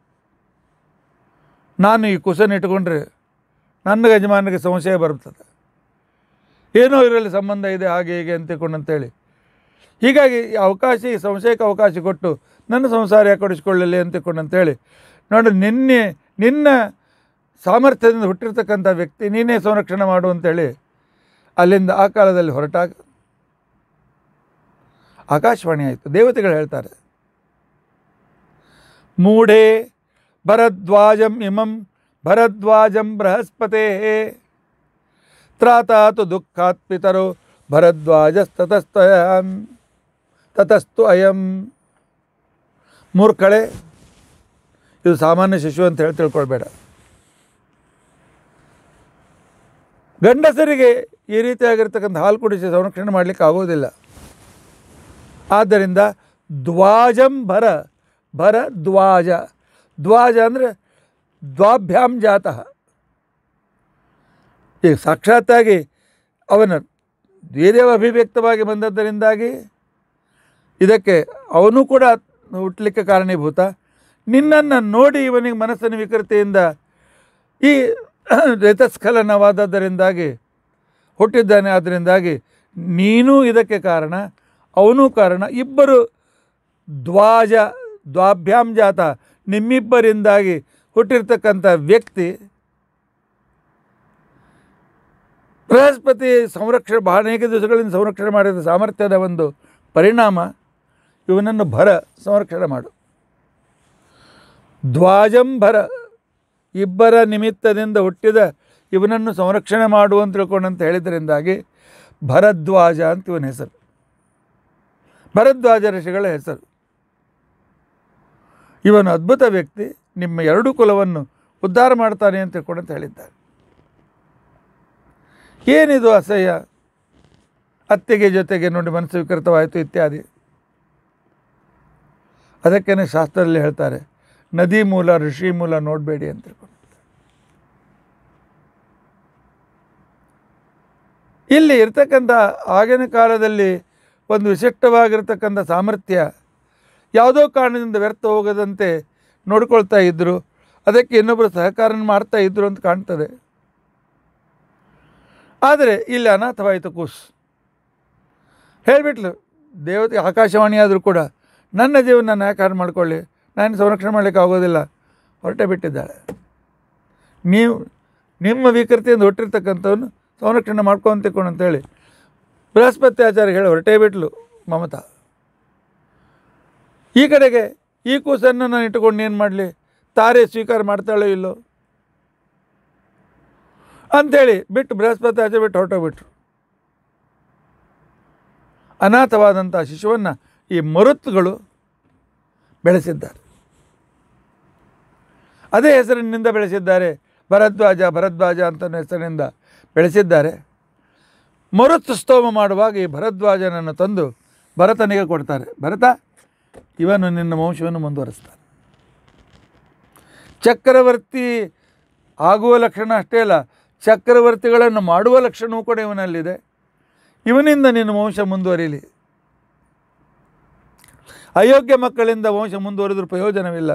ನಾನು ಈ ಕುಸನ ಇಟ್ಕೊಂಡ್ರೆ ನನ್ನ ಯಜಮಾನಿಗೆ ಸಂಶಯ ಬರುತ್ತದೆ ಏನೋ ಇದರಲ್ಲಿ ಸಂಬಂಧ ಇದೆ ಹಾಗೆ ಹೀಗೆ ಅಂತ ತಿಳ್ಕೊಂಡಂತೇಳಿ ಹೀಗಾಗಿ ಈ ಅವಕಾಶ ಈ ಸಂಶಯಕ್ಕೆ ಅವಕಾಶ ಕೊಟ್ಟು ನನ್ನ ಸಂಸಾರ ಯಾಕೆ ಕೊಡಿಸ್ಕೊಳ್ಳಲಿ ಅಂತ ತಿಳ್ಕೊಂಡಂತೇಳಿ ನೋಡಿ ನಿನ್ನೆ ನಿನ್ನ ಸಾಮರ್ಥ್ಯದಿಂದ ಹುಟ್ಟಿರ್ತಕ್ಕಂಥ ವ್ಯಕ್ತಿ ನೀನೇ ಸಂರಕ್ಷಣೆ ಮಾಡು ಅಂತೇಳಿ ಅಲ್ಲಿಂದ ಆ ಕಾಲದಲ್ಲಿ ಹೊರಟಾಗ ಆಕಾಶವಾಣಿ ಆಯಿತು ದೇವತೆಗಳು ಹೇಳ್ತಾರೆ ಮೂಢೆ ಭರದ್ವಾಜಂ ಇಮಂ ಭರದ್ವಾಜಂ ಬೃಹಸ್ಪತೆ ತ್ರಾತಾತು ದುಃಖಾತ್ ಪಿತರೋ ಭರದ್ವಾಜಸ್ತತಸ್ತಯಂ ತತಸ್ತು ಅಯಂ ಮೂರ್ಖಳೆ ಇದು ಸಾಮಾನ್ಯ ಶಿಶು ಅಂತ ಹೇಳಿ ತಿಳ್ಕೊಳ್ಬೇಡ ಗಂಡಸರಿಗೆ ಈ ರೀತಿಯಾಗಿರ್ತಕ್ಕಂಥ ಹಾಲು ಕುಡಿಸಿ ಸಂರಕ್ಷಣೆ ಮಾಡಲಿಕ್ಕೆ ಆಗೋದಿಲ್ಲ ಆದ್ದರಿಂದ ದ್ವಾಜಂ ಭರ ಭರ ದ್ವಾಜ ದ್ವಾಜ ಅಂದರೆ ದ್ವಾಭ್ಯಾಂ ಜಾತಃ ಈಗ ಸಾಕ್ಷಾತ್ತಾಗಿ ಅವನ ಧೈರ್ಯವ ಅಭಿವ್ಯಕ್ತವಾಗಿ ಬಂದದ್ದರಿಂದಾಗಿ ಇದಕ್ಕೆ ಅವನು ಕೂಡ ಹುಟ್ಟಲಿಕ್ಕೆ ಕಾರಣೀಭೂತ ನಿನ್ನನ್ನು ನೋಡಿ ಇವನಿಗೆ ಮನಸ್ಸಿನ ವಿಕೃತಿಯಿಂದ ಈ ರಥಸ್ಖಲನವಾದದ್ದರಿಂದಾಗಿ ಹುಟ್ಟಿದ್ದಾನೆ ಅದರಿಂದಾಗಿ ನೀನು ಇದಕ್ಕೆ ಕಾರಣ ಅವನೂ ಕಾರಣ ಇಬ್ಬರು ದ್ವಾಜ ದ್ವಾಭ್ಯಾಂ ಜಾತ ನಿಮ್ಮಿಬ್ಬರಿಂದಾಗಿ ಹುಟ್ಟಿರ್ತಕ್ಕಂಥ ವ್ಯಕ್ತಿ ಬೃಹಸ್ಪತಿ ಸಂರಕ್ಷಣೆ ಬಹಳ ಅನೇಕ ದಿವಸಗಳಿಂದ ಸಂರಕ್ಷಣೆ ಮಾಡಿದ ಸಾಮರ್ಥ್ಯದ ಒಂದು ಪರಿಣಾಮ ಇವನನ್ನು ಭರ ಸಂರಕ್ಷಣೆ ಮಾಡು ದ್ವಾಜಂ ಭರ ಇಬ್ಬರ ನಿಮಿತ್ತದಿಂದ ಹುಟ್ಟಿದ ಇವನನ್ನು ಸಂರಕ್ಷಣೆ ಮಾಡು ಅಂತ ತಿಳ್ಕೊಂಡಂತ ಹೇಳಿದ್ರಿಂದಾಗಿ ಭರದ್ವಾಜ ಅಂತ ಇವನ ಹೆಸರು ಭರದ್ವಾಜ ಋಷಿಗಳ ಹೆಸರು ಇವನು ಅದ್ಭುತ ವ್ಯಕ್ತಿ ನಿಮ್ಮ ಎರಡು ಕುಲವನ್ನು ಉದ್ಧಾರ ಮಾಡ್ತಾನೆ ಅಂತ ತಿಳ್ಕೊಂಡಂತ ಹೇಳಿದ್ದಾರೆ ಏನಿದು ಅಸಹ್ಯ ಅತ್ತೆಗೆ ಜೊತೆಗೆ ನೋಡಿ ಮನಸ್ಸು ವಿಕೃತವಾಯಿತು ಇತ್ಯಾದಿ ಅದಕ್ಕೇನೆ ಶಾಸ್ತ್ರದಲ್ಲಿ ಹೇಳ್ತಾರೆ ನದಿ ಮೂಲ ಋಷಿ ಮೂಲ ನೋಡಬೇಡಿ ಅಂತ ತಿಳ್ಕೊಂಡು ಇಲ್ಲಿ ಇರ್ತಕ್ಕಂಥ ಆಗಿನ ಕಾಲದಲ್ಲಿ ಒಂದು ವಿಶಿಷ್ಟವಾಗಿರ್ತಕ್ಕಂಥ ಸಾಮರ್ಥ್ಯ ಯಾವುದೋ ಕಾರಣದಿಂದ ವ್ಯರ್ಥ ಹೋಗದಂತೆ ನೋಡ್ಕೊಳ್ತಾ ಇದ್ದರು ಅದಕ್ಕೆ ಇನ್ನೊಬ್ಬರು ಸಹಕಾರ ಮಾಡ್ತಾ ಇದ್ದರು ಅಂತ ಕಾಣ್ತದೆ ಆದರೆ ಇಲ್ಲಿ ಅನಾಥವಾಯಿತು ಕೂಸ್ ಹೇಳಿಬಿಟ್ಲು ದೇವತೆ ಆಕಾಶವಾಣಿ ಆದರೂ ಕೂಡ ನನ್ನ ಜೀವನ ನಾನು ಯಾಕೆ ಹಾಳು ಮಾಡ್ಕೊಳ್ಳಿ ನಾನು ಸಂರಕ್ಷಣೆ ಮಾಡಲಿಕ್ಕೆ ಆಗೋದಿಲ್ಲ ಹೊರಟೆ ಬಿಟ್ಟಿದ್ದಾಳೆ ನೀವು ನಿಮ್ಮ ವಿಕೃತಿಯಿಂದ ಹುಟ್ಟಿರ್ತಕ್ಕಂಥವನು ಸಂರಕ್ಷಣೆ ಮಾಡ್ಕೊಂತಿಕೊಂಡು ಅಂತೇಳಿ ಬೃಹಸ್ಪತಿ ಆಚಾರ್ಯ ಹೇಳಿ ಹೊರಟೇ ಬಿಟ್ಲು ಮಮತಾ ಈ ಕಡೆಗೆ ಈ ಕೂಸನ್ನು ನಾನು ಇಟ್ಟುಕೊಂಡು ಏನು ಮಾಡಲಿ ತಾರೆ ಸ್ವೀಕಾರ ಮಾಡ್ತಾಳೋ ಇಲ್ಲೋ ಅಂಥೇಳಿ ಬಿಟ್ಟು ಬೃಹಸ್ಪತಿ ಆಚೆ ಬಿಟ್ಟು ಹೊರಟೋಗ್ಬಿಟ್ರು ಅನಾಥವಾದಂಥ ಶಿಶುವನ್ನು ಈ ಮರುತ್ತುಗಳು ಬೆಳೆಸಿದ್ದಾರೆ ಅದೇ ಹೆಸರಿನಿಂದ ಬೆಳೆಸಿದ್ದಾರೆ ಭರದ್ವಾಜ ಭರದ್ವಾಜ ಅಂತ ಹೆಸರಿನಿಂದ ಬೆಳೆಸಿದ್ದಾರೆ ಮರುತ್ತು ಸ್ತೋಮ ಮಾಡುವಾಗ ಈ ಭರದ್ವಾಜನನ್ನು ತಂದು ಭರತನಿಗೆ ಕೊಡ್ತಾರೆ ಭರತ ಇವನು ನಿನ್ನ ವಂಶವನ್ನು ಮುಂದುವರಿಸ್ತಾನೆ ಚಕ್ರವರ್ತಿ ಆಗುವ ಲಕ್ಷಣ ಅಷ್ಟೇ ಅಲ್ಲ ಚಕ್ರವರ್ತಿಗಳನ್ನು ಮಾಡುವ ಲಕ್ಷಣವೂ ಕೂಡ ಇವನಲ್ಲಿದೆ ಇವನಿಂದ ನಿನ್ನ ವಂಶ ಮುಂದುವರಿಯಲಿ ಅಯೋಗ್ಯ ಮಕ್ಕಳಿಂದ ವಂಶ ಮುಂದುವರಿದ್ರೂ ಪ್ರಯೋಜನವಿಲ್ಲ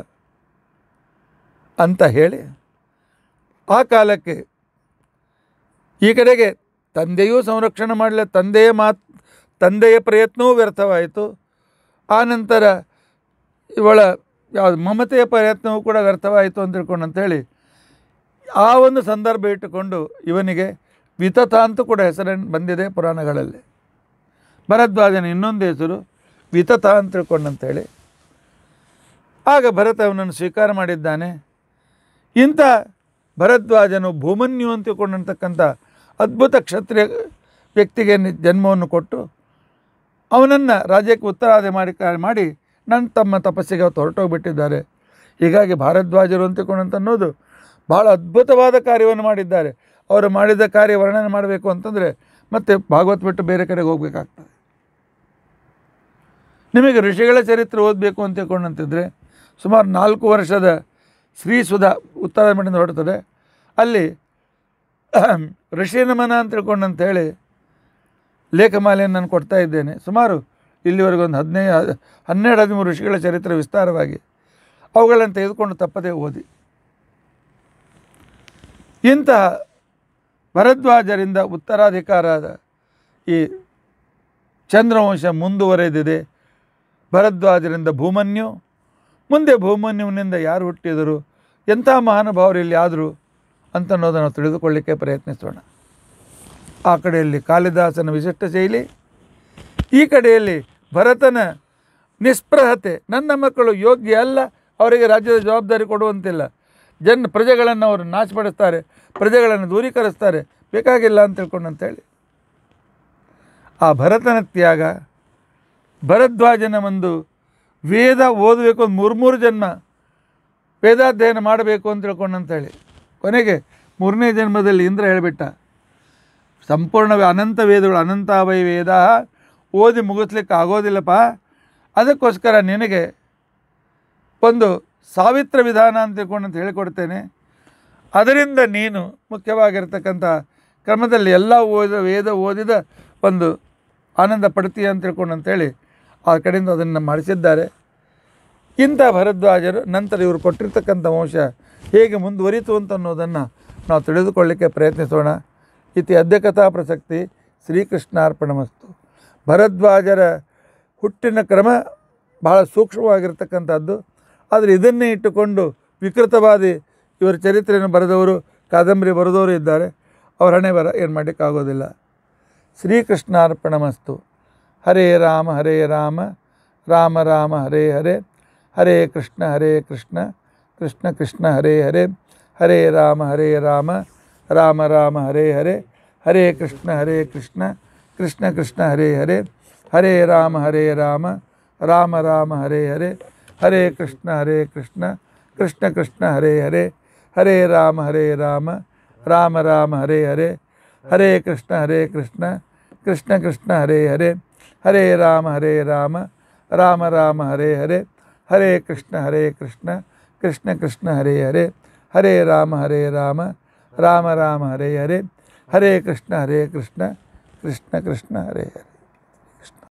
ಅಂತ ಹೇಳಿ ಆ ಕಾಲಕ್ಕೆ ಈ ಕಡೆಗೆ ತಂದೆಯೂ ಸಂರಕ್ಷಣೆ ಮಾಡಲಿ ತಂದೆಯ ಮಾತು ತಂದೆಯ ಪ್ರಯತ್ನವೂ ವ್ಯರ್ಥವಾಯಿತು ಆನಂತರ ಇವಳ ಯಾವುದು ಮಮತೆಯ ಪ್ರಯತ್ನವೂ ಕೂಡ ವ್ಯರ್ಥವಾಯಿತು ಅಂತ ತಿಳ್ಕೊಂಡು ಅಂತೇಳಿ ಆ ಒಂದು ಸಂದರ್ಭ ಇಟ್ಟುಕೊಂಡು ಇವನಿಗೆ ವಿತತ ಅಂತ ಕೂಡ ಹೆಸರನ್ನು ಬಂದಿದೆ ಪುರಾಣಗಳಲ್ಲಿ ಭರದ್ವಾಜನ ಇನ್ನೊಂದು ಹೆಸರು ವಿತತ ಅಂತ ತಿಳ್ಕೊಂಡಂತೇಳಿ ಆಗ ಭರತ ಅವನನ್ನು ಸ್ವೀಕಾರ ಮಾಡಿದ್ದಾನೆ ಇಂಥ ಭರದ್ವಾಜನು ಭೂಮನ್ಯು ಅಂತ ತಿಳ್ಕೊಂಡಂತಕ್ಕಂಥ ಅದ್ಭುತ ಕ್ಷತ್ರಿಯ ವ್ಯಕ್ತಿಗೆ ನಿ- ಜನ್ಮವನ್ನು ಕೊಟ್ಟು ಅವನನ್ನು ರಾಜ್ಯಕ್ಕೆ ಉತ್ತರಾದಿ ಮಾಡಿ ಮಾಡಿ ನನ್ನ ತಮ್ಮ ತಪಸ್ಸಿಗೆ ಅವತ್ತು ಹೊರಟೋಗ್ಬಿಟ್ಟಿದ್ದಾರೆ ಹೀಗಾಗಿ ಭಾರದ್ವಾಜರು ಅಂತ ತಿಳ್ಕೊಂಡಂತ ಅನ್ನೋದು ಭಾಳ ಅದ್ಭುತವಾದ ಕಾರ್ಯವನ್ನು ಮಾಡಿದ್ದಾರೆ ಅವರು ಮಾಡಿದ ಕಾರ್ಯ ವರ್ಣನೆ ಮಾಡಬೇಕು ಅಂತಂದರೆ ಮತ್ತೆ ಭಾಗವತ್ ಬಿಟ್ಟು ಬೇರೆ ಕಡೆಗೆ ಹೋಗಬೇಕಾಗ್ತದೆ ನಿಮಗೆ ಋಷಿಗಳ ಚರಿತ್ರೆ ಓದಬೇಕು ಅಂತ ತಿಳ್ಕೊಂಡಂತಿದ್ರೆ ಸುಮಾರು ನಾಲ್ಕು ವರ್ಷದ ಶ್ರೀ ಸುಧಾ ಉತ್ತರ ಮಠದಿಂದ ಹೊರಡ್ತದೆ ಅಲ್ಲಿ ಋಷಿ ನಮನ ಅಂತ ತಿಳ್ಕೊಂಡಂತ ಹೇಳಿ ಲೇಖಮಾಲೆಯನ್ನು ನಾನು ಕೊಡ್ತಾ ಇದ್ದೇನೆ ಸುಮಾರು ಇಲ್ಲಿವರೆಗೆ ಒಂದು ಹದಿನೈದು ಹನ್ನೆರಡು ಹದಿಮೂರು ಋಷಿಗಳ ಚರಿತ್ರೆ ವಿಸ್ತಾರವಾಗಿ ಅವುಗಳನ್ನು ತೆಗೆದುಕೊಂಡು ತಪ್ಪದೇ ಓದಿ ಇಂತಹ ಭರದ್ವಾಜರಿಂದ ಉತ್ತರಾಧಿಕಾರದ ಈ ಚಂದ್ರವಂಶ ಮುಂದುವರೆದಿದೆ ಭರದ್ವಾಜರಿಂದ ಭೂಮನ್ಯು ಮುಂದೆ ಭೂಮನ್ಯುವಿನಿಂದ ಯಾರು ಹುಟ್ಟಿದರು ಎಂಥ ಮಹಾನುಭಾವರು ಇಲ್ಲಿ ಆದರು ಅಂತ ಅನ್ನೋದನ್ನು ತಿಳಿದುಕೊಳ್ಳಿಕ್ಕೆ ಪ್ರಯತ್ನಿಸೋಣ ಆ ಕಡೆಯಲ್ಲಿ ಕಾಳಿದಾಸನ ವಿಶಿಷ್ಟ ಶೈಲಿ ಈ ಕಡೆಯಲ್ಲಿ ಭರತನ ನಿಸ್ಪೃಹತೆ ನನ್ನ ಮಕ್ಕಳು ಯೋಗ್ಯ ಅಲ್ಲ ಅವರಿಗೆ ರಾಜ್ಯದ ಜವಾಬ್ದಾರಿ ಕೊಡುವಂತಿಲ್ಲ ಜನ ಪ್ರಜೆಗಳನ್ನು ಅವರು ನಾಶಪಡಿಸ್ತಾರೆ ಪ್ರಜೆಗಳನ್ನು ದೂರೀಕರಿಸ್ತಾರೆ ಬೇಕಾಗಿಲ್ಲ ಅಂತ ತಿಳ್ಕೊಂಡಂತೇಳಿ ಆ ಭರತನ ತ್ಯಾಗ ಭರದ್ವಾಜನ ಒಂದು ವೇದ ಓದಬೇಕು ಒಂದು ಮೂರು ಮೂರು ಜನ್ಮ ವೇದಾಧ್ಯಯನ ಮಾಡಬೇಕು ಅಂತ ತಿಳ್ಕೊಂಡಂತೇಳಿ ಕೊನೆಗೆ ಮೂರನೇ ಜನ್ಮದಲ್ಲಿ ಇಂದ್ರ ಹೇಳಿಬಿಟ್ಟ ಸಂಪೂರ್ಣ ಅನಂತ ವೇದಗಳು ಅನಂತಾವೈ ವೇದ ಓದಿ ಮುಗಿಸ್ಲಿಕ್ಕೆ ಆಗೋದಿಲ್ಲಪ್ಪ ಅದಕ್ಕೋಸ್ಕರ ನಿನಗೆ ಒಂದು ಸಾವಿತ್ರ ವಿಧಾನ ಅಂತ ತಿಳ್ಕೊಂಡು ಅಂತ ಹೇಳಿಕೊಡ್ತೇನೆ ಅದರಿಂದ ನೀನು ಮುಖ್ಯವಾಗಿರ್ತಕ್ಕಂಥ ಕ್ರಮದಲ್ಲಿ ಎಲ್ಲ ಓದ ವೇದ ಓದಿದ ಒಂದು ಆನಂದ ಪಡ್ತೀಯ ಅಂತ ತಿಳ್ಕೊಂಡು ಅಂತೇಳಿ ಆ ಕಡೆಯಿಂದ ಅದನ್ನು ಮಾಡಿಸಿದ್ದಾರೆ ಇಂಥ ಭರದ್ವಾಜರು ನಂತರ ಇವರು ಕೊಟ್ಟಿರ್ತಕ್ಕಂಥ ವಂಶ ಹೇಗೆ ಮುಂದುವರಿತು ಅಂತ ಅನ್ನೋದನ್ನು ನಾವು ತಿಳಿದುಕೊಳ್ಳಿಕ್ಕೆ ಪ್ರಯತ್ನಿಸೋಣ ಇತಿ ಅಧ್ಯಕಥಾ ಪ್ರಸಕ್ತಿ ಶ್ರೀಕೃಷ್ಣಾರ್ಪಣಮಸ್ತು ಭರದ್ವಾಜರ ಹುಟ್ಟಿನ ಕ್ರಮ ಬಹಳ ಸೂಕ್ಷ್ಮವಾಗಿರ್ತಕ್ಕಂಥದ್ದು ಆದರೆ ಇದನ್ನೇ ಇಟ್ಟುಕೊಂಡು ವಿಕೃತವಾದಿ ಇವರ ಚರಿತ್ರೆಯನ್ನು ಬರೆದವರು ಕಾದಂಬರಿ ಬರೆದವರು ಇದ್ದಾರೆ ಅವರ ಹಣೆ ಬರ ಏನು ಮಾಡಲಿಕ್ಕಾಗೋದಿಲ್ಲ ಶ್ರೀಕೃಷ್ಣಾರ್ಪಣಮಸ್ತು ಹರೇ ರಾಮ ಹರೇ ರಾಮ ರಾಮ ರಾಮ ಹರೇ ಹರೇ ಹರೇ ಕೃಷ್ಣ ಹರೇ ಕೃಷ್ಣ ಕೃಷ್ಣ ಕೃಷ್ಣ ಹರೇ ಹರೇ ಹರೇ ರಾಮ ಹರೇ ರಾಮ ರಾಮ ರಾಮ ಹರೇ ಹರೇ ಹರೇ ಕೃಷ್ಣ ಹರೇ ಕೃಷ್ಣ ಕೃಷ್ಣ ಕೃಷ್ಣ ಹರೇ ಹರೇ ಹರೇ ರಾಮ ಹರೇ ರಾಮ ರಾಮ ರಾಮ ಹರೇ ಹರೇ ಹರೇ ಕೃಷ್ಣ ಹರೇ ಕೃಷ್ಣ ಕೃಷ್ಣ ಕೃಷ್ಣ ಹರೇ ಹರೇ ಹರೇ ರಾಮ ಹರೇ ರಾಮ ರಾಮ ರಾಮ ಹರೇ ಹರೇ ಹರೇ ಕೃಷ್ಣ ಹರೇ ಕೃಷ್ಣ ಕೃಷ್ಣ ಕೃಷ್ಣ ಹರೇ ಹರೇ ಹರೇ ರಾಮ ಹರೇ ರಾಮ ರಾಮ ರಾಮ ಹರೇ ಹರೇ ಹರೇ ಕೃಷ್ಣ ಹರೇ ಕೃಷ್ಣ ಕೃಷ್ಣ ಕೃಷ್ಣ ಹರೇ ಹರೇ ಹರೇ ರಾಮ ಹರೇ ರಾಮ ರಾಮ ರಾಮ ಹರೇ ಹರೇ ಹರೇ ಕೃಷ್ಣ ಹರೇ ಕೃಷ್ಣ ಕೃಷ್ಣ ಕೃಷ್ಣ ಹರೇ ಹರೇ